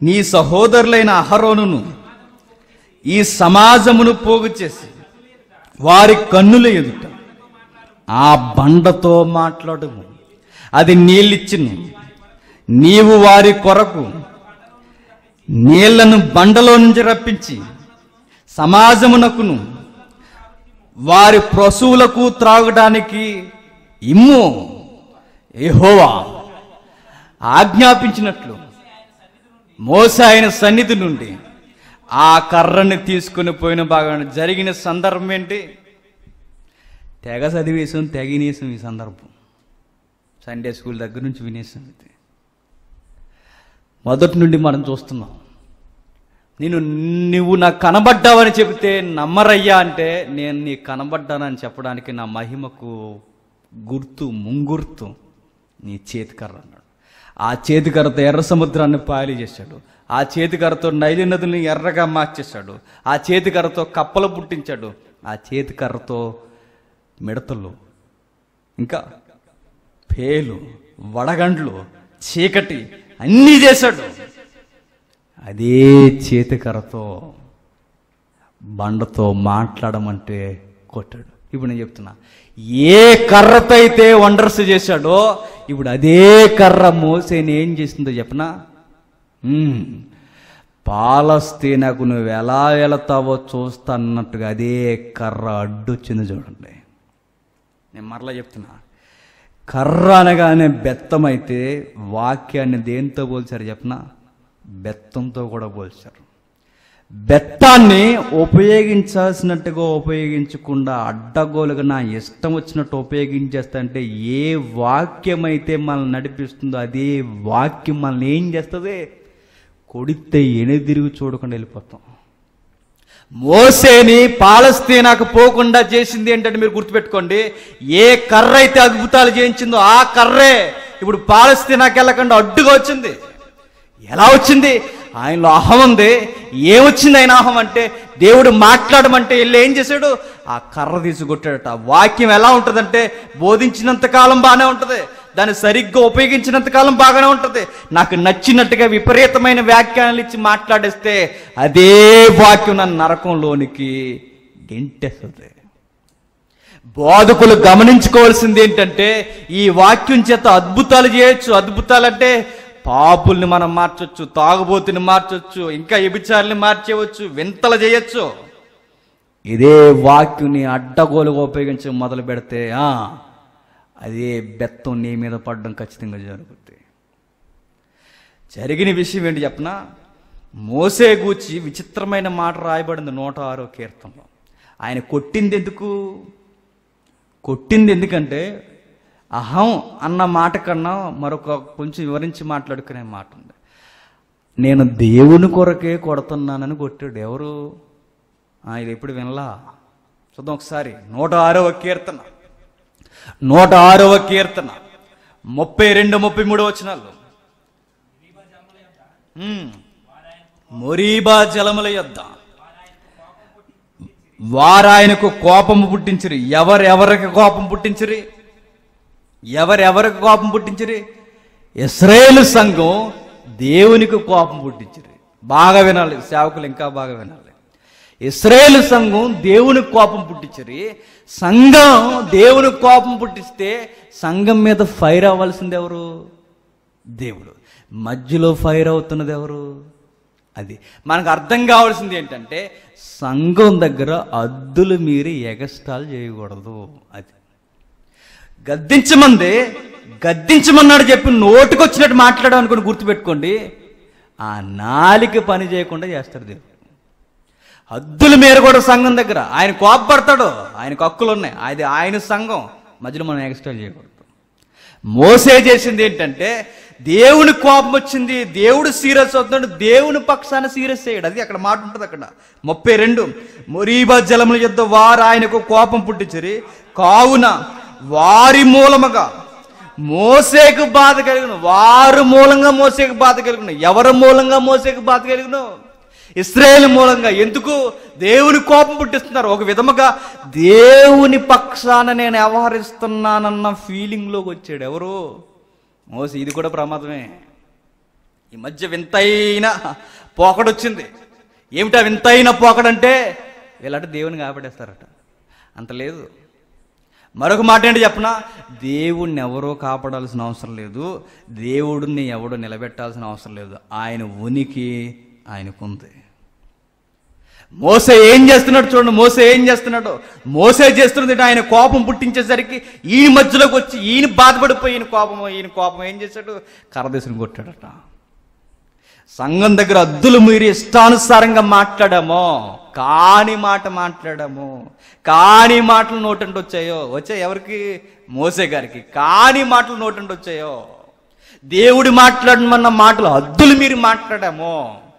నీ సహోదరులైన అహరోనును ఈ సమాజమును పోగు చేసి వారి కన్నుల ఎదుట ఆ బండతో మాట్లాడము అది నీళ్ళిచ్చును నీవు వారి కొరకు నీళ్లను బండలో నుంచి రప్పించి సమాజమునకును వారి ప్రసూలకు త్రాగడానికి ఇమ్ము యెహోవా ఆజ్ఞాపించినట్లు మోస ఆయన సన్నిధి నుండి ఆ కర్రని తీసుకుని పోయిన భాగాన్ని జరిగిన సందర్భం ఏంటి తెగ చదివేసాం తెగ వినేసాం ఈ సందర్భం సండే స్కూల్ దగ్గర నుంచి వినేసాం ఇది మొదటి నుండి మనం చూస్తున్నాం నేను నువ్వు నాకు కనబడ్డావని చెబితే నమ్మరయ్యా అంటే నేను నీకు కనబడ్డానని చెప్పడానికి నా మహిమకు గుర్తు ముంగుర్తు నీ చేతికర్ర అన్నాడు ఆ చేతికర్రతో ఎర్ర సముద్రాన్ని పాయలు చేశాడు ఆ చేతికర్రతో నైలి నదుల్ని ఎర్రగా మార్చేశాడు ఆ చేతికర్రతో కప్పలు పుట్టించాడు ఆ చేతికర్రతో మిడతలు ఇంకా పేలు వడగండ్లు చీకటి అన్నీ చేశాడు అదే చేతికర్రతో బండతో మాట్లాడమంటే కొట్టాడు ఇప్పుడు నేను చెప్తున్నా ఏ కర్రతో అయితే వండర్స్ చేశాడో ఇప్పుడు అదే కర్ర మోసేని ఏం చేసిందో చెప్పనా ఉమ్, పాలస్తీనాకు నువ్వు ఎలా వెళతావో చూస్తానన్నట్టుగా అదే కర్ర అడ్డొచ్చింది చూడండి నేను మరలా చెప్తున్నా కర్ర అనగానే బెత్తం అయితే వాక్యాన్ని దేంతో పోల్చారు చెప్పనా బెత్తంతో కూడా పోల్చారు బెత్తాన్ని ఉపయోగించాల్సినట్టుగా ఉపయోగించకుండా అడ్డగోలుగా నా ఇష్టం వచ్చినట్టు ఉపయోగించేస్తంటే ఏ వాక్యం అయితే మనల్ని నడిపిస్తుందో అదే వాక్యం మనల్ని ఏం చేస్తుంది కొడితే ఎనిదిరిగి చూడకుండా వెళ్ళిపోతాం మోసేని పాలస్తీనాకు పోకుండా చేసింది ఏంటంటే మీరు గుర్తుపెట్టుకోండి ఏ కర్ర అయితే అద్భుతాలు చేయించిందో ఆ కర్రే ఇప్పుడు పాలస్తీనాకి వెళ్ళకుండా అడ్డుగా వచ్చింది ఎలా వచ్చింది ఆయనలో అహం ఉంది ఏమొచ్చింది ఆయన అహం అంటే దేవుడు మాట్లాడమంటే వెళ్ళి ఏం చేశాడు ఆ కర్ర తీసి కొట్టాడట ఆ వాక్యం ఎలా ఉంటుందంటే బోధించినంత కాలం బాగానే ఉంటుంది దాన్ని సరిగ్గా ఉపయోగించినంత కాలం బాగానే ఉంటుంది నాకు నచ్చినట్టుగా విపరీతమైన వ్యాఖ్యానాలు ఇచ్చి మాట్లాడేస్తే అదే వాక్యం నన్ను నరకంలోనికి గెంటేస్తుంది బోధకులు గమనించుకోవాల్సింది ఏంటంటే ఈ వాక్యం చేత అద్భుతాలు చేయొచ్చు అద్భుతాలంటే పాపుల్ని మనం మార్చొచ్చు తాగుబోతుని మార్చొచ్చు ఇంకా ఎబిచారుని మార్చేయవచ్చు వింతలు చేయొచ్చు ఇదే వాక్యుని అడ్డగోలుగా ఉపయోగించి మొదలు పెడితే ఆ, అదే బెత్తం నీ మీద పడడం ఖచ్చితంగా జరుగుతుంది జరిగిన విషయం ఏంటి చెప్పనా మోసే గూర్చి విచిత్రమైన మాట రాయబడింది నూట ఆరో కీర్తనలో ఆయన కొట్టింది ఎందుకు కొట్టింది ఎందుకంటే అహం అన్న మాట కన్నా మరొక కొంచెం వివరించి మాట్లాడుకునే మాట ఉంది నేను దేవుని కొరకే కొడుతున్నానని కొట్టాడు ఎవరు ఆ, ఇది ఎప్పుడు వినలా చూద్దాం ఒకసారి నూట ఆరవ కీర్తన నూట ఆరవ కీర్తన ముప్పై రెండు ముప్పై మూడు వచనాలు ఉమ్. మొరీబా జలముల యొద్ద వారాయనకు కోపము పుట్టించిరి ఎవరెవరికి కోపం పుట్టించిరి ఎవరెవరికి కోపం పుట్టించిరి ఇస్రాయేలు సంఘం దేవునికి కోపం పుట్టించిరి బాగా వినాలి సేవకులు ఇంకా బాగా వినాలి ఇస్రాయేలు సంఘం దేవునికి కోపం పుట్టించిరి సంఘం దేవునికి కోపం పుట్టిస్తే సంఘం మీద ఫైర్ అవ్వాల్సింది ఎవరు దేవుడు మధ్యలో ఫైర్ అవుతున్నది ఎవరు అది మనకు అర్థం కావాల్సింది ఏంటంటే సంఘం దగ్గర అద్దులు మీరి ఎగస్టాల్ చేయకూడదు అది గద్దించమంది గద్దించమన్నాడు చెప్పి నోటికొచ్చినట్టు మాట్లాడాం అనుకుని గుర్తుపెట్టుకోండి ఆ నాలిక పని చేయకుండా చేస్తాడు దేవుడు హద్దుల మేర కూడా సంఘం దగ్గర ఆయన కోపపడతాడు ఆయనకు హక్కులు ఉన్నాయి అది ఆయన సంఘం మధ్యలో మనం ఎక్స్ట్రా చేయకూడదు మోసే చేసింది ఏంటంటే దేవుని కోపం వచ్చింది దేవుడు సీరియస్ అవుతున్నాడు దేవుని పక్షాన సీరియస్ అయ్యాడు అది అక్కడ మాట ఉంటుంది అక్కడ ముప్పై రెండు మొరీబా జలముల యుద్ధ వారు ఆయనకు కోపం పుట్టించరి కావున వారి మూలముగా మోసేకు బాధ కలిగిన వారు మూలంగా మోసేకు బాధ కలిగిన ఎవరి మూలంగా మోసేకు బాధ కలిగిన ఇస్రాయేల్ మూలంగా ఎందుకు దేవుని కోపం పుట్టిస్తున్నారు ఒక విధముగా దేవుని పక్షాన నేను వ్యవహరిస్తున్నానన్న ఫీలింగ్లోకి వచ్చాడు ఎవరు మోసి ఇది కూడా ప్రమాదమే ఈ మధ్య వింతైన పోకడొచ్చింది ఏమిటా వింతైన పోకడంటే వీళ్ళంటే దేవుని కాపాడేస్తారట అంత లేదు మరొక మాట ఏంటి చెప్పనా దేవుణ్ణి ఎవరో కాపాడాల్సిన అవసరం లేదు దేవుడిని ఎవడో నిలబెట్టాల్సిన అవసరం లేదు ఆయన ఉనికి ఆయనకుంది మోసే ఏం చేస్తున్నాడు చూడండి మోసే ఏం చేస్తున్నాడు మోసే చేస్తున్నది ఏంటి? ఆయన కోపం పుట్టించేసరికి ఈయన మధ్యలోకి వచ్చి ఈయన బాధపడిపోయి ఈయన కోపం ఈయన కోపం ఏం చేశాడు కర్రదేశం కొట్టాడట సంఘం దగ్గర అద్దులు మీరి ఇష్టానుసారంగా మాట్లాడామో కాని మాట మాట్లాడాము కాని మాటలు నోటంటే వచ్చాయో వచ్చాయి ఎవరికి మోసే గారికి కాని మాటలు నోటంటే వచ్చాయో దేవుడి మాట్లాడమన్న మాటలు అద్దులు మీరి మాట్లాడామో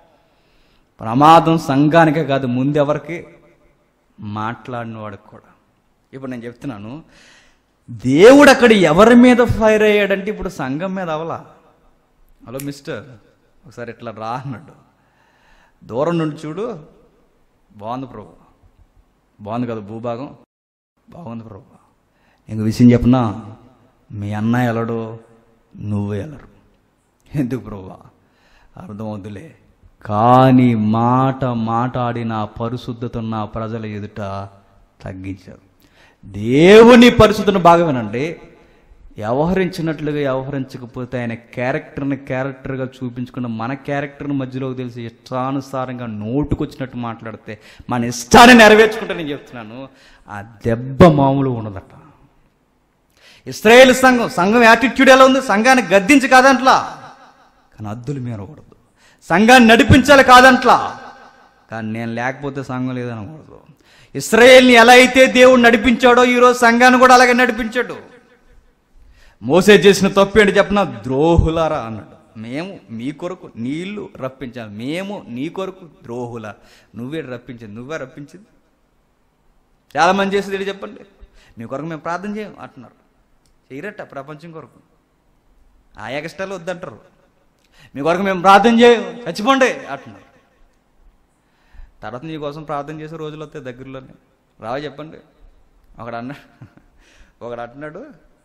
ప్రమాదం సంఘానికే కాదు ముందు ఎవరికి మాట్లాడిన వాడికి కూడా ఇప్పుడు నేను చెప్తున్నాను దేవుడు అక్కడ ఎవరి మీద ఫైర్ అయ్యాడంటే ఇప్పుడు సంఘం మీద అవలా హలో మిస్టర్ ఒకసారి ఇట్లా రా అన్నాడు దూరం నుండి చూడు బాగుంది ప్రభు బాగుంది కదా భూభాగం బాగుంది ప్రభు ఇంక విషయం చెప్పనా మీ అన్న ఎలడు నువ్వే ఎలరు ఎందుకు ప్రభు అర్థమవుతులే కానీ మాట మాట్లాడి నా పరిశుద్ధత నా ప్రజల ఎదుట తగ్గించారు దేవుని పరిశుద్ధను బాగా వినండి వ్యవహరించినట్లుగా వ్యవహరించకపోతే ఆయన క్యారెక్టర్ని క్యారెక్టర్గా చూపించుకున్న మన క్యారెక్టర్ని మధ్యలోకి తెలిసి ఇష్టానుసారంగా నోటుకొచ్చినట్టు మాట్లాడితే మన ఇష్టాన్ని నెరవేర్చుకుంటే నేను చెప్తున్నాను ఆ దెబ్బ మామూలు ఉండదట ఇస్రాయేల్ సంఘం సంఘం యాటిట్యూడ్ ఎలా ఉంది సంఘాన్ని గద్దించి కాదంట్లా కానీ అద్దులు మీరకూడదు సంఘాన్ని నడిపించాలి కాదంట్లా కానీ నేను లేకపోతే సంఘం లేదనకూడదు ఇస్రాయేల్ని ఎలా అయితే దేవుడు నడిపించాడో ఈరోజు సంఘాన్ని కూడా అలాగే నడిపించాడు మోసే చేసిన తప్పు ఏంటి చెప్పిన ద్రోహులారా అన్నాడు మేము మీ కొరకు నీళ్లు రప్పించాము మేము నీ కొరకు ద్రోహుల నువ్వే రప్పించింది నువ్వే రప్పించింది చాలా మంది చేసేది ఏంటి చెప్పండి మీ కొరకు మేము ప్రార్థన చేయం అంటున్నారు చేయరట ప్రపంచం కొరకు ఆ ఎగస్టాలు వద్దంటారు మీ కొరకు మేము ప్రార్థన చేయం చచ్చిపోండి అంటున్నారు తర్వాత నీ కోసం ప్రార్థన చేసే రోజులు వస్తాయి దగ్గరలోనే రావా చెప్పండి ఒకడు అన్నాడు ఒకడు అంటున్నాడు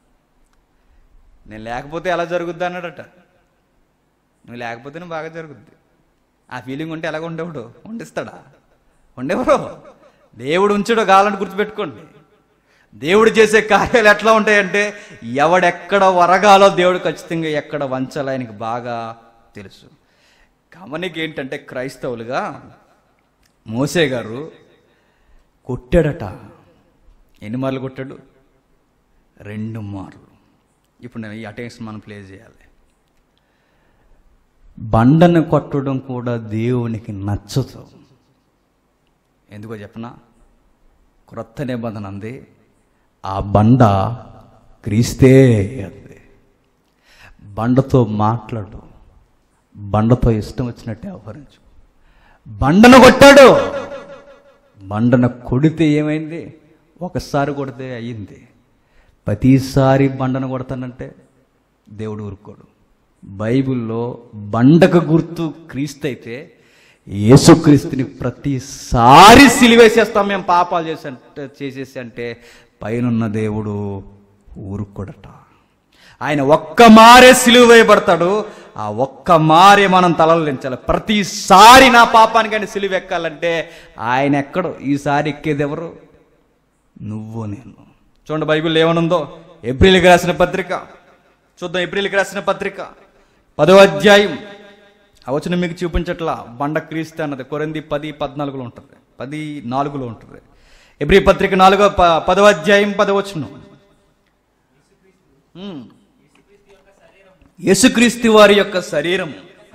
నేను లేకపోతే ఎలా జరుగుద్ది అన్నాడట నువ్వు లేకపోతేనే బాగా జరుగుద్ది ఆ ఫీలింగ్ ఉంటే ఎలాగ ఉండేవాడు వండిస్తాడా ఉండేవారు దేవుడు ఉంచడో కావాలని గుర్తుపెట్టుకోండి దేవుడు చేసే కార్యాలు ఎట్లా ఉంటాయంటే ఎవడెక్కడ వరగాలో దేవుడు ఖచ్చితంగా ఎక్కడ వంచాలో ఆయనకి బాగా తెలుసు గమనికి ఏంటంటే క్రైస్తవులుగా మోసే గారు కొట్టాడట ఎన్ని మార్లు కొట్టాడు రెండు మార్లు ఇప్పుడు నేను ఈ అటెన్షన్ మనం ప్లే చేయాలి బండను కొట్టడం కూడా దేవునికి నచ్చదు ఎందుకో చెప్పనా క్రొత్త నిబంధన అంది ఆ బండ క్రీస్తే అంది బండతో మాట్లాడు బండతో ఇష్టం వచ్చినట్టు వ్యవహరించు బండను కొట్టాడు బండను కొడితే ఏమైంది ఒకసారి కొడితే అయ్యింది ప్రతిసారి బండను కొడతానంటే దేవుడు ఊరుకోడు బైబిల్లో బండకు గుర్తు క్రీస్తు అయితే యేసుక్రీస్తుని ప్రతిసారి సిలివేసేస్తాం మేము పాపాలు చేసి అంటే చేసేసి అంటే పైనున్న దేవుడు ఊరుకోడట ఆయన ఒక్క మారే సిలువ వేయబడతాడు ఆ ఒక్క మారే మనం తలలు దించాలి ప్రతిసారి నా పాపానికి ఆయన సిలువ ఎక్కాలంటే ఆయన ఎక్కడు ఈసారి ఎక్కేది ఎవరు నువ్వు నేను చూడండి బైబిల్ ఏమనుందో ఏప్రిల్కి రాసిన పత్రిక చూద్దాం ఏప్రిల్కి రాసిన పత్రిక పదో అధ్యాయం ఆ వచనం మీకు చూపించట్లా బండ క్రీస్తు అన్నది కొరింది పది పద్నాలుగులో ఉంటుంది పది నాలుగులో ఉంటుంది ఎబ్రి పత్రిక నాలుగో ప- పదో అధ్యాయం పదవచనం ఉమ్. యేసుక్రీస్తు వారి యొక్క శరీరం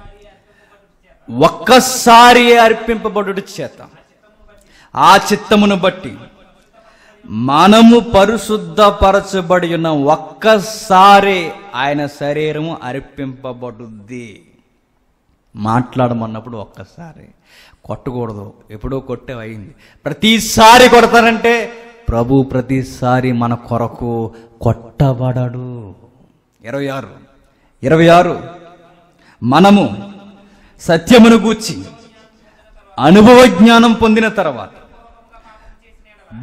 ఒక్కసారి అర్పింపబడుట చేత ఆ చిత్తమును బట్టి మనము పరిశుద్ధపరచబడి ఉన్న ఒక్కసారి ఆయన శరీరము అర్పింపబడుద్ది మాట్లాడమన్నప్పుడు ఒక్కసారి కొట్టకూడదు ఎప్పుడో కొట్టే అయింది ప్రతిసారి కొడతానంటే ప్రభు ప్రతిసారి మన కొరకు కొట్టబడడు ఇరవై ఆరు ఇరవై ఆరు మనము సత్యమును గూర్చి అనుభవ జ్ఞానం పొందిన తర్వాత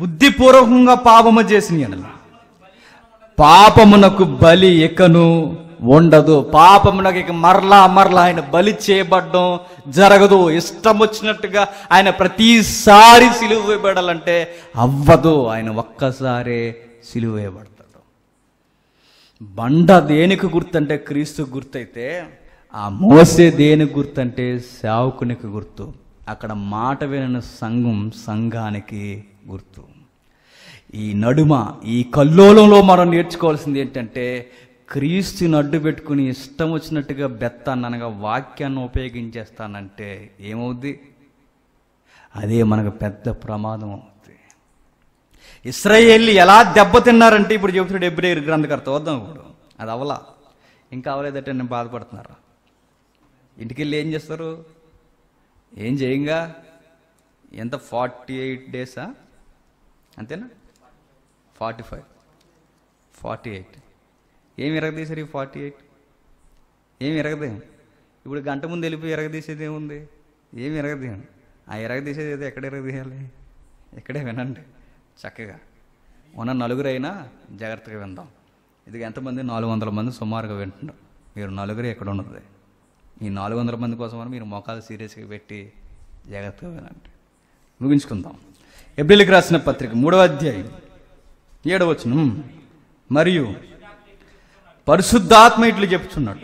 బుద్ధిపూర్వకంగా పాపము చేసిన ఎడల పాపమునకు బలి ఎక్కను ఉండదు పాపమునకు ఇక మరలా మరలా ఆయన బలి చేయబడడం జరగదు ఇష్టం వచ్చినట్టుగా ఆయన ప్రతిసారి సిలువ వేయబడాలంటే అవ్వదు ఆయన ఒక్కసారే సిలువ వేయబడతాడు బండ దేనికి గుర్తంటే క్రీస్తు గుర్తయితే ఆ మోసే దేనికి గుర్తంటే సేవకునికి గుర్తు అక్కడ మాట వినిన సంఘం సంఘానికి గుర్తు ఈ నడుమ ఈ కల్లోలంలో మనం నేర్చుకోవాల్సింది ఏంటంటే క్రీస్తుని అడ్డు పెట్టుకుని ఇష్టం వచ్చినట్టుగా బెత్తాననగా వాక్యాన్ని ఉపయోగించేస్తానంటే ఏమవుద్ది అదే మనకు పెద్ద ప్రమాదం అవుతుంది ఇస్రాయేళ్ళు ఎలా దెబ్బతిన్నారంటే ఇప్పుడు చెబుతాడు ఎబ్రేయర్ గ్రంథకర్త వద్దాం ఇప్పుడు అది అవలా ఇంకా అవలేదంటే నేను బాధపడుతున్నారా ఇంటికి వెళ్ళి ఏం చేస్తారు ఏం చేయంగా ఎంత ఫార్టీ ఎయిట్ డేసా అంతేనా ఫార్టీ ఫైవ్ ఫార్టీ ఎయిట్ ఏమి ఎరగదీశారు ఈ ఫార్టీ ఎయిట్ ఏమి ఎరగదేం ఇప్పుడు గంట ముందు వెళ్ళిపోయి ఎరగదీసేది ఏముంది ఏమి ఎరగదేం ఆ ఎరగదీసేది ఏదో ఎక్కడ ఎరగదీయాలి ఇక్కడే వినండి చక్కగా ఉన్న నలుగురైనా జాగ్రత్తగా విందాం ఇది ఎంతమంది నాలుగు వందల మంది సుమారుగా వింటున్నారు మీరు నలుగురు ఎక్కడ ఉన్నది ఈ నాలుగు వందల మంది కోసం మీరు మోకాలు సీరియస్గా పెట్టి జాగ్రత్తగా వినండి ముగించుకుందాం ఎబ్రిల్కి రాసిన పత్రిక మూడవ అధ్యాయం ఏడవచ్చును మరియు పరిశుద్ధాత్మ ఇట్లు చెప్తున్నాడు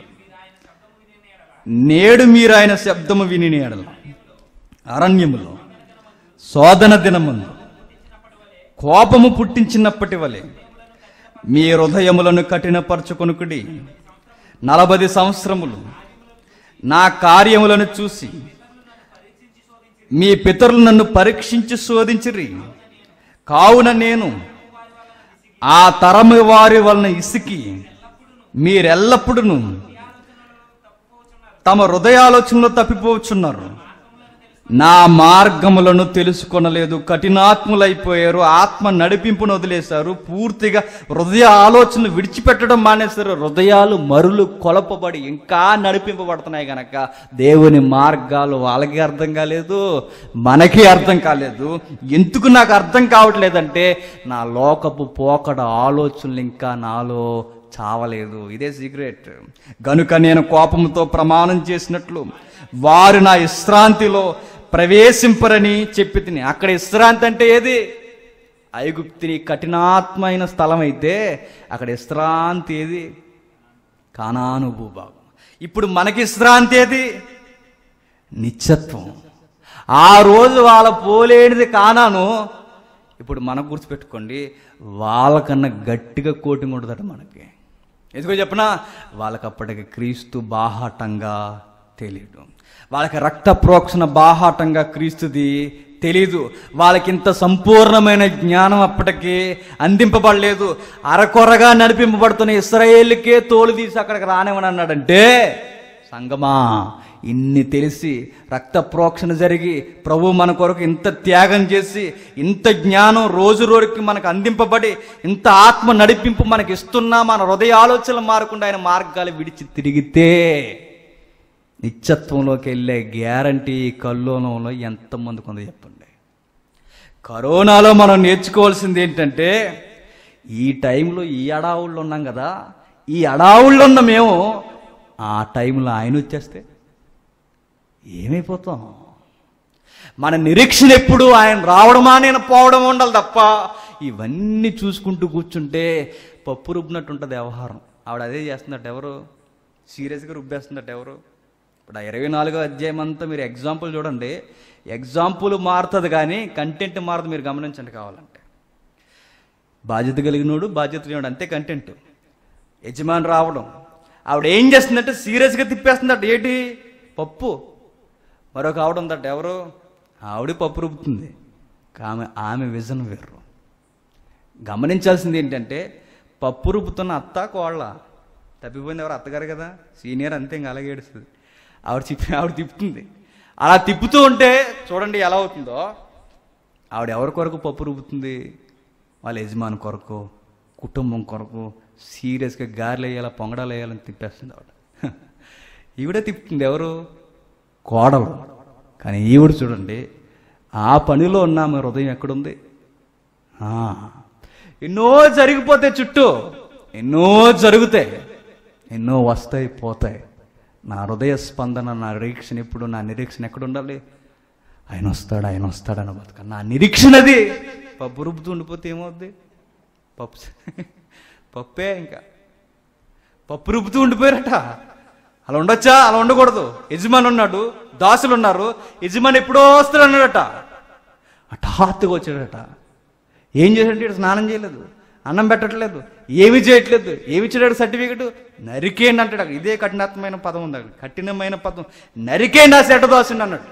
నేడు మీరు ఆయన శబ్దము విని ఎడల అరణ్యములో శోధన దినమందు కోపము పుట్టించినప్పటి వలె మీ హృదయములను కఠినపరచుకొనుకుడి నలభై సంవత్సరములు నా కార్యములను చూసి మీ పితరులు నన్ను పరీక్షించి శోధించిరి కావున నేను ఆ తరము వారి వలన ఇసికి మీరెల్లప్పుడూ తమ హృదయాలోచనలో తప్పిపోవచ్చున్నారు నా మార్గములను తెలుసుకొనలేదు కఠినాత్ములైపోయారు ఆత్మ నడిపింపును వదిలేశారు పూర్తిగా హృదయ ఆలోచనలు విడిచిపెట్టడం మానేశారు హృదయాలు మరులు కొలపబడి ఇంకా నడిపింపబడుతున్నాయి గనక దేవుని మార్గాలు వాళ్ళకి అర్థం కాలేదు మనకి అర్థం కాలేదు ఎందుకు నాకు అర్థం కావట్లేదంటే నా లోకపు పోకడ ఆలోచనలు ఇంకా నాలో చావలేదు ఇదే సీక్రెట్ గనుక నేను కోపంతో ప్రమాణం చేసినట్లు వారు నా విశ్రాంతిలో ప్రవేశింపరని చెప్పి తిని అక్కడ విశ్రాంతి అంటే ఏది ఐగుప్తిని కఠినాత్మైన స్థలం అయితే అక్కడ విశ్రాంతి ఏది కానాను భూభాగం ఇప్పుడు మనకి విశ్రాంతి ఏది నిత్యత్వం ఆ రోజు వాళ్ళ పోలేనిది కానాను ఇప్పుడు మనకు గుర్తుపెట్టుకోండి వాళ్ళకన్నా గట్టిగా కోటింగ్ ఉంటుందట మనకి ఎందుకో చెప్పనా వాళ్ళకి అప్పటికి క్రీస్తు బాహాటంగా తెలియదు వాళ్ళకి రక్త ప్రోక్షణ బాహాటంగా క్రీస్తుది తెలీదు వాళ్ళకి ఇంత సంపూర్ణమైన జ్ఞానం అప్పటికి అందింపబడలేదు అరకొరగా నడిపింపబడుతున్న ఇస్రాయేల్కే తోలు తీసి అక్కడికి రానివని అన్నాడంటే సంగమా ఇన్ని తెలిసి రక్త ప్రోక్షణ జరిగి ప్రభు మన కొరకు ఇంత త్యాగం చేసి ఇంత జ్ఞానం రోజు రోజుకి మనకు అందింపబడి ఇంత ఆత్మ నడిపింపు మనకి ఇస్తున్నా మన హృదయ ఆలోచనలు మారకుండా ఆయన మార్గాలు విడిచి తిరిగితే నిత్యత్వంలోకి వెళ్ళే గ్యారంటీ కల్లోనంలో ఎంతమందికి ఉందో చెప్పండి కరోనాలో మనం నేర్చుకోవాల్సింది ఏంటంటే ఈ టైంలో ఈ అడావుల్లో ఉన్నాం కదా ఈ అడావుల్లో ఉన్న మేము ఆ టైంలో ఆయన వచ్చేస్తే ఏమైపోతాం మన నిరీక్షణ ఎప్పుడు ఆయన రావడమా నేను పోవడం ఉండాలి తప్ప ఇవన్నీ చూసుకుంటూ కూర్చుంటే పప్పు రుబ్బినట్టు ఉంటుంది వ్యవహారం ఆవిడ అదే చేస్తున్నట్టు ఎవరు సీరియస్గా రుబ్బేస్తున్నట్టు ఎవరు ఇప్పుడు ఆ ఇరవై నాలుగో అధ్యాయం అంతా మీరు ఎగ్జాంపుల్ చూడండి ఎగ్జాంపుల్ మారుతుంది కానీ కంటెంట్ మారదు మీరు గమనించండి కావాలంటే బాధ్యత కలిగినోడు బాధ్యత లేనివాడు అంతే కంటెంట్ యజమాని రావడం ఆవిడ ఏం చేస్తుందంటే సీరియస్గా తిప్పేస్తుందట ఏంటి పప్పు మరొక ఆవిడ ఉందట ఎవరు ఆవిడ పప్పు రుబ్బుతుంది ఆమె ఆమె విజన్ వేరు గమనించాల్సింది ఏంటంటే పప్పు రుబ్బుతున్న అత్త కోళ్ళ తప్పిపోయింది ఎవరు అత్తగారు కదా సీనియర్ అంతే ఇంకా అలాగే ఏడుస్తుంది ఆవిడ చెప్పి ఆవిడ తిప్పుతుంది అలా తిప్పుతూ ఉంటే చూడండి ఎలా అవుతుందో ఆవిడ ఎవరి కొరకు పప్పు రుబ్బుతుంది వాళ్ళ యజమాని కొరకు కుటుంబం కొరకు సీరియస్గా గారెలు వేయాలా పొంగడాలు వేయాలని తిప్పేస్తుంది ఆవిడ ఈవిడ తిప్పుతుంది ఎవరు కోడలు కానీ ఈవిడ చూడండి ఆ పనిలో ఉన్న ఆమె హృదయం ఎక్కడుంది ఆ, ఎన్నో జరిగిపోతాయి చుట్టూ ఎన్నో జరుగుతాయి ఎన్నో వస్తాయి పోతాయి నా హృదయ స్పందన నా నిరీక్షణ ఇప్పుడు నా నిరీక్షణ ఎక్కడ ఉండాలి ఆయన వస్తాడు ఆయన వస్తాడని బతుక నా నిరీక్షణది పప్పు రుబ్బుతూ ఉండిపోతే ఏమవుద్ది పప్పు పప్పే ఇంకా పప్పు రుబ్బుతూ ఉండిపోయారట అలా ఉండొచ్చా అలా ఉండకూడదు యజమాని ఉన్నాడు దాసులు ఉన్నారు యజమాని ఎప్పుడో వస్తాడు అన్నాడట హఠాత్తుగా వచ్చాడట ఏం చేశాడంటే ఈడు స్నానం చేయలేదు అన్నం పెట్టట్లేదు ఏమి చేయట్లేదు ఏమి ఇచ్చాడు సర్టిఫికెట్ నరికేయండి అంటాడు అక్కడ. ఇదే కఠినాత్మైన పదం ఉంది అక్కడ కఠినమైన పదం నరికేయండి ఆ సెట దోసండి అన్నాడు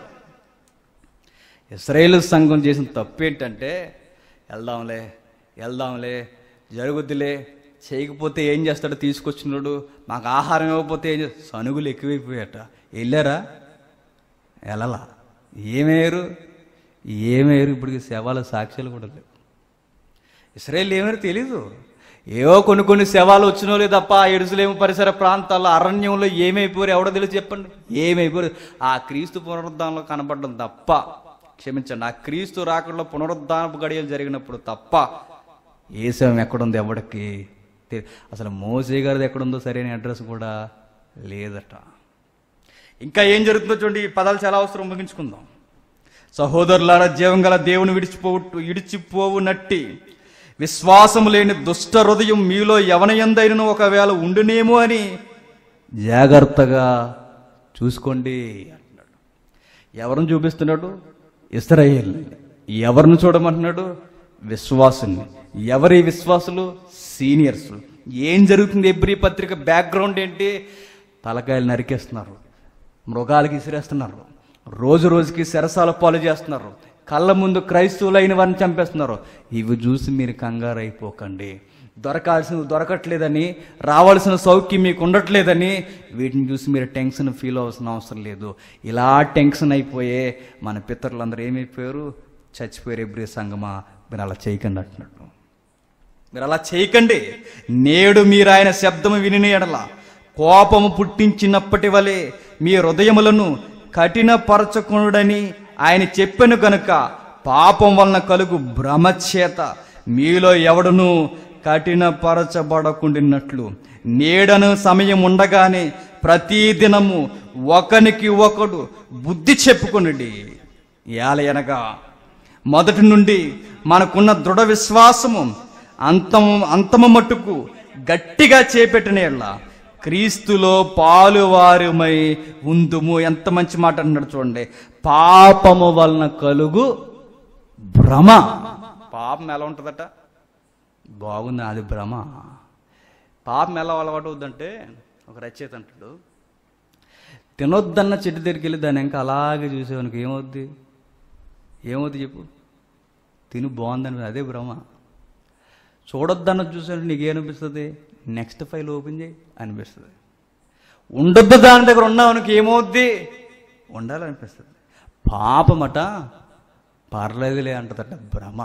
ఇస్రాయేల్ సంఘం చేసిన తప్పు ఏంటంటే వెళ్దాంలే వెళ్దాంలే జరుగుద్దిలే చేయకపోతే ఏం చేస్తాడో తీసుకొచ్చినాడు మాకు ఆహారం ఇవ్వకపోతే ఏం చేస్తాడు సనుగులు ఎక్కువైపోయాట వెళ్ళారా వెళ్ళలా ఏమేరు ఏమేరు ఇప్పుడు శవాల సాక్ష్యాలు కూడా లేవు ఇస్రాయేల్ ఏమైనా తెలీదు ఏవో కొన్ని కొన్ని శవాలు వచ్చినోలే తప్ప ఎరుసలేము పరిసర ప్రాంతాల్లో అరణ్యంలో ఏమైపోయారు ఎవడో తెలిసి చెప్పండి ఏమైపోయారు ఆ క్రీస్తు పునరుద్ధానంలో కనపడడం తప్ప క్షమించండి ఆ క్రీస్తు రాకడలో పునరుద్ధానపు గడియలు జరిగినప్పుడు తప్ప ఏ శవం ఎక్కడుంది ఎవడికి తె- అసలు మోసే గారిది ఎక్కడుందో సరైన అడ్రస్ కూడా లేదట ఇంకా ఏం జరుగుతుందో చూడండి ఈ పదాలు చాలా అవసరం ముగించుకుందాం సహోదరులారా జీవం గల దేవుని విడిచిపోవు విడిచిపోవు నట్టి విశ్వాసము లేని దుష్ట హృదయం మీలో ఎవనయందైనను ఒకవేళ ఉండునేమో అని జాగ్రత్తగా చూసుకోండి అంటున్నాడు ఎవరిని చూపిస్తున్నాడు ఇస్రాయేల్ ఎవరిని చూడమంటున్నాడు విశ్వాసుని ఎవరి విశ్వాసులు సీనియర్స్ ఏం జరుగుతుంది ఎబ్రి పత్రిక బ్యాక్గ్రౌండ్ ఏంటి తలకాయలు నరికేస్తున్నారు మృగాలకి ఇసిరేస్తున్నారు రోజు రోజుకి శరసాల పాలు చేస్తున్నారు కళ్ళ ముందు క్రైస్తవులైన వారిని చంపేస్తున్నారు ఇవి చూసి మీరు కంగారు అయిపోకండి దొరకాల్సింది దొరకట్లేదని రావాల్సిన సౌఖ్యం మీకు ఉండట్లేదని వీటిని చూసి మీరు టెన్షన్ ఫీల్ అవ్వాల్సిన అవసరం లేదు ఇలా టెన్షన్ అయిపోయే మన పితరులందరూ ఏమైపోయారు చచ్చిపోయారు ఎబ్రి సంగమా మీరు అలా చేయకండి అంటున్నట్టు మీరు అలా చేయకండి నేడు మీరు ఆయన శబ్దము విని ఎడల కోపము పుట్టించినప్పటి వలె మీ హృదయములను కఠినపరచకునుడని ఆయన చెప్పెను గనుక పాపం వలన కలుగు భ్రమచేత మీలో ఎవడును కఠినపరచబడకుండినట్లు నేడను సమయం ఉండగానే ప్రతి దినము ఒకనికి ఒకడు బుద్ధి చెప్పుకొనుడి ఏలయనగా మొదటి నుండి మనకున్న దృఢ విశ్వాసము అంతము అంతము మట్టుకు గట్టిగా చేపెట్టిన ఎడల క్రీస్తులో పాలువారుమై ఉందుము ఎంత మంచి మాట అంటున్నాడు చూడండి పాపము వలన కలుగు భ్రమ పాపం ఎలా ఉంటుందట బాగుంది అది భ్రమ పాపం ఎలా అలవాటు అవుద్దంటే ఒక రచయిత అంటాడు తినొద్దన్న చెట్టు దగ్గరికి వెళ్ళి దాన్ని ఇంకా అలాగే చూసేవానికి ఏమవుద్ది ఏమవుద్ది చెప్పు తిను బాగుందని అదే భ్రమ చూడొద్దన్న చూసాను నీకేమనిపిస్తుంది నెక్స్ట్ ఫైల్ ఓపెన్ చేయి అనిపిస్తుంది ఉండొద్దు దాని దగ్గర ఉన్నావనికి ఏమవుద్ది ఉండాలనిపిస్తుంది పాపమట పర్లేదులే అంటదట భ్రమ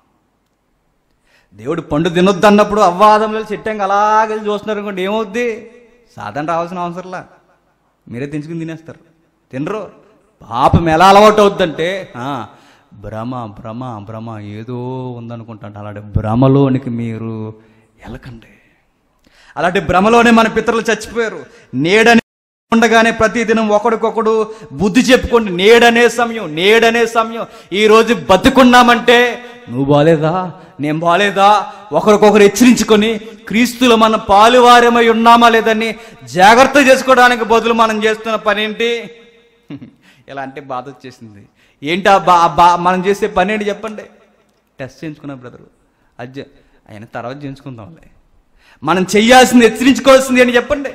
దేవుడు పండు తినొద్దు అన్నప్పుడు అవ్వాదంలో చెట్టంగా అలాగే చూస్తున్నారు అనుకోండి ఏమవుద్ది సాధారణ రావాల్సిన అవసరంలా మీరే తెంచుకుని తినేస్తారు తినరు పాపం ఎలా అలవాటు అవుద్దంటే ఆ, భ్రమ భ్రమ భ్రమ ఏదో ఉందనుకుంటాంట అలాంటి భ్రమలోనికి మీరు వెళ్ళకండి అలాంటి భ్రమలోనే మన పితరులు చచ్చిపోయారు నేడని ఉండగానే ప్రతిదినం ఒకడికొకడు బుద్ధి చెప్పుకోండి నేడనే సమయం నేడనే సమయం ఈ రోజు బతుకున్నామంటే నువ్వు బాలేదా నేను బాలేదా ఒకరికొకరు హెచ్చరించుకొని క్రీస్తులో మన పాలువారమై ఉన్నామా లేదని జాగ్రత్త చేసుకోవడానికి బదులు మనం చేస్తున్న పని ఏంటి ఇలా అంటే బాధ వచ్చేసింది ఏంటి ఆ బా బా మనం చేసే పని ఏంటి చెప్పండి టెస్ట్ చేయించుకున్నాం బ్రదరు అది ఆయన తర్వాత చేయించుకుందాంలే మనం చెయ్యాల్సింది హెచ్చరించుకోవాల్సింది అని చెప్పండి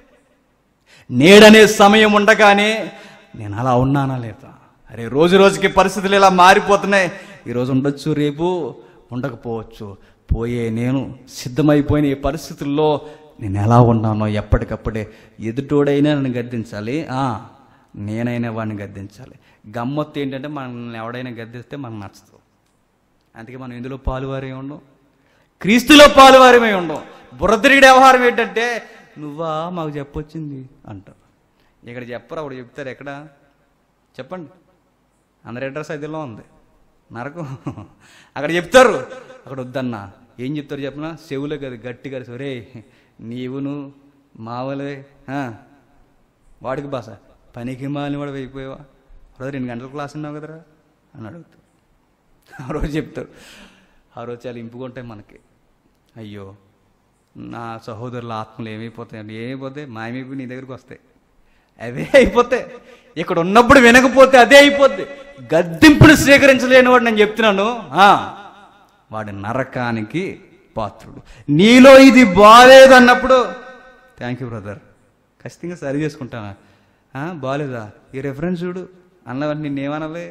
నేడనే సమయం ఉండగానే నేను అలా ఉన్నానా లేదా అరే రోజు రోజుకి పరిస్థితులు ఇలా మారిపోతున్నాయి ఈరోజు ఉండొచ్చు రేపు ఉండకపోవచ్చు పోయే నేను సిద్ధమైపోయిన ఈ పరిస్థితుల్లో నేను ఎలా ఉన్నానో ఎప్పటికప్పుడే ఎదుటోడైనా నన్ను గద్దించాలి ఆ, నేనైనా వాడిని గద్దించాలి గమ్మత్తు ఏంటంటే మనల్ని ఎవడైనా గద్దిస్తే మనకు నచ్చదు అందుకే మనం ఇందులో పాలువారే ఉండం క్రీస్తులో పాలువారమై ఉండం బురదరిడి వ్యవహారం ఏంటంటే నువ్వా మాకు చెప్పొచ్చింది అంటారు ఇక్కడ చెప్పరు అప్పుడు చెప్తారు ఎక్కడ చెప్పండి అందరి అడ్రస్ అదిలో ఉంది నరకం అక్కడ చెప్తారు అక్కడ వద్దన్నా ఏం చెప్తారు చెప్పనా చెవులో కదా గట్టిగా సరే నీవును మావలే ఆ, వాడికి బాస పనికి మాలిన వాడు అయిపోయావా రోజు రెండు గంటల క్లాస్ ఉన్నావు కదరా అని అడుగుతాడు ఆ రోజు చెప్తాడు ఆ రోజు చాలా ఇంపుకుంటాయి మనకి అయ్యో నా సహోదరుల ఆత్మలు ఏమైపోతాయండి ఏమైపోతాయి మాయమైపోయి నీ దగ్గరికి వస్తాయి అవే అయిపోతాయి ఇక్కడ ఉన్నప్పుడు వినకపోతే అదే అయిపోద్ది గద్దింపును స్వీకరించలేని వాడు నేను చెప్తున్నాను ఆ, వాడి నరకానికి పాత్రుడు నీలో ఇది బాలేదు అన్నప్పుడు థ్యాంక్ యూ బ్రదర్ ఖచ్చితంగా సరి చేసుకుంటానా ఆ, బాలేదా ఈ రెఫరెన్స్ చూడు అన్నవాడిని నిన్నేమనలే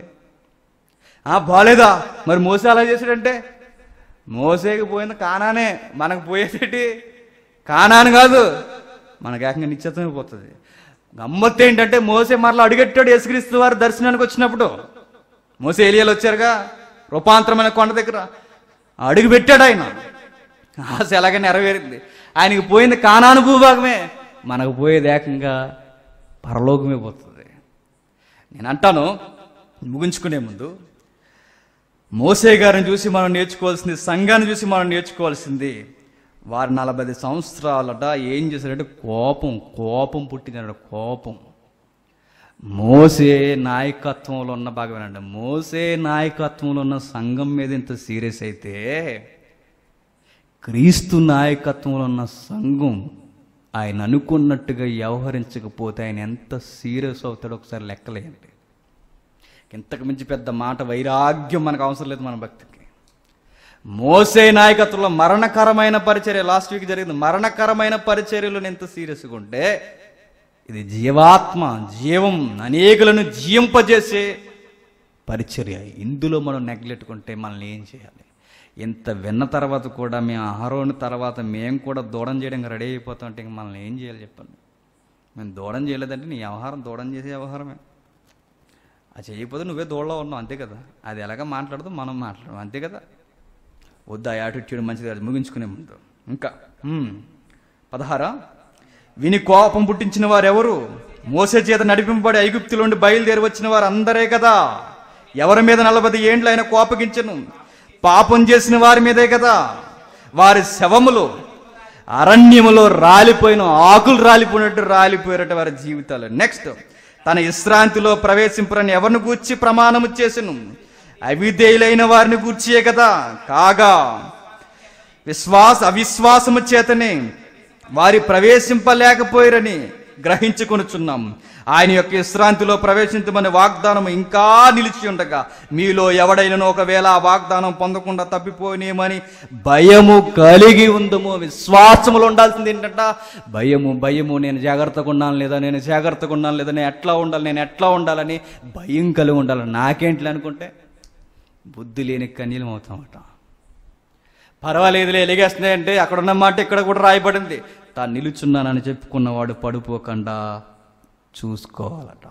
ఆ బాలేదా మరి మోసే అలా చేసాడంటే మోసేకి పోయింది కానానే మనకు పోయేదేటి కానాను కాదు మనకు ఏకంగా నిశ్చితం అయిపోతుంది గమ్మత్తు ఏంటంటే మోసే మరలా అడుగెట్టాడు యేసుక్రీస్తు వారు దర్శనానికి వచ్చినప్పుడు మోసే ఏలియాలు వచ్చారుగా రూపాంతరమైన కొండ దగ్గర అడుగు పెట్టాడు ఆయన ఆశ ఎలాగ నెరవేరింది ఆయనకి పోయింది కానాను భూభాగమే మనకు పోయేది ఏకంగా పరలోకమే పోతుంది నేను అంటాను ముగించుకునే ముందు మోసే గారిని చూసి మనం నేర్చుకోవాల్సింది సంఘాన్ని చూసి మనం నేర్చుకోవాల్సింది వారు నలభై సంవత్సరాలట ఏం చేశారంటే కోపం కోపం పుట్టిందట కోపం మోసే నాయకత్వంలో ఉన్న భాగమేనండి మోసే నాయకత్వంలో ఉన్న సంఘం మీద ఇంత సీరియస్ అయితే క్రీస్తు నాయకత్వంలో ఉన్న సంఘం ఆయన అనుకున్నట్టుగా వ్యవహరించకపోతే ఆయన ఎంత సీరియస్ అవుతాడో ఒకసారి లెక్కలేయండి ఇంతకు మించి పెద్ద మాట వైరాగ్యం మనకు అవసరం లేదు మన భక్తికి మోసే నాయకత్వంలో మరణకరమైన పరిచర్య లాస్ట్ వీక్ జరిగింది మరణకరమైన పరిచర్యలో ఎంత సీరియస్గా ఉంటే ఇది జీవాత్మ జీవం అనేకులను జీవింపజేసే పరిచర్య ఇందులో మనం నెగ్లెట్టుకుంటే మనల్ని ఏం చేయాలి ఇంత విన్న తర్వాత కూడా మేము ఆహారం తర్వాత మేము కూడా దూడం చేయడానికి రెడీ అయిపోతాం అంటే ఇంక మనల్ని ఏం చేయాలి చెప్పండి మేము దూడం చేయలేదంటే నీ వ్యవహారం దూడం చేసే వ్యవహారమే అది చేయకపోతే నువ్వే దూడలో ఉన్నావు అంతే కదా అది ఎలాగ మాట్లాడదు మనం మాట్లాడడం అంతే కదా వద్దు ఆ యాటిట్యూడ్ మంచిది అది ముగించుకునే ముందు ఇంకా హ్మ్. పదహారా విని కోపం పుట్టించిన వారెవరు మోసే చేత నడిపింపబడి ఐగుప్తులోండి బయలుదేరి వచ్చిన వారు అందరే కదా ఎవరి మీద నలభై ఏండ్లు ఆయన కోపగించను పాపం చేసిన వారి మీదే కదా వారి శవములు అరణ్యములో రాలిపోయిన ఆకులు రాలిపోయినట్టు రాలిపోయారట వారి జీవితాలు నెక్స్ట్ తన విశ్రాంతిలో ప్రవేశింపురని ఎవరిని గూర్చి ప్రమాణము చేసెను అవిధేయులైన వారిని గూర్చియే కదా కాగా విశ్వాస అవిశ్వాసము చేతనే వారి ప్రవేశింపలేకపోయారని గ్రహించుకొనుచున్నాం ఆయన యొక్క విశ్రాంతిలో ప్రవేశించమని వాగ్దానం ఇంకా నిలిచి ఉండగా మీలో ఎవడైనా ఒకవేళ ఆ వాగ్దానం పొందకుండా తప్పిపోనేమని భయము కలిగి ఉందము విశ్వాసములు ఉండాల్సింది ఏంటంట భయము భయము నేను జాగ్రత్తగా ఉన్నాను లేదా నేను జాగ్రత్తగా ఉన్నాను లేదా నేను ఎట్లా ఉండాలి నేను ఎట్లా ఉండాలని భయం కలిగి ఉండాలి నాకేంటి అనుకుంటే బుద్ధి లేని కన్నీలం అవుతామట పర్వాలేదులే ఎలిగేస్తున్నాయంటే అక్కడ ఉన్న మాట ఇక్కడ కూడా రాయబడింది తాను నిలుచున్నానని చెప్పుకున్నవాడు పడిపోకుండా చూసుకోవాలట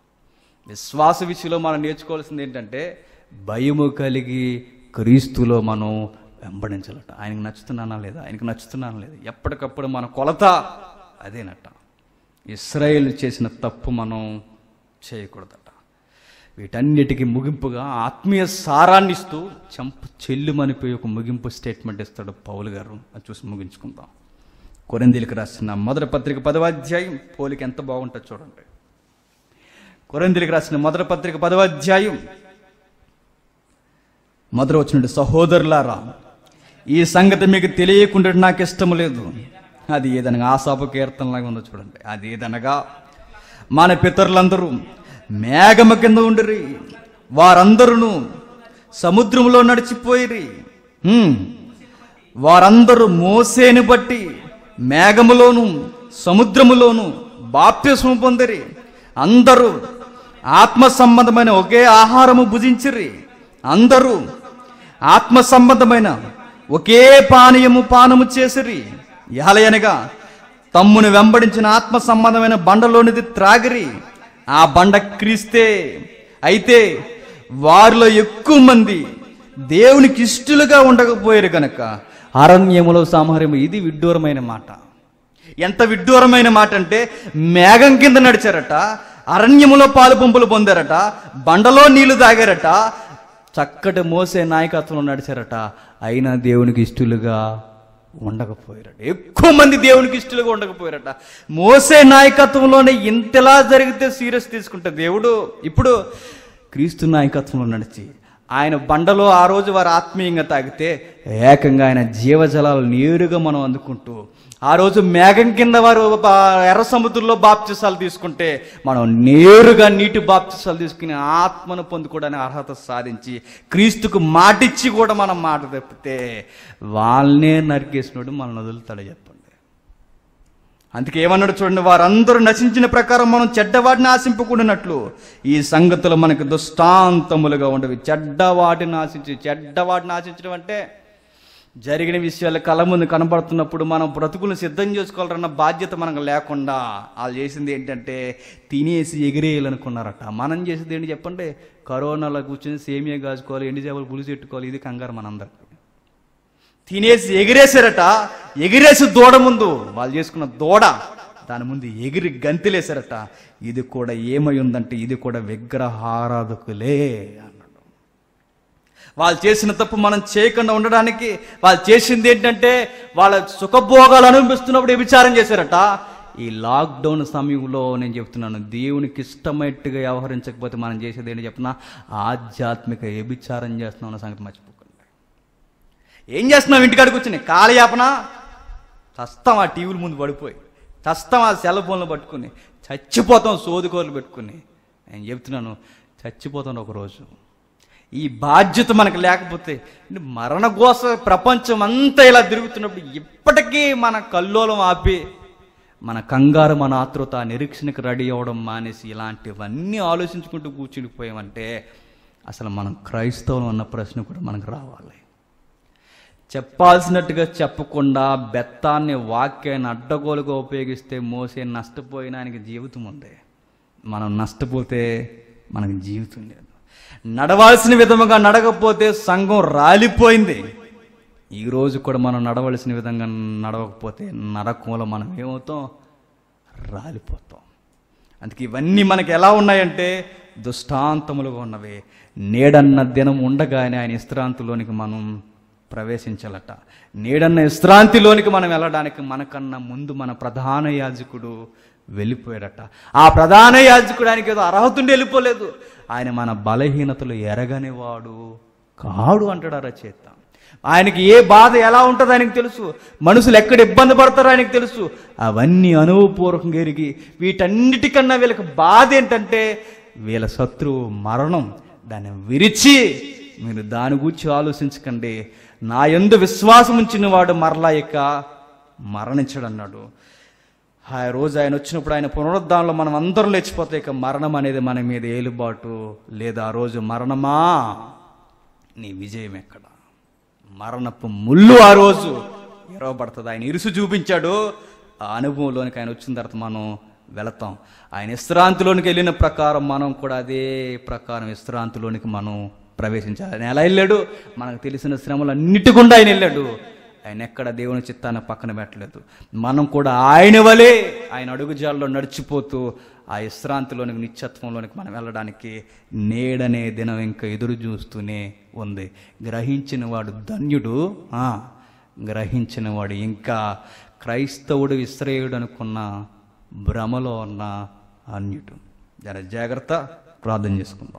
విశ్వాస విషయంలో మనం నేర్చుకోవాల్సింది ఏంటంటే భయము కలిగి క్రీస్తులో మనం వెంబడించాలట ఆయనకు నచ్చుతున్నానా లేదా ఆయనకు నచ్చుతున్నానా లేదా ఎప్పటికప్పుడు మన కొలత అదేనట ఇస్రాయేల్ చేసిన తప్పు మనం చేయకూడదట వీటన్నిటికీ ముగింపుగా ఆత్మీయ సారాన్ని ఇస్తూ చంప చెల్లుమనిపోయి ఒక ముగింపు స్టేట్మెంట్ ఇస్తాడు పౌలు గారు అది చూసి ముగించుకుందాం కొరందీలకు రాసిన మొదటి పత్రిక పదవ అధ్యాయం పోలిక ఎంత బాగుంటుంది చూడండి కొరందీలకు రాసిన మొదటి పత్రిక పదవ అధ్యాయం మొదట వచ్చినట్టు సహోదరులారా ఈ సంగతి మీకు తెలియకుండా నాకు ఇష్టం లేదు అది ఏదనగా ఆశాప కీర్తనలాగా ఉందో చూడండి అది ఏదనగా మన పితరులందరూ మేఘము కింద ఉండిరి వారందరూ సముద్రంలో నడిచిపోయిరి హ్మ్. వారందరూ మోసేని బట్టి మేఘములోను సముద్రములోను బాప్యస్ము పొందిరి అందరూ ఆత్మ సంబంధమైన ఒకే ఆహారము భుజించిరి అందరూ ఆత్మ సంబంధమైన ఒకే పానీయము పానము చేసిరి ఎహలయనగా తమ్ముని వెంబడించిన ఆత్మ సంబంధమైన బండలోనిది త్రాగిరి ఆ బండ క్రీస్తే అయితే వారిలో ఎక్కువ మంది దేవునికి ఇష్టలుగా ఉండకపోయారు కనుక అరణ్యములో సామహార్యము ఇది విడ్డూరమైన మాట ఎంత విడ్డూరమైన మాట అంటే మేఘం కింద నడిచారట అరణ్యములో పాలు పంపులు పొందారట బండలో నీళ్లు తాగారట చక్కటి మోసే నాయకత్వంలో నడిచారట అయినా దేవునికి ఇష్టలుగా ఉండకపోయారట ఎక్కువ మంది దేవునికి ఇష్టలుగా ఉండకపోయారట మోసే నాయకత్వంలోనే ఇంతలా జరిగితే సీరియస్ తీసుకుంటే దేవుడు ఇప్పుడు క్రీస్తు నాయకత్వంలో నడిచి ఆయన బండలో ఆ రోజు వారు ఆత్మీయంగా తాగితే ఏకంగా ఆయన జీవజలాలు నేరుగా మనం అందుకుంటూ ఆ రోజు మేఘం కింద వారు బా- ఎర్ర సముద్రంలో బాప్తిసాలు తీసుకుంటే మనం నేరుగా నీటి బాప్తిసాలు తీసుకుని ఆత్మను పొందుకోవడానికి అర్హత సాధించి క్రీస్తుకు మాటిచ్చి కూడా మనం మాట తప్పితే వాళ్ళనే నరికేసినోడు మనల్ని వదులుతాడు చెప్పండి అందుకే ఏమన్నాడు చూడండి వారందరూ నశించిన ప్రకారం మనం చెడ్డవాటిని ఆశింపకూడనట్లు ఈ సంగతులు మనకు దుష్టాంతములుగా ఉండవి చెడ్డవాటిని ఆశించి చెడ్డవాటిని ఆశించడం అంటే జరిగిన విషయాలు కళ్ళ ముందు కనబడుతున్నప్పుడు మనం బ్రతుకులను సిద్ధం చేసుకోవాలన్న బాధ్యత మనకు లేకుండా వాళ్ళు చేసింది ఏంటంటే తినేసి ఎగిరేయాలనుకున్నారట మనం చేసేది ఏంటి చెప్పండి కరోనాలో కూర్చొని సేమియా కాచుకోవాలి ఎండి చేపలు పులుసు పెట్టుకోవాలి ఇది కంగారు మనందరికి తినేసి ఎగిరేశారట ఎగిరేసి దూడ ముందు వాళ్ళు చేసుకున్న దూడ దాని ముందు ఎగిరి గంతిలేశారట ఇది కూడా ఏమై ఉందంటే ఇది కూడా విగ్రహారాధకులే అన్నాడు వాళ్ళు చేసిన తప్పు మనం చేయకుండా ఉండడానికి వాళ్ళు చేసింది ఏంటంటే వాళ్ళ సుఖభోగాలు అనుభవిస్తున్నప్పుడు విచారం చేశారట ఈ లాక్డౌన్ సమయంలో నేను చెప్తున్నాను దేవునికి ఇష్టమైనట్టుగా వ్యవహరించకపోతే మనం చేసేది ఏంటి చెప్తున్నా ఆధ్యాత్మిక వ్యభిచారం చేస్తున్నాం అన్న సంగతి మర్చిపోకండి ఏం చేస్తున్నాం ఇంటికాడ కూర్చుని కాలయాపన చస్తాం ఆ టీవీల ముందు పడిపోయి చస్తాం ఆ సెల్ ఫోన్లు పట్టుకుని చచ్చిపోతాం సోదుకోలు పెట్టుకుని నేను చెప్తున్నాను చచ్చిపోతాను ఒకరోజు ఈ బాధ్యత మనకు లేకపోతే మరణ గోస ప్రపంచం అంతా ఇలా తిరుగుతున్నప్పుడు ఇప్పటికీ మన కల్లోలం ఆపి మన కంగారు మన ఆతృత ఆ నిరీక్షణకు రెడీ అవ్వడం మానేసి ఇలాంటివన్నీ ఆలోచించుకుంటూ కూర్చునిపోయామంటే అసలు మనం క్రైస్తవులు అన్న ప్రశ్న కూడా మనకు రావాలి చెప్పాల్సినట్టుగా చెప్పకుండా బెత్తాన్ని వాక్యాన్ని అడ్డగోలుగా ఉపయోగిస్తే మోసే నష్టపోయిన ఆయనకి జీవితం ఉంది మనం నష్టపోతే మనకి జీవితం లేదు నడవాల్సిన విధముగా నడకపోతే సంఘం రాలిపోయింది ఈ రోజు కూడా మనం నడవలసిన విధంగా నడవకపోతే నరకంలో మనం ఏమవుతాం రాలిపోతాం అందుకే ఇవన్నీ మనకి ఎలా ఉన్నాయంటే దుష్టాంతములుగా ఉన్నవి నేడన్న దినం ఉండగానే ఆయన విశ్రాంతిలోనికి మనం ప్రవేశించాలట నేడన్న విశ్రాంతిలోనికి మనం వెళ్ళడానికి మనకన్నా ముందు మన ప్రధాన యాజకుడు వెళ్ళిపోయాడట ఆ ప్రధాన యాజకుడు ఆయనకి ఏదో అర్హతుండి వెళ్ళిపోలేదు ఆయన మన బలహీనతలు ఎరగనివాడు కాడు అంటాడు ఆ రచయిత ఆయనకి ఏ బాధ ఎలా ఉంటుందో ఆయనకు తెలుసు మనుషులు ఎక్కడ ఇబ్బంది పడతారో ఆయనకు తెలుసు అవన్నీ అనుభవపూర్వకంగా ఎరిగి వీటన్నిటికన్నా వీళ్ళకి బాధ ఏంటంటే వీళ్ళ శత్రువు మరణం దాన్ని విరిచి మీరు దాని గురించి ఆలోచించకండి నా యందు విశ్వాసం ఉంచిన వాడు మరలా ఇక మరణించడు అన్నాడు ఆ రోజు ఆయన వచ్చినప్పుడు ఆయన పునరుద్ధానంలో మనం అందరం లేచిపోతే ఇక మరణం అనేది మన మీద ఏలుబాటు లేదా ఆ రోజు మరణమా నీ విజయం ఎక్కడ మరణపు ముళ్ళు ఆ రోజు ఎరవబడుతుంది ఆయన ఇరుసు చూపించాడు ఆ అనుభవంలోనికి ఆయన వచ్చిన తర్వాత మనం వెళతాం ఆయన విశ్రాంతిలోనికి వెళ్ళిన ప్రకారం మనం కూడా అదే ప్రకారం విశ్రాంతిలోనికి మనం ప్రవేశించాలి ఆయన ఎలా వెళ్ళాడు మనకు తెలిసిన శ్రమలు అన్నిటి గుండా ఆయన వెళ్ళాడు ఆయన ఎక్కడ దేవుని చిత్తాన్ని పక్కన పెట్టలేదు మనం కూడా ఆయన వలే ఆయన అడుగుజాల్లో నడిచిపోతూ ఆ విశ్రాంతిలోనికి నిత్యత్వంలోనికి మనం వెళ్ళడానికి నేడనే దినం ఇంకా ఎదురు చూస్తూనే ఉంది గ్రహించిన వాడు ధన్యుడు ఆ, గ్రహించిన వాడు ఇంకా క్రైస్తవుడు ఇస్రాయేయుడు అనుకున్న భ్రమలో ఉన్న అన్యుడు జర జాగ్రత్త ప్రార్థన చేసుకుందాం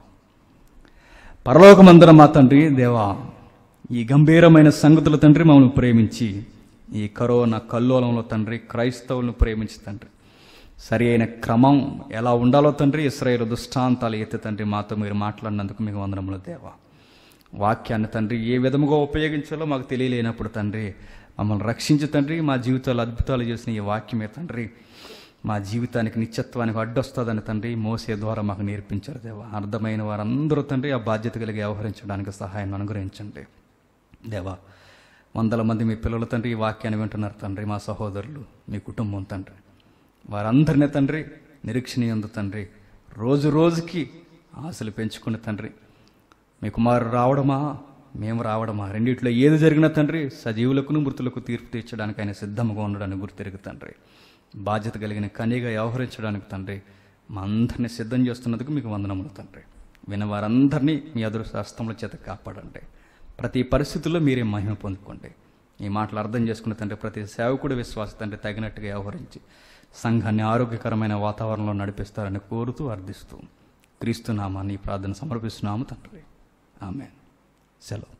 పరలోకమందర మా తండ్రి దేవా ఈ గంభీరమైన సంగతుల తండ్రి మమ్మల్ని ప్రేమించి ఈ కరోనా కల్లోలంలో తండ్రి క్రైస్తవులను ప్రేమించి తండ్రి సరి అయిన క్రమం ఎలా ఉండాలో తండ్రి ఇస్రాయేల్ దుష్టాంతాలు ఎత్తి తండ్రి మాతో మీరు మాట్లాడినందుకు మీకు వందనములు దేవా వాక్యాన్ని తండ్రి ఏ విధముగా ఉపయోగించాలో మాకు తెలియలేనప్పుడు తండ్రి మమ్మల్ని రక్షించి తండ్రి మా జీవితాలు అద్భుతాలు చేసిన ఈ వాక్యమే తండ్రి మా జీవితానికి నిత్యత్వానికి అడ్డొస్తుందని తండ్రి మోసే ద్వారా మాకు నేర్పించారు దేవా అర్థమైన వారందరూ తండ్రి ఆ బాధ్యత కలిగి వ్యవహరించడానికి సహాయం అనుగ్రహించండి దేవా వందల మంది మీ పిల్లలు తండ్రి ఈ వాక్యాన్ని వింటున్నారు తండ్రి మా సహోదరులు మీ కుటుంబం తండ్రి వారందరినీ తండ్రి నిరీక్షణీయందు తండ్రి రోజు రోజుకి ఆశలు పెంచుకుని తండ్రి మీ కుమారుడు రావడమా మేము రావడమా రెండిట్లో ఏది జరిగినా తండ్రి సజీవులకును మృతులకు తీర్పు తీర్చడానికి ఆయన సిద్ధంగా ఉండడానికి గుర్తిరుగు తండ్రి బాధ్యత కలిగిన కనిగా వ్యవహరించడానికి తండ్రి మా అందరినీ సిద్ధం చేస్తున్నందుకు మీకు వందనములు తండ్రి విన వారందరినీ మీ అదృష్ట హస్తముల చేత కాపాడండి ప్రతి పరిస్థితుల్లో మీరే మహిమ పొందుకోండి ఈ మాటలు అర్థం చేసుకున్న తండ్రి ప్రతి సేవకుడు విశ్వాస తండ్రి తగినట్టుగా వ్యవహరించి సంఘాన్ని ఆరోగ్యకరమైన వాతావరణంలో నడిపిస్తారని కోరుతూ అర్థిస్తూ క్రీస్తు నామాన్ని ఈ ప్రార్థన సమర్పిస్తున్నాము తండ్రి ఆమె సెలవు